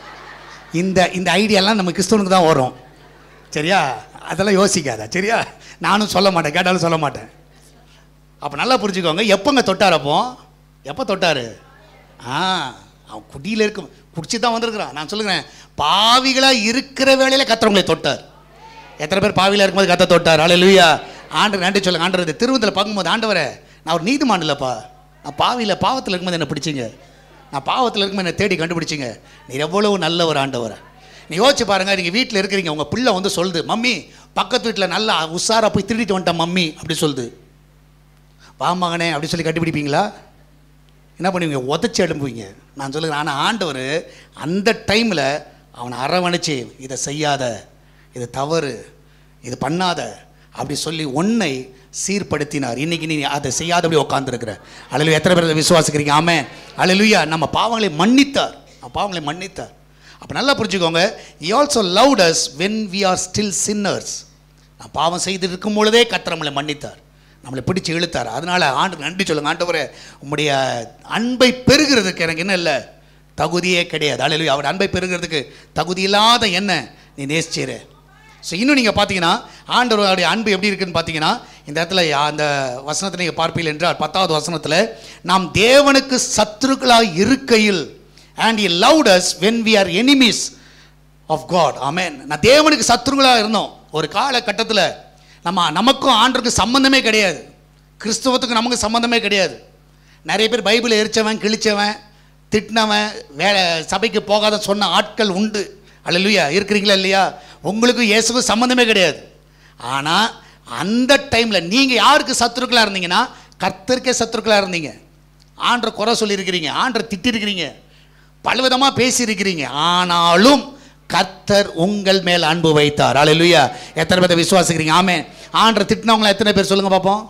இந்த இந்த ஐடியாலாம் நம்ம கிறிஸ்தவனுக்கு தான் வரும் சரியா அதெல்லாம் யோசிக்காத சரியா நானும் சொல்ல மாட்டேன் கேட்டாலும் சொல்ல மாட்டேன் அப்போ நல்லா புரிஞ்சுக்கோங்க எப்போங்க தொட்டார் அப்போ எப்போ தொட்டார் ஆ அவன் குடியில் இருக்கும் குடிச்சு தான் வந்திருக்கிறான் நான் சொல்லுகிறேன் பாவிகளாக இருக்கிற வேளையில் கத்துறவங்களை தொட்டார் எத்தனை பேர் பாவியில் இருக்கும்போது கத்த தொட்டார் அலையிலுயா ஆண்டு நன்றி சொல்லுங்க ஆண்டவர் திருவந்தில் பார்க்கும்போது ஆண்டவரே நான் ஒரு நீதிமான் இல்லைப்பா நான் பாவியில் பாவத்தில் இருக்கும்போது என்ன பிடிச்சிங்க நான் பாவத்தில் இருக்கும்போது என்னை தேடி கண்டுபிடிச்சிங்க நீ எவ்வளவு நல்ல ஒரு ஆண்டவரை நீ யோசிச்சு பாருங்க நீங்கள் வீட்டில் இருக்கிறீங்க உங்கள் பிள்ளை வந்து சொல்லுது மம்மி பக்கத்து வீட்டில் நல்லா உஷாராக போய் திருடிட்டு வந்துட்டேன் மம்மி அப்படி சொல்லுது வா மகனே அப்படி சொல்லி கண்டுபிடிப்பீங்களா என்ன பண்ணுவீங்க உதச்சி எழும்புவீங்க நான் சொல்லுகிறேன் ஆனால் ஆண்டவர் அந்த டைமில் அவனை அரவணைச்சு இதை செய்யாத இது தவறு இது பண்ணாத அப்படி சொல்லி உன்னை சீர்படுத்தினார் இன்னைக்கு நீ அதை செய்யாதபடி உட்காந்துருக்கிற அழலு எத்தனை பேர் இதை விசுவாசிக்கிறீங்க ஆமே அழலுயா நம்ம பாவங்களை மன்னித்தார் நம்ம பாவங்களை மன்னித்தார் அப்போ நல்லா புரிஞ்சுக்கோங்க he also loved us when we are still sinners நான் பாவம் செய்து இருக்கும் பொழுதே கர்த்தர் நம்மளை மன்னித்தார் நம்மளை பிடிச்சு இழுத்தார் அதனால ஆண்டு நன்றி சொல்லுங்க ஆண்டவரே உம்முடைய அன்பை பெறுகிறதுக்கு எனக்கு என்ன இல்லை தகுதியே கிடையாது அலையில அவர் அன்பை பெறுகிறதுக்கு தகுதி இல்லாத என்ன நீ நேசிச்சிரு ஸோ இன்னும் நீங்கள் பார்த்தீங்கன்னா ஆண்டவருடைய அன்பு எப்படி இருக்குன்னு பார்த்தீங்கன்னா இந்த இடத்துல அந்த வசனத்தை நீங்கள் பார்ப்பீர்கள் என்றால் பத்தாவது வசனத்தில் நாம் தேவனுக்கு சத்துருக்களாக இருக்கையில் and he loved us when we are enemies of God amen நான் தேவனுக்கு சத்துருங்களாக இருந்தோம் ஒரு காலகட்டத்தில் நம்ம நமக்கும் ஆண்டருக்கும் சம்பந்தமே கிடையாது கிறிஸ்துவத்துக்கு நமக்கு சம்பந்தமே கிடையாது நிறைய பேர் பைபிளை எரிச்சவன் கிழிச்சவன் திட்டினவன் வேலை சபைக்கு போகாத சொன்ன ஆட்கள் உண்டு அல்லையா இருக்கிறீங்களா இல்லையா உங்களுக்கும் இயேசுக்கும் சம்மந்தமே கிடையாது ஆனால் அந்த டைமில் நீங்கள் யாருக்கு சத்துருக்களாக இருந்தீங்கன்னா கர்த்தருக்கே சத்துருக்களாக இருந்தீங்க ஆண்டரை குறை சொல்லியிருக்கிறீங்க ஆண்டரை திட்டிருக்கிறீங்க பலவிதமாக பேசியிருக்கிறீங்க ஆனாலும் கர்த்தர் உங்கள் மேல் அன்பு வைத்தார் அல்லேலூயா எத்தனை பேரை விசுவாசிக்கிறீங்க ஆமே ஆண்டரை திட்டினவங்கள எத்தனை பேர் சொல்லுங்க பார்ப்போம்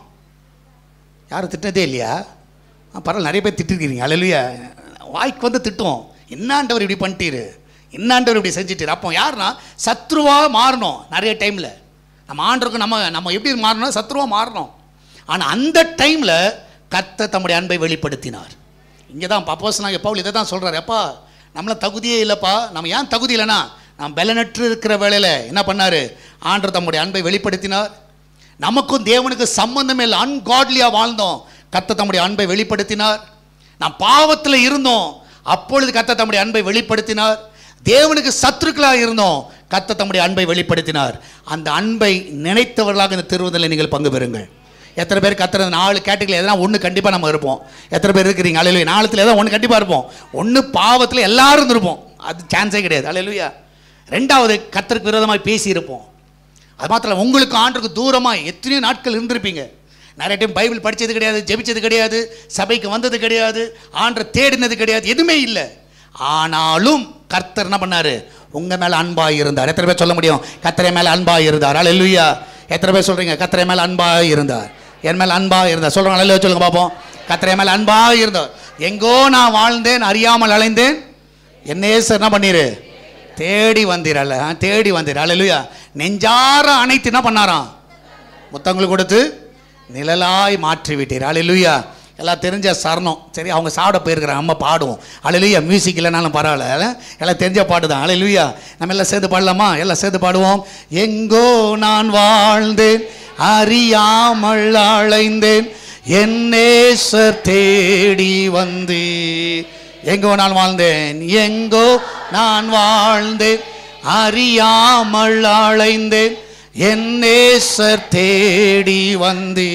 யாரும் திட்டினதே இல்லையா ஆ, பரவாயில்ல நிறைய பேர் திட்டிருக்கிறீங்க அல்லேலூயா வாய்க்கு வந்து திட்டுவோம் என்னாண்டவர் இப்படி பண்ணிட்டீரு என்னாண்டவர் இப்படி செஞ்சிட்டாரு அப்போ யாருன்னா சத்ருவாக மாறணும் நிறைய டைமில் நம்ம ஆண்டருக்கு நம்ம நம்ம எப்படி மாறணும் சத்ருவாக மாறணும் ஆனால் அந்த டைமில் கர்த்தர் தம்முடைய அன்பை வெளிப்படுத்தினார் இங்கே தான் பப்போஸ் நாங்கள் பவுல் இதை தான் சொல்கிறார் எப்பா நம்மள தகுதியே இல்லைப்பா நம்ம ஏன் தகுதி இல்லைன்னா நாம் பலனற்று இருக்கிற வேளையில் என்ன பண்ணார் ஆண்டர் தம்முடைய அன்பை வெளிப்படுத்தினார் நமக்கும் தேவனுக்கு சம்பந்தமே இல்லை அன்காட்லியாக வாழ்ந்தோம் கத்த தம்முடைய அன்பை வெளிப்படுத்தினார் நாம் பாவத்தில் இருந்தோம் அப்பொழுது கத்த தம்முடைய அன்பை வெளிப்படுத்தினார் தேவனுக்கு சத்துருக்களாக இருந்தோம் கத்த தம்முடைய அன்பை வெளிப்படுத்தினார் அந்த அன்பை நினைத்தவர்களாக இந்த திருவதில் நீங்கள் பங்கு பெறுங்கள் எத்தனை பேர் கத்துற நாலு கேட்டகரி எதனா ஒன்று கண்டிப்பாக நம்ம இருப்போம் எத்தனை பேர் இருக்கிறீங்க அலையிலுயா நாளத்தில் ஏதோ ஒன்று கண்டிப்பாக இருப்போம் ஒன்று பாவத்தில் எல்லாரும் இருப்போம் அது சான்ஸே கிடையாது அலையிலுயா ரெண்டாவது கத்தருக்கு விரோதமாக பேசியிருப்போம் அது மாத்திரம் இல்ல, உங்களுக்கு ஆண்டுக்கு தூரமாக எத்தனையோ நாட்கள் இருந்திருப்பீங்க நிறைய டைம் பைபிள் படித்தது கிடையாது ஜெபிச்சது கிடையாது சபைக்கு வந்தது கிடையாது ஆண்டரை தேடினது கிடையாது எதுவுமே இல்லை ஆனாலும் கர்த்தர் என்ன பண்ணாரு உங்க மேல அன்பாக இருந்தார் எத்தனை பேர் சொல்ல முடியும் கர்த்தரை மேல அன்பாக இருந்தார் அல்லேலூயா எத்தனை பேர் சொல்றீங்க கர்த்தரை மேல அன்பாக இருந்தார் என் மேல அன்பாக இருந்தார் சொல்றோம் அல்ல சொல்லுங்க பார்ப்போம் கர்த்தரை மேல அன்பாக இருந்தார் எங்கோ நான் வாழ்ந்தேன் அறியாமல் அலைந்தேன் என்னையே சார் என்ன பண்ணிரு தேடி வந்தீரல்ல ஆ, தேடி வந்தீர் அல்லேலூயா நெஞ்சார அனைத்து என்ன பண்ணாராம் முத்தங்கள் கொடுத்து நிழலாய் மாற்றி விட்டீர் அலையிலுயா எல்லாம் தெரிஞ்ச சரணம் சரி அவங்க சாப்பிட போயிருக்கிறாங்க அம்மா பாடுவோம் அலையிலுயா மியூசிக் இல்லைனாலும் பரவாயில்ல எல்லாம் தெரிஞ்ச பாட்டு தான் அலையிலுயா நம்ம எல்லாம் சேர்ந்து பாடலாமா எல்லாம் சேர்ந்து பாடுவோம் எங்கோ நான் வாழ்ந்தேன் அறியாமல் அலைந்தேன் என் நேசர் தேடி வந்தேன் எங்கோ நான் வாழ்ந்தேன் எங்கோ நான் வாழ்ந்தேன் அறியாமல் அலைந்தேன் என் நேசர் தேடி வந்தே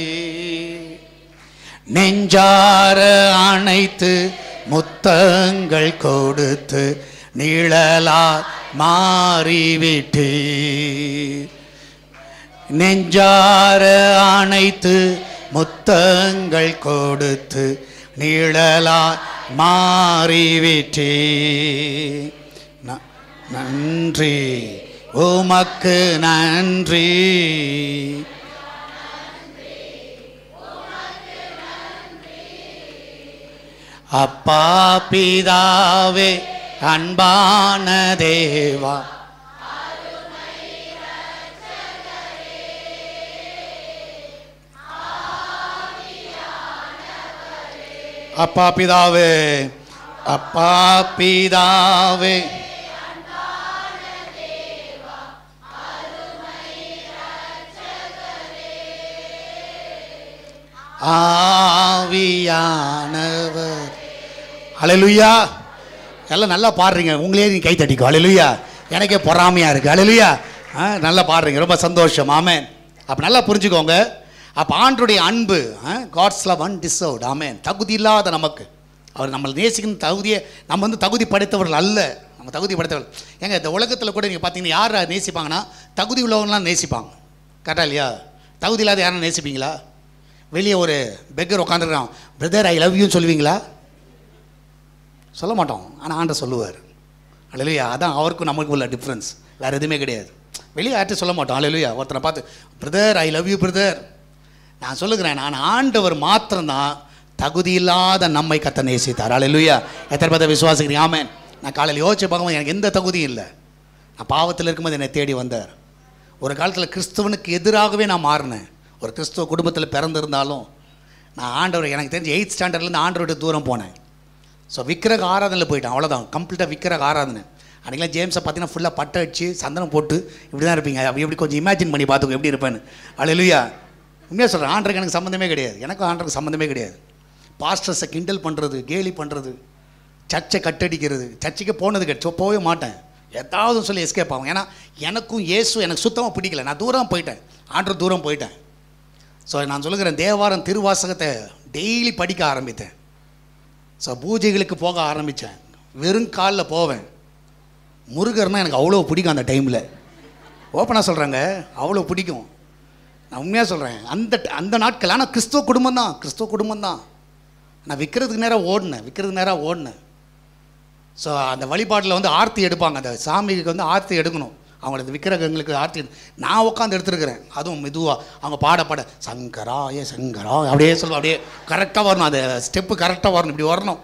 நெஞ்சார அணைத்து முத்தங்கள் கொடுத்து நிழலா மாறிவிட்டே நெஞ்சார அணைத்து முத்தங்கள் கொடுத்து நிழலா மாறிவிட்டே ந- நன்றி உமக்கு நன்றி அப்பா பிதாவே அன்பான தேவா அப்பா பிதாவே அப்பா பிதாவே ஆவியானவர் அலையலுயா எல்லாம் நல்லா பாடுறீங்க உங்களே நீ கை தட்டிக்கோ அலையலுயா எனக்கே பொறாமையா இருக்கு அலையலுயா ஆ நல்லா பாடுறீங்க ரொம்ப சந்தோஷம் ஆமென் அப்போ நல்லா புரிஞ்சுக்கோங்க அப்போ ஆண்டுடைய அன்பு காட்ஸ் லவ் அன்டிசர்வ்ட் ஆமென் தகுதி இல்லாத நமக்கு அவர் நம்மளை நேசிக்கணும் தகுதியை நம்ம வந்து தகுதி படைத்தவர்கள் அல்ல நம்ம தகுதி படைத்தவர்கள் ஏங்க இந்த உலகத்தில் கூட நீங்கள் பார்த்தீங்கன்னா யார் நேசிப்பாங்கன்னா தகுதி உள்ளவங்களாம் நேசிப்பாங்க கரெக்டா இல்லையா தகுதி இல்லாத யாரும் நேசிப்பீங்களா வெளியே ஒரு பெக்கர் உட்காந்துருக்கான் பிரதர் ஐ லவ் யூன்னு சொல்லுவீங்களா சொல்ல மாட்டோம் ஆனால் ஆண்டை சொல்லுவார் அலையிலுயா அதான் அவருக்கும் நமக்கு உள்ள டிஃப்ரென்ஸ் வேறு எதுவுமே கிடையாது வெளியே யார்கிட்ட சொல்ல மாட்டோம் அலையிலுயா ஒருத்தனை பார்த்து brother I love you brother நான் சொல்லுகிறேன் நான் ஆண்டவர் மாத்திரம்தான் தகுதி இல்லாத நம்மை கத்த நேசித்தார் அலையிலுயா எத்தனை பேர்த்த விசுவாசிக்கிறீங்க ஆமென் நான் காலையில் யோசிச்சு பார்க்கும்போது எனக்கு எந்த தகுதியும் இல்லை நான் பாவத்தில் இருக்கும்போது என்னை தேடி வந்தார் ஒரு காலத்தில் கிறிஸ்துவனுக்கு எதிராகவே நான் மாறினேன் ஒரு கிறிஸ்துவ குடும்பத்தில் பிறந்திருந்தாலும் நான் ஆண்டவர் எனக்கு தெரிஞ்ச எயித் ஸ்டாண்டர்ட்லேருந்து ஆண்டவர்கிட்ட தூரம் போனேன் ஸோ விக்கிரக ஆராதனையில் போயிட்டேன் அவ்வளோதான் கம்ப்ளீட்டாக விக்கிரக ஆராதனை அன்றைக்கெலாம் ஜேம்ஸை பார்த்தீங்கன்னா ஃபுல்லாக பட்டை அடிச்சு சந்தனம் போட்டு இப்படி தான் இருப்பீங்க அப்படி எப்படி கொஞ்சம் இமேஜின் பண்ணி பார்த்துக்கோ எப்படி இருப்பேன்னு அழலுயா உண்மையாக சொல்கிறேன் ஆண்டருக்கு எனக்கு சம்மந்தமே கிடையாது எனக்கும் ஆண்டருக்கு சம்மந்தமே கிடையாது பாஸ்டர்ஸை கிண்டல் பண்ணுறது கேலி பண்ணுறது சர்ச்சை கட்டடிக்கிறது சர்ச்சுக்கு போனது கிடையாது போகவே மாட்டேன் ஏதாவது சொல்லி எஸ்கேப் ஆகும் ஏன்னா எனக்கும் இயேசு எனக்கு சுத்தமாக பிடிக்கல நான் தூரம் போயிட்டேன் ஆண்டர் தூரம் போயிட்டேன் ஸோ நான் சொல்லுகிறேன் தேவாரம் திருவாசகத்தை டெய்லி படிக்க ஆரம்பித்தேன் ஸோ பூஜைகளுக்கு போக ஆரம்பித்தேன் வெறும் காலில் போவேன் முருகர்னா எனக்கு அவ்வளோ பிடிக்கும் அந்த டைமில் ஓப்பனாக சொல்கிறேங்க அவ்வளோ பிடிக்கும் நான் உண்மையாக சொல்கிறேன் அந்த அந்த நாட்கள் ஆனால் கிறிஸ்துவ குடும்பம் தான் கிறிஸ்துவ குடும்பம் தான் நான் விற்கிறதுக்கு நேராக ஓடினேன் விற்கிறதுக்கு நேராக ஓடினேன் ஸோ அந்த வழிபாட்டில் வந்து ஆர்த்தி எடுப்பாங்க அந்த சாமிக்கு வந்து ஆர்த்தி எடுக்கணும் அவங்களது விக்கிரகங்களுக்கு ஆர்த்தி எடு- நான் உட்காந்து எடுத்துருக்கிறேன் அதுவும் மெதுவாக அவங்க பாட பாட சங்கராய சங்கரா அப்படியே சொல்லுவோம் அப்படியே கரெக்டாக வரணும் அந்த ஸ்டெப்பு கரெக்டாக வரணும் இப்படி வரணும்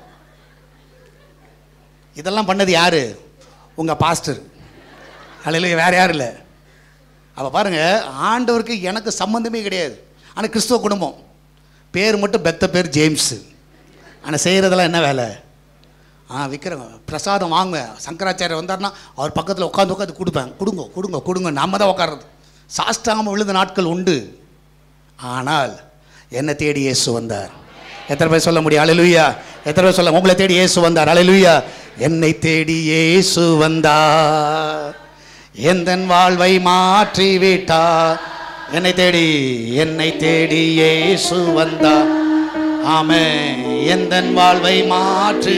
இதெல்லாம் பண்ணது யார் உங்கள் பாஸ்டர் அதில் வேறு யாரும் இல்லை அப்போ பாருங்கள் ஆண்டவருக்கு எனக்கு சம்மந்தமே கிடையாது ஆனால் கிறிஸ்துவ குடும்பம் பேர் மட்டும் பெத்த பேர் ஜேம்ஸு ஆனால் செய்கிறதெல்லாம் என்ன வேலை ஆ விற்கிறேங்க பிரசாதம் வாங்க சங்கராச்சாரியர் வந்தார்னா அவர் பக்கத்தில் உட்காந்து உட்காந்து கொடுப்பேன் கொடுங்க கொடுங்க கொடுங்க நம்ம தான் உட்கார்றது சாஸ்தாம விழுந்த நாட்கள் உண்டு ஆனால் என்னை தேடி இயேசு வந்தார் எத்தனை பேர் சொல்ல முடியும் அலையிலுயா எத்தனை பேர் சொல்ல உங்களை தேடி இயேசு வந்தார் அலையிலுயா என்னை தேடி இயேசு வந்தார் எந்த வாழ்வை மாற்றி விட்டார் என்னை தேடி என்னை தேடி இயேசு வந்தார் ஆமே எந்த வாழ்வை மாற்றி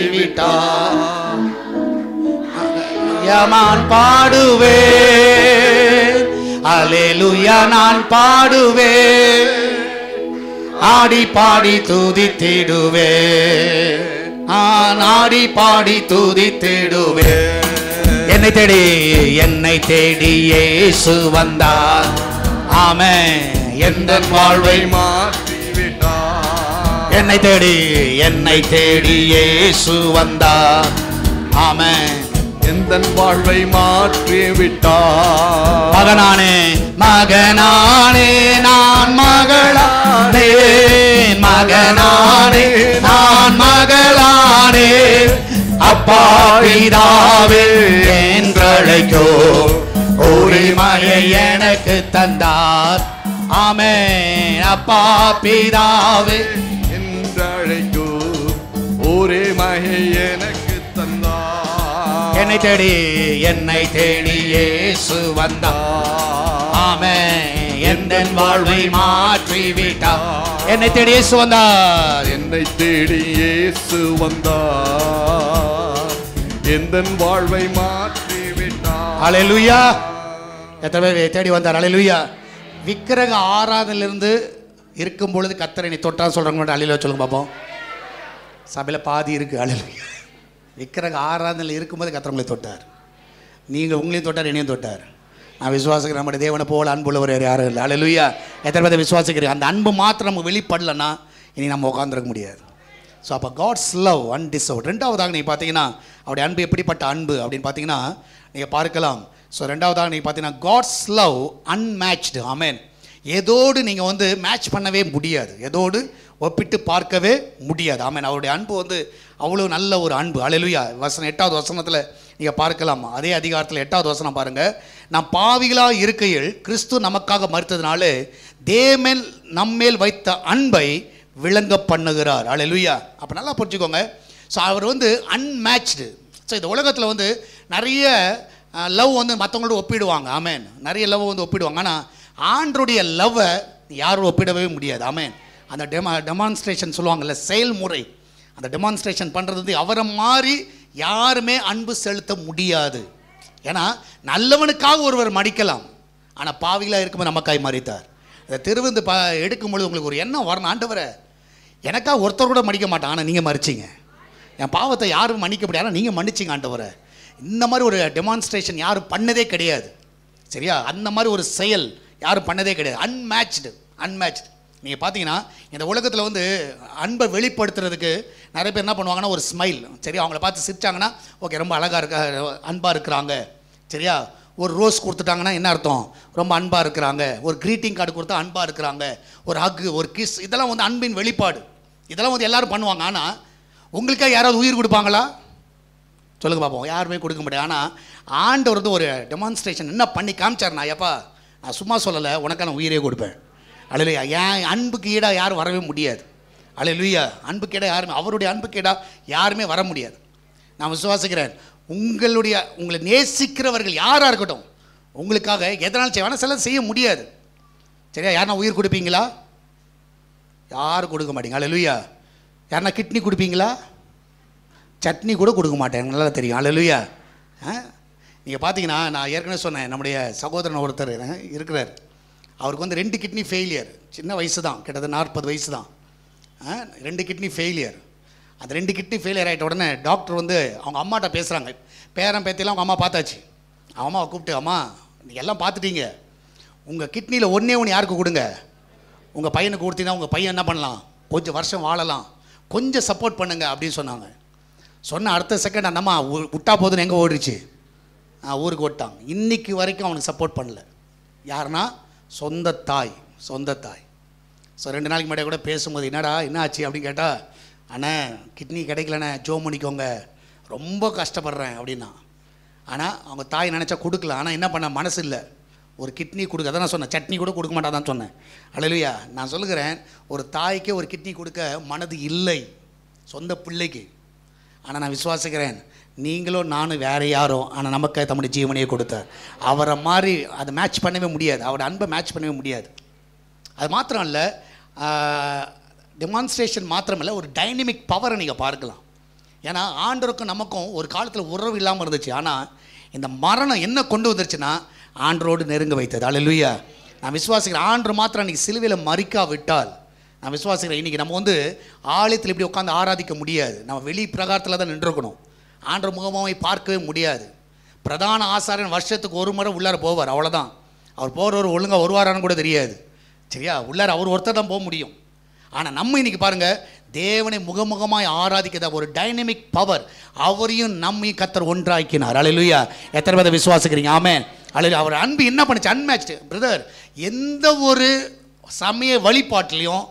விட்டார் யமான் பாடுவேன் அலேலுயா நான் பாடுவேன் ஆடி பாடி துதித்திடுவே நான் ஆடி பாடி துதித்திடுவே என்னை தேடி என்னை தேடி இயேசு வந்தார் ஆமே எந்த வாழ்வை மாற்றி விட்டார் என்னை தேடி என்னை தேடி இயேசு வந்தார் ஆமே எந்த வாழ்வை மாற்றி விட்டார் மகனானே மகனானே நான் மகளானே மகனானே நான் மகளானே அப்பா பிதாவே என்றழைக்கோ உரிமையை எனக்கு தந்தார் ஆமே அப்பா பிதாவே என்றழைக்கோ ஒரே மகை எனக்கு தந்தார் என்னை தேடி என்னை தேடி இயேசு வந்தார் ஆமே எந்த வாழ்வை மாற்றி விட்டார் என்னை தேடி இயேசு வந்தார் என்னை தேடி இயேசு வந்தார் எந்த வாழ்வை மாற்றி விட்டார் அலையலுயா எத்தனை பேர் தேடி வந்தார் அலையலுயா விக்கிரக ஆராதனிலிருந்து இருக்கும் பொழுது கத்தரை நீ தொட்டா சொல்கிறாங்க அலையில சொல்லுங்க பார்ப்போம் சபையில் பாதி இருக்கு அலையலுயா விக்கிரக ஆராதனையில் இருக்கும்போது கத்தர் உங்களை தொட்டார் நீங்கள் உங்களையும் தொட்டார் என்னையும் தொட்டார் நான் விசுவாசிக்கிறேன் நம்முடைய தேவனை போல அன்புள்ளவர் வேறு யாரும் இல்லை அலையலுயா எத்தனை பேர் விசுவாசிக்கிறேன் அந்த அன்பு மாத்திரம் நமக்கு வெளிப்படலைன்னா இனி நம்ம உட்காந்துருக்க முடியாது ஸோ அப்போ காட்ஸ் லவ் அன்டிசர்வ் ரெண்டாவதாக நீங்கள் பார்த்தீங்கன்னா அவருடைய அன்பு எப்படிப்பட்ட அன்பு அப்படின்னு பார்த்தீங்கன்னா நீங்கள் பார்க்கலாம் ஸோ ரெண்டாவதாக நீங்கள் பார்த்தீங்கன்னா காட்ஸ் லவ் அன்மேட்ச்டு ஆமென் எதோடு நீங்கள் வந்து மேட்ச் பண்ணவே முடியாது எதோடு ஒப்பிட்டு பார்க்கவே முடியாது ஆமென் அவருடைய அன்பு வந்து அவ்வளோ நல்ல ஒரு அன்பு அலையலுயா வசனம் எட்டாவது வசனத்தில் நீங்கள் பார்க்கலாம் அதே அதிகாரத்தில் எட்டாவது வசனம் பாருங்கள் நாம் பாவிகளாக இருக்கையில் கிறிஸ்து நமக்காக மறுத்ததுனால தேவன் நம்மேல் வைத்த அன்பை விளங்க பண்ணுகிறார் அலையலுயா அப்போ நல்லா புரிஞ்சுக்கோங்க ஸோ அவர் வந்து அன்மேட்ச்டு ஸோ இந்த உலகத்தில் வந்து நிறைய லவ் வந்து மற்றவங்களோட ஒப்பிடுவாங்க ஆமேன் நிறைய லவ் வந்து ஒப்பிடுவாங்க ஆனால் ஆண்டருடைய லவ்வை யாரும் ஒப்பிடவே முடியாது ஆமேன் அந்த டெமா டெமான்ஸ்ட்ரேஷன் சொல்லுவாங்கல்ல செயல்முறை அந்த டெமான்ஸ்ட்ரேஷன் பண்ணுறது வந்து அவரை மாதிரி யாருமே அன்பு செலுத்த முடியாது ஏன்னா நல்லவனுக்காக ஒருவர் மடிக்கலாம் ஆனால் பாவிகளாக இருக்கும்போது நமக்காய் மறித்தார் இந்த திருவிந்து பா எடுக்கும்பொழுது உங்களுக்கு ஒரு எண்ணம் வரணும் ஆண்டவரை எனக்காக ஒருத்தர் கூட மன்னிக்க மாட்டான் ஆனால் நீங்கள் மறிச்சிங்க என் பாவத்தை யாரும் மன்னிக்க முடியாது ஆனால் நீங்கள் மன்னிச்சிங்க ஆண்டவரை இந்த மாதிரி ஒரு டெமான்ஸ்ட்ரேஷன் யாரும் பண்ணதே கிடையாது சரியா அந்த மாதிரி ஒரு செயல் யாரும் பண்ணதே கிடையாது அன்மேட்ச்டு அன்மேட்ச்டு நீங்கள் பார்த்தீங்கன்னா இந்த உலகத்தில் வந்து அன்பை வெளிப்படுத்துறதுக்கு நிறைய பேர் என்ன பண்ணுவாங்கன்னா ஒரு ஸ்மைல் சரி அவங்கள பார்த்து சிரிச்சாங்கன்னா ஓகே ரொம்ப அழகாக இருக்க அன்பாக இருக்கிறாங்க சரியா ஒரு ரோஸ் கொடுத்துட்டாங்கன்னா என்ன அர்த்தம் ரொம்ப அன்பாக இருக்கிறாங்க ஒரு க்ரீட்டிங் கார்டு கொடுத்தா அன்பாக இருக்கிறாங்க ஒரு ஹக்கு ஒரு கிஸ் இதெல்லாம் வந்து அன்பின் வெளிப்பாடு இதெல்லாம் வந்து எல்லாரும் பண்ணுவாங்க ஆனால் உங்களுக்காக யாராவது உயிர் கொடுப்பாங்களா சொல்லுங்க பார்ப்போம் யாருமே கொடுக்க முடியாது ஆனால் ஆண்டவர் வந்து ஒரு டெமான்ஸ்ட்ரேஷன் என்ன பண்ணி காமிச்சார்னா ஐயப்பா நான் சும்மா சொல்லலை உனக்காக நான் உயிரே கொடுப்பேன் அழலையா என் அன்புக்கு ஈடாக யாரும் வரவே முடியாது அழலுயா அன்புக்கு ஈடாக யாருமே அவருடைய அன்புக்கு ஈடாக யாருமே வர முடியாது நான் விசுவாசிக்கிறேன் உங்களுடைய உங்களை நேசிக்கிறவர்கள் யாராக இருக்கட்டும் உங்களுக்காக எதனாலும் செய்ய வேணால் சிலர் செய்ய முடியாது சரியா யாருன்னா உயிர் கொடுப்பீங்களா யாரும் கொடுக்க மாட்டீங்க அழலுயா யாருன்னா கிட்னி கொடுப்பீங்களா சட்னி கூட கொடுக்க மாட்டேன் எனக்கு நல்லா தெரியும் அழலுயா நீங்கள் பார்த்தீங்கன்னா நான் ஏற்கனவே சொன்னேன் நம்முடைய சகோதரன் ஒருத்தர் அஹ், இருக்கிறார் அவருக்கு வந்து ரெண்டு கிட்னி ஃபெயிலியர் சின்ன வயசு தான் கிட்டத்தட்ட நாற்பது வயசு தான் அஹ், ரெண்டு கிட்னி ஃபெயிலியர் அந்த ரெண்டு கிட்னி ஃபெயிலியர் ஆகிட்ட உடனே டாக்டர் வந்து அவங்க அம்மாட்ட பேசுகிறாங்க பேரன் பேத்திலாம் அவங்க அம்மா பார்த்தாச்சு அவங்க அம்மாவை கூப்பிட்டு அம்மா நீங்கள் எல்லாம் பார்த்துட்டீங்க உங்கள் கிட்னியில் ஒன்றே ஒன்று யாருக்கு கொடுங்க உங்கள் பையனுக்கு கொடுத்தீங்கன்னா உங்கள் பையன் என்ன பண்ணலாம் கொஞ்சம் வருஷம் வாழலாம் கொஞ்சம் சப்போர்ட் பண்ணுங்க அப்படின்னு சொன்னாங்க சொன்ன அடுத்த செகண்ட் அந்த அம்மா உ- விட்டா போதுன்னு எங்கே ஓடிடுச்சு ஆ, ஊருக்கு ஓட்டாங்க இன்னைக்கு வரைக்கும் அவனுக்கு சப்போர்ட் பண்ணல யாருன்னா சொந்த தாய் சொந்த தாய் ஸோ ரெண்டு நாளைக்கு முன்னாடி கூட பேசும்போது என்னடா என்ன ஆச்சு அப்படின்னு கேட்டால் அண்ணே கிட்னி கிடைக்கலண்ணே ஜோ பண்ணிக்கோங்க ரொம்ப கஷ்டப்படுறேன் அப்படின்னா ஆனால் அவங்க தாய் நினச்சா கொடுக்கல ஆனால் என்ன பண்ண மனசு இல்லை ஒரு கிட்னி கொடுக்க அதான் நான் சொன்னேன் சட்னி கூட கொடுக்க மாட்டாதான் சொன்னேன் அழலுயா நான் சொல்லுகிறேன் ஒரு தாய்க்கே ஒரு கிட்னி கொடுக்க மனது இல்லை சொந்த பிள்ளைக்கு ஆனால் நான் விசுவாசிக்கிறேன் நீங்களும் நானும் வேற யாரோ ஆனால் நமக்கு தம்முடைய ஜீவனையே கொடுத்தார் அவரை மாதிரி அதை மேட்ச் பண்ணவே முடியாது அவரோட அன்பை மேட்ச் பண்ணவே முடியாது அது மாத்திரம் இல்லை டெமான்ஸ்ட்ரேஷன் மாத்திரம் இல்லை ஒரு டைனமிக் பவரை நீங்கள் பார்க்கலாம் ஏன்னா ஆண்டருக்கும் நமக்கும் ஒரு காலத்தில் உறவு இல்லாமல் இருந்துச்சு ஆனால் இந்த மரணம் என்ன கொண்டு வந்துருச்சுன்னா ஆண்டரோடு நெருங்க வைத்தது அல்லேலூயா நான் விசுவாசிக்கிறேன் ஆண்டு மாத்திரம் அன்றைக்கி சிலுவையில் மறிக்கா விட்டால் நான் விசுவாசிக்கிறேன் இன்றைக்கி நம்ம வந்து ஆலயத்தில் இப்படி உட்காந்து ஆராதிக்க முடியாது நம்ம வெளி பிரகாரத்தில் தான் நின்றுக்கணும் ஆண்டர் முகமாவை பார்க்கவே முடியாது பிரதான ஆசாரியன் வருஷத்துக்கு ஒரு முறை உள்ளார போவார் அவ்வளோதான் அவர் போகிறவர் ஒழுங்காக வருவாரான்னு கூட தெரியாது சரியா உள்ளார அவர் ஒருத்தர் தான் போக முடியும் ஆனால் நம்ம இன்னைக்கு பாருங்க தேவனை முகமுகமாய் ஆராதிக்கிறத ஒரு டைனமிக் பவர் அவரையும் நம்மையும் கத்தர் ஒன்றாக்கினார் அலையிலுயா எத்தனை பேர் விசுவாசிக்கிறீங்க ஆமென் அலையில அவர் அன்பு என்ன பண்ணுச்சு அன்மேட்ச்டு பிரதர் எந்த ஒரு சமய வழிபாட்டிலையும்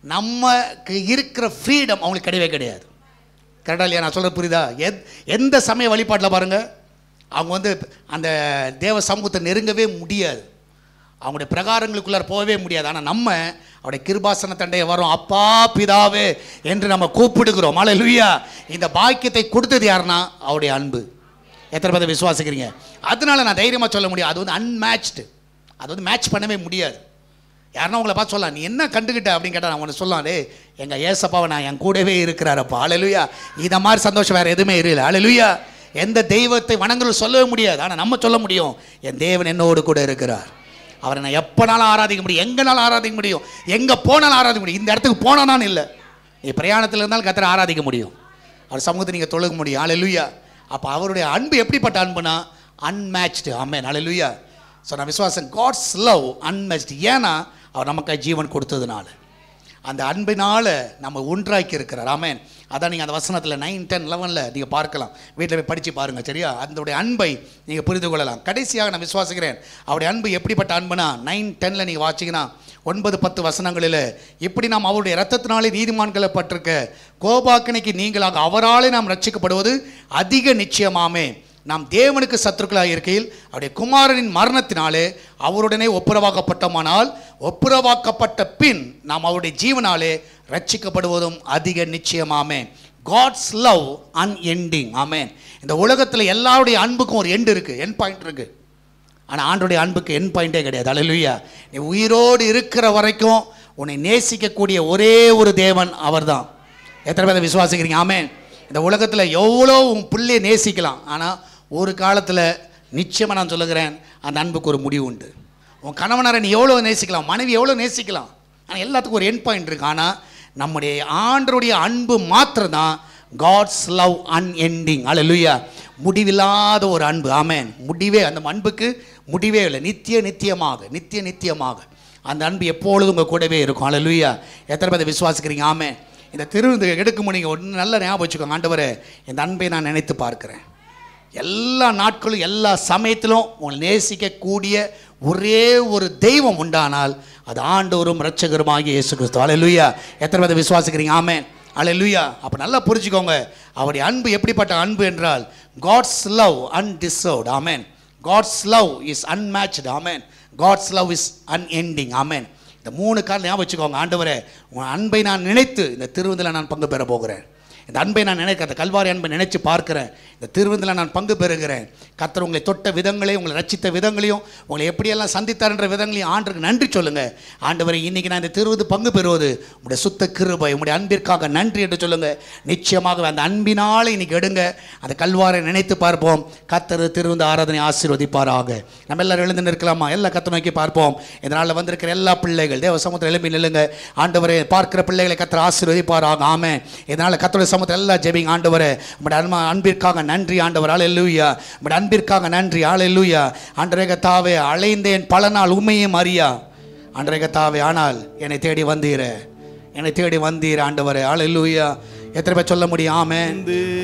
நமக்கு இருக்கிற ஃப்ரீடம் அவங்களுக்கு கிடையவே கிடையாது கரெக்டா இல்லையா நான் சொல்கிறது புரியுதா எத் எந்த சமய வழிபாட்டில் பாருங்கள் அவங்க வந்து அந்த தேவ சமூகத்தை நெருங்கவே முடியாது அவங்களுடைய பிரகாரங்களுக்குள்ளார போகவே முடியாது ஆனால் நம்ம அவருடைய கிருபாசன தண்டைய வரோம் அப்பா பிதாவே என்று நம்ம கூப்பிடுகிறோம் மலை லுய்யா இந்த பாக்கியத்தை கொடுத்தது யாருன்னா அவருடைய அன்பு எத்தனை பேர் விசுவாசிக்கிறீங்க அதனால நான் தைரியமாக சொல்ல முடியும் அது வந்து அன்மேட்ச்டு அது வந்து மேட்ச் பண்ணவே முடியாது யாருன்னா உங்களை பார்த்து சொல்லலாம் நீ என்ன கண்டுக்கிட்ட அப்படின்னு கேட்டால் நான் உனக்கு சொல்லலாம் டே எங்கள் ஏசப்பாவை நான் என் கூடவே இருக்கிறாரப்பா அழலுயா இதை மாதிரி சந்தோஷம் வேறு எதுவுமே இல்லை அழலுயா எந்த தெய்வத்தை வணங்குறது சொல்லவே முடியாது ஆனால் நம்ம சொல்ல முடியும் என் தேவன் என்னோடு கூட இருக்கிறார் அவரை நான் எப்போனாலும் ஆராதிக்க முடியும் எங்கனாலும் ஆராதிக்க முடியும் எங்கே போனாலும் ஆராதிக்க முடியும் இந்த இடத்துக்கு போனான்னு இல்லை நீ பிரயாணத்தில் இருந்தாலும் கத்திர ஆராதிக்க முடியும் அவர் சமூகத்தை நீங்கள் தொழுக முடியும் அழலுயா அப்போ அவருடைய அன்பு எப்படிப்பட்ட அன்புனா அன்மேட்ச்டு ஆமேன் அழலுயா ஸோ நான் விசுவாசம் காட்ஸ் லவ் அன்மேட்ச்டு ஏன்னா அவர் நமக்காக ஜீவன் கொடுத்ததுனால அந்த அன்பினால நம்ம ஒன்றாக்கி இருக்கிறார் ஆமேன் அதான் நீங்கள் அந்த வசனத்தில் நைன் டென் லெவனில் நீங்கள் பார்க்கலாம் வீட்டில் போய் படித்து பாருங்கள் சரியா அதனுடைய அன்பை நீங்கள் புரிந்து கொள்ளலாம் கடைசியாக நான் விசுவாசிக்கிறேன் அவருடைய அன்பு எப்படிப்பட்ட அன்புனா நைன் டெனில் நீங்கள் வாச்சிங்கன்னா ஒன்பது பத்து வசனங்களில் இப்படி நாம் அவருடைய இரத்தத்தினாலே நீதிமான்களை பட்டிருக்க கோபாக்கினைக்கு நீங்களாக அவராலே நாம் ரட்சிக்கப்படுவது அதிக நிச்சயமாமே நாம் தேவனுக்கு சத்துருக்களாக இருக்கையில் அவருடைய குமாரனின் மரணத்தினாலே அவருடனே ஒப்புரவாக்கப்பட்டோமானால் ஒப்புரவாக்கப்பட்ட பின் நாம் அவருடைய ஜீவனாலே ரட்சிக்கப்படுவதும் அதிக நிச்சயமாமே காட்ஸ் லவ் அன்எண்டிங் ஆமேன் இந்த உலகத்தில் எல்லாருடைய அன்புக்கும் ஒரு எண்டு இருக்குது என் பாயிண்ட் இருக்குது ஆனால் ஆண்டுடைய அன்புக்கு என் பாயிண்டே கிடையாது அலையிலுயா நீ உயிரோடு இருக்கிற வரைக்கும் உன்னை நேசிக்கக்கூடிய ஒரே ஒரு தேவன் அவர்தான் எத்தனை பேர் விசுவாசிக்கிறீங்க ஆமேன் இந்த உலகத்தில் எவ்வளோ உன் பிள்ளையை நேசிக்கலாம் ஆனால் ஒரு காலத்தில் நிச்சயமாக நான் சொல்லுகிறேன் அந்த அன்புக்கு ஒரு முடிவு உண்டு உன் கணவனரை நீ எவ்வளோ நேசிக்கலாம் மனைவி எவ்வளோ நேசிக்கலாம் ஆனால் எல்லாத்துக்கும் ஒரு என் பாயிண்ட் இருக்கு ஆனால் நம்முடைய ஆண்டருடைய அன்பு மாத்திரம் தான் காட்ஸ் லவ் அன்எண்டிங் அல்ல முடிவில்லாத ஒரு அன்பு ஆமேன் முடிவே அந்த அன்புக்கு முடிவே இல்லை நித்திய நித்தியமாக நித்திய நித்தியமாக அந்த அன்பு எப்பொழுதும் உங்கள் கூடவே இருக்கும் அல்ல எத்தனை பேர் விசுவாசிக்கிறீங்க ஆமேன் இந்த திரு எடுக்கும் நீங்கள் ஒன்று நல்ல ஞாபகம் வச்சுக்கோங்க ஆண்டவரே இந்த அன்பை நான் நினைத்து பார்க்கிறேன் எல்லா நாட்களும் எல்லா சமயத்திலும் உங்களை நேசிக்கக்கூடிய ஒரே ஒரு தெய்வம் உண்டானால் அது ஆண்டவரும் இரட்சகருமாகிய இயேசு கிறிஸ்து அலையலுயா எத்தனை பேர் விசுவாசிக்கிறீங்க ஆமேன் அலையலுயா அப்போ நல்லா புரிஞ்சுக்கோங்க அவருடைய அன்பு எப்படிப்பட்ட அன்பு என்றால் God's love undeserved amen God's love is unmatched amen God's love is unending amen இந்த மூணு காரணம் ஞாபகம் வச்சுக்கோங்க ஆண்டவரே உன் அன்பை நான் நினைத்து இந்த திருவிந்தில் நான் பங்கு பெற போகிறேன் இந்த அன்பை நான் நினைக்க அந்த கல்வாரி அன்பை நினைச்சு பார்க்கிறேன் இந்த திருவிந்தில் நான் பங்கு பெறுகிறேன் கர்த்தர் உங்களை தொட்ட விதங்களையும் உங்களை ரச்சித்த விதங்களையும் உங்களை எப்படியெல்லாம் சந்தித்தார்ன்ற விதங்களையும் ஆண்டுக்கு நன்றி சொல்லுங்க ஆண்டவரை இன்னைக்கு நான் இந்த திருவது பங்கு பெறுவது உங்களுடைய சுத்த கிருபை உங்களுடைய அன்பிற்காக நன்றி என்று சொல்லுங்க நிச்சயமாக அந்த அன்பினால இன்னைக்கு எடுங்க அந்த கல்வாரை நினைத்து பார்ப்போம் கர்த்தர் திருவிந்த ஆராதனை ஆசீர்வதிப்பாராக நம்ம எல்லாரும் எழுந்து நிற்கலாமா எல்லா கத்தை நோக்கி பார்ப்போம் இதனால் வந்திருக்கிற எல்லா பிள்ளைகள் தேவ சமுத்திரம் எழுப்பி நில்லுங்க ஆண்டவரே பார்க்கிற பிள்ளைகளை கத்தர் ஆசீர்வதிப்பாராக ஆமே இதனால் கத்தோட சமுத்திரம் எல்லாம் ஜெபிங்க ஆண்டவரே உங்களுடைய அன்பா அன்பிற்காக நன்றி ஆண்டவர் ஆளெல்லூயா உங்களுடைய அன்பிற்காக நன்றி ஆளெல்லூயா ஆண்டரே கத்தாவே அலைந்தேன் பல நாள் உண்மையும் அறியா ஆண்டரே கத்தாவே ஆனால் என்னை தேடி வந்தீரே என்னை தேடி வந்தீர் ஆண்டவரே ஆளெல்லூயா எத்தனை பேர் சொல்ல முடியும் ஆமென்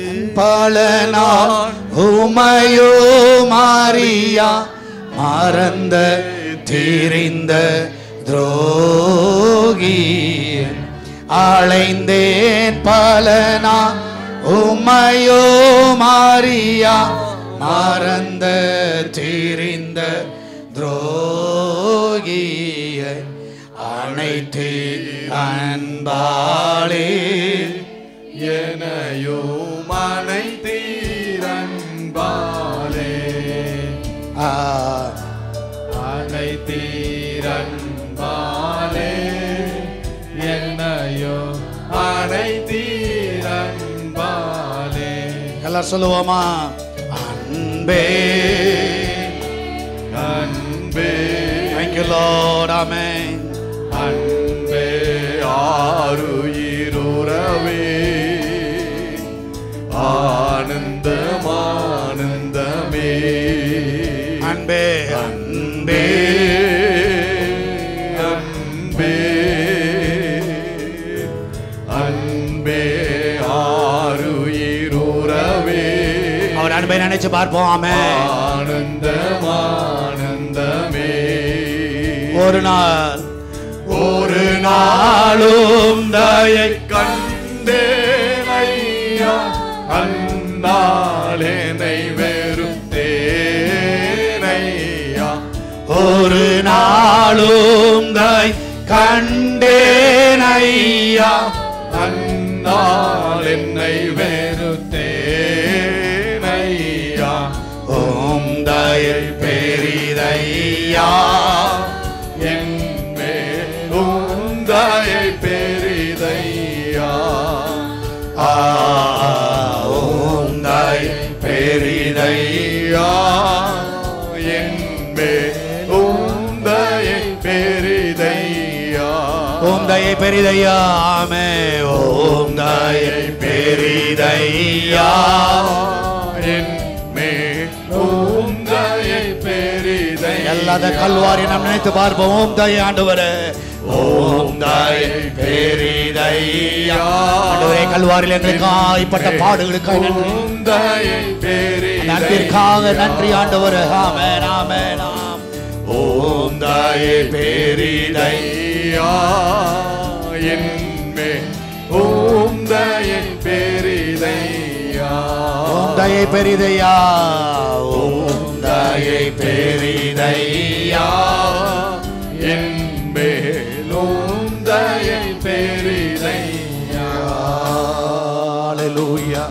பல நாள் உமையோ மாறியா மறந்த தீரிந்த துரோகி அலைந்தேன் பல நாள் உமையோ மாறியா மறந்த தீரிந்த துரோகியை அனைத்து அன்பாளே எனையோ மனை தீரன்பாலே ஆ, அனை தீரன்பாலே என்னையோ அனை தீரன்பாலே எல்லாரும் சொல்லுவோமா அன்பே அன்பே Thank you, Lord. Amen. அன்பே ஆருயிருறவே ஆனந்தமானந்தமே அன்பே அன்பே அன்பே அன்பே ஆருயிருறவே அவர் அன்பை நினைச்சு பார்ப்போம் ஆமென் ஆனந்தமானந்தமே ஒரு நாள் ஒரு நாளும் தயை கண்டேன் ஐயா அந்நாள் என்னை வெறுத்தேன் ஐயா ஒரு நாளும் தாய் கண்டேன் ஐயா அந்நாள் என்னை வெறுத்தேன் ஐயா ஓம் தயை பெரிதையா என் மேலும் தயை பெரிதையா ஆ, ஓம் தயை பெரிதையா பெரிதையா என் மேலும் தயை பெரிதையா ஓம் தயை பெரிதையா ஆமே ஓம் தயை பெரிதையா என் மேலும் தயை பெரிதையா எல்லாத கல்வாரி நாம் நினைத்து பார்ப்போம் ஓம் தயை ஆண்டவரே ஓம் தயை பெரிதையா ஆண்டவரே கல்வாரில் எங்களுக்கு ஆய்ப்பட்ட பாடுகளுக்காக நன்றி ஓம் தயை அந்த பெரிதையா அன்பிற்காக நன்றி ஆண்டவரே ஆமென் ஆமென் ஆம் ஓம் தயை பெரிதையா பெரிதையா என் மேலும் தயை பெரிதையா ஓம் தயை பெரிதையா ஓம் தயை பெரிதையா என் மேலும் தயை பெரிதையா ஹalleluya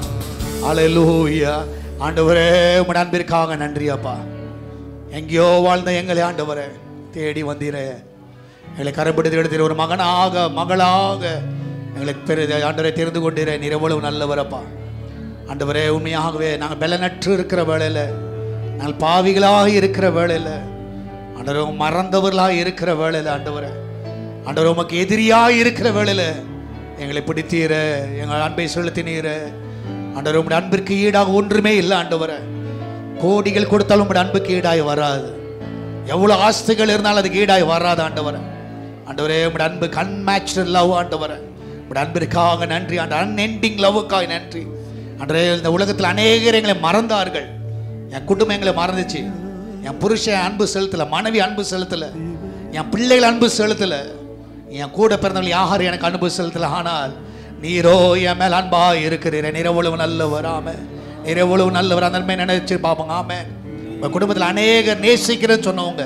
ஹalleluya ஆண்டவரே உம்முடைய அன்பிற்காக நன்றி அப்பா எங்கேயோ வாழ்ந்த எங்களை ஆண்டவரே தேடி வந்தீரே எங்களை கரம்பிடித்து எடுத்தீர் ஒரு மகனாக மகளாக எங்களுக்கு பெரிய ஆண்டவரை தெரிந்து கொண்டீரே நீர் எவ்வளவு நல்லவரப்பா ஆண்டவரே உண்மையாகவே நாங்கள் பெலனற்று இருக்கிற வேளையில் நாங்கள் பாவிகளாக இருக்கிற வேளையில் ஆண்டவரே உம்மை மறந்தவர்களாக இருக்கிற வேளையில் ஆண்டவரே ஆண்டவர் உமக்கு எதிரியாக இருக்கிற வேளையில் எங்களை பிடித்தீர எங்கள் அன்பை செலுத்தினீர ஆண்டவர் உம்முடைய அன்பிற்கு ஈடாக ஒன்றுமே இல்லை ஆண்டவரே கோடிகள் கொடுத்தாலும் உம்முடைய அன்புக்கு ஈடாய் வராது எவ்வளோ ஆஸ்திகள் இருந்தாலும் அதுக்கு ஈடாய் வராது ஆண்டவரே ஆண்டவரே உம்முடைய அன்புக்கு அன்மேட்ச்டு லவ் ஆண்டவரே உம்முடைய அன்பிற்காக நன்றி ஆண்டு அன்எண்டிங் லவ்வுக்காக நன்றி அன்றே இந்த உலகத்தில் அநேகர் எங்களை மறந்தார்கள் என் குடும்பம் எங்களை மறந்துச்சு என் புருஷன் அன்பு செலுத்தலை மனைவி அன்பு செலுத்தலை என் பிள்ளைகள் அன்பு செலுத்தலை என் கூட பிறந்தவங்க யாரும் எனக்கு அன்பு செலுத்தலை ஆனால் நீரோ என் மேல் அன்பா இருக்கிறீர நீர் எவ்வளவு நல்லவர் ஆமே நீர் எவ்வளவு நல்லவர் அந்த நன்மை நினைச்சு பார்ப்போங்க ஆமே உங்கள் குடும்பத்தில் அநேகர் நேசிக்கிறேன்னு சொன்னவங்க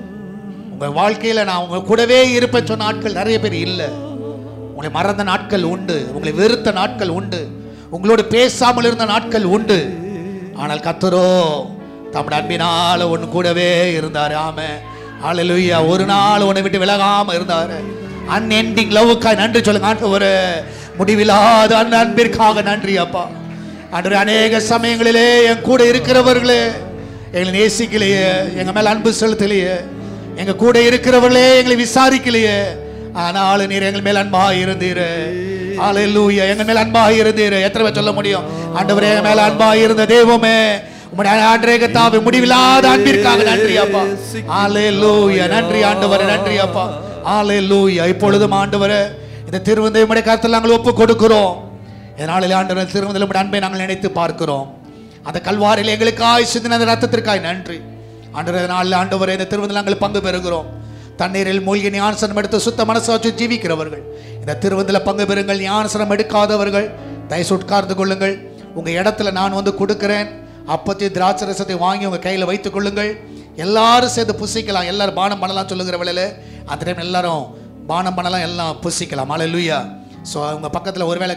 உங்கள் வாழ்க்கையில் நான் உங்க கூடவே இருப்பேன் சொன்ன ஆட்கள் நிறைய பேர் இல்லை உங்களை மறந்த நாட்கள் உண்டு உங்களை வெறுத்த நாட்கள் உண்டு உங்களோடு பேசாமல் இருந்த நாட்கள் உண்டு ஆனால் கத்தரோ தம்முடைய அன்பினால ஒன்று கூடவே இருந்தார் ஆமே ஹalleluya ஒரு நாள் உன்னை விட்டு விலகாம இருந்தார் அன்எண்டிங் லவ்வுக்காக நன்றி சொல்லுங்க ஆண்டவரே முடிவில்லாத அந்த அன்பிற்காக நன்றி அப்பா அன்று அநேக சமயங்களிலே என் கூட இருக்கிறவர்களே எங்களை நேசிக்கலையே எங்க மேல அன்பு செலுத்தலையே எங்க கூட இருக்கிறவர்களே எங்களை விசாரிக்கலையே ஆனாலும் நீர் எங்கள் மேல் அன்பாக இருந்தீர் ஹalleluya எங்கள் மேல் அன்பாக இருந்தீர் எத்தனை பேர் சொல்ல முடியும் ஆண்டவரே எங்கள் மேல அன்பாக இருந்த தெய்வமே உம்முடைய ஆண்டரே கத்தாவே முடிவில்லாத அன்பிற்காக நன்றி அப்பா ஹalleluya நன்றி ஆண்டவரே நன்றி அப்பா ஹalleluya இப்பொழுதும் ஆண்டவரே இந்த திருவந்தை உம்முடைய கருத்தில் நாங்கள் ஒப்பு கொடுக்கிறோம் இதனாலே ஆண்டவர் திருவந்தில் உம்முடைய அன்பை நாங்கள் நினைத்து பார்க்கிறோம் அந்த கல்வாரில் எங்களுக்காய் சிந்தின அந்த ரத்தத்திற்காய் நன்றி ஆண்டவர் நாளில் ஆண்டவரே இந்த திருவந்தில் நாங்கள் பங்கு பெறுகிறோம் தண்ணீரில் மூழ்கி ஞானசனம் எடுத்து சுத்த மனசாட்சி ஜீவிக்கிறவர்கள் இந்த திருவந்தில் பங்கு பெறுங்கள் ஞானசனம் எடுக்காதவர்கள் தயசு உட்கார்ந்து கொள்ளுங்கள் உங்க இடத்துல நான் வந்து கொடுக்கிறேன் அப்பத்தி திராட்சை ரசத்தை வாங்கி உங்க கையில் வைத்துக் கொள்ளுங்கள் எல்லாரும் சேர்ந்து புசிக்கலாம் எல்லாரும் பானம் பண்ணலாம் சொல்லுகிற வேளையில அந்த டைம் எல்லாரும் பானம் பண்ணலாம் எல்லாம் புசிக்கலாம் அலையிலுயா ஸோ உங்க பக்கத்தில் ஒருவேளை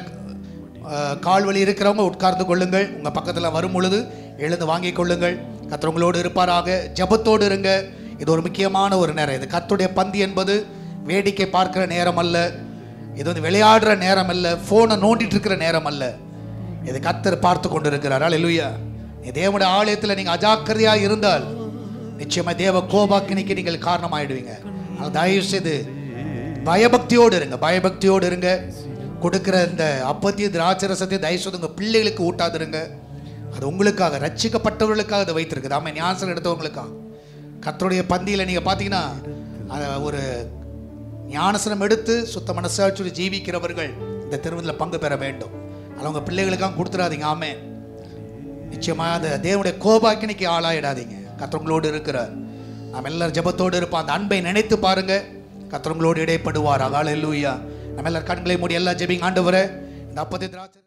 அஹ், கால் வலி இருக்கிறவங்க உட்கார்ந்து கொள்ளுங்கள் உங்க பக்கத்தில் வரும் பொழுது எழுந்து வாங்கிக் கொள்ளுங்கள் கர்த்தர் உங்களோடு இருப்பாராக ஜெபத்தோடு இருங்க இது ஒரு முக்கியமான ஒரு நேரம் இது கர்த்தருடைய பந்தி என்பது வேடிக்கை பார்க்கிற நேரம் அல்ல இது வந்து விளையாடுற நேரம் அல்ல ஃபோனை நோண்டிட்டு இருக்கிற நேரம் அல்ல இது கர்த்தர் பார்த்து கொண்டு இருக்கிறார் அல்லேலூயா நீ தேவனுடைய ஆலயத்தில் நீங்கள் அஜாக்கிரதையாக இருந்தால் நிச்சயமா தேவ கோபாக்கினிக்கு நீங்கள் காரணமாயிடுவீங்க அதனால தயவு செய்து பயபக்தியோடு இருங்க பயபக்தியோடு இருங்க கொடுக்கிற இந்த அப்பத்திய திராட்சரசத்தை தயவு செய்து உங்க பிள்ளைகளுக்கு ஊட்டாதிருங்க அது உங்களுக்காக ரட்சிக்கப்பட்டவர்களுக்காக அதை வைத்திருக்குது ஆமாம் ஞானசனம் எடுத்தவங்களுக்காக கர்த்தருடைய பந்தியில் நீங்கள் பார்த்தீங்கன்னா அத ஒரு ஞானசனம் எடுத்து சுத்த மனசாட்சியோடு ஜீவிக்கிறவர்கள் இந்த திருமணத்தில் பங்கு பெற வேண்டும் அது உங்க பிள்ளைகளுக்காக கொடுத்துடாதீங்க ஆமே நிச்சயமா அந்த தேவனுடைய கோபாக்கினைக்கு ஆளாயிடாதீங்க கத்தவங்களோடு இருக்கிறார் நாம் எல்லாரும் ஜெபத்தோடு இருப்போம் அந்த அன்பை நினைத்து பாருங்க கத்தவங்களோடு இடைப்படுவார் அகால நம்ம எல்லாரும் கண்களை மூடி எல்லா ஜெபிங் ஆண்டவரே இந்த அப்பத்தை திராட்சை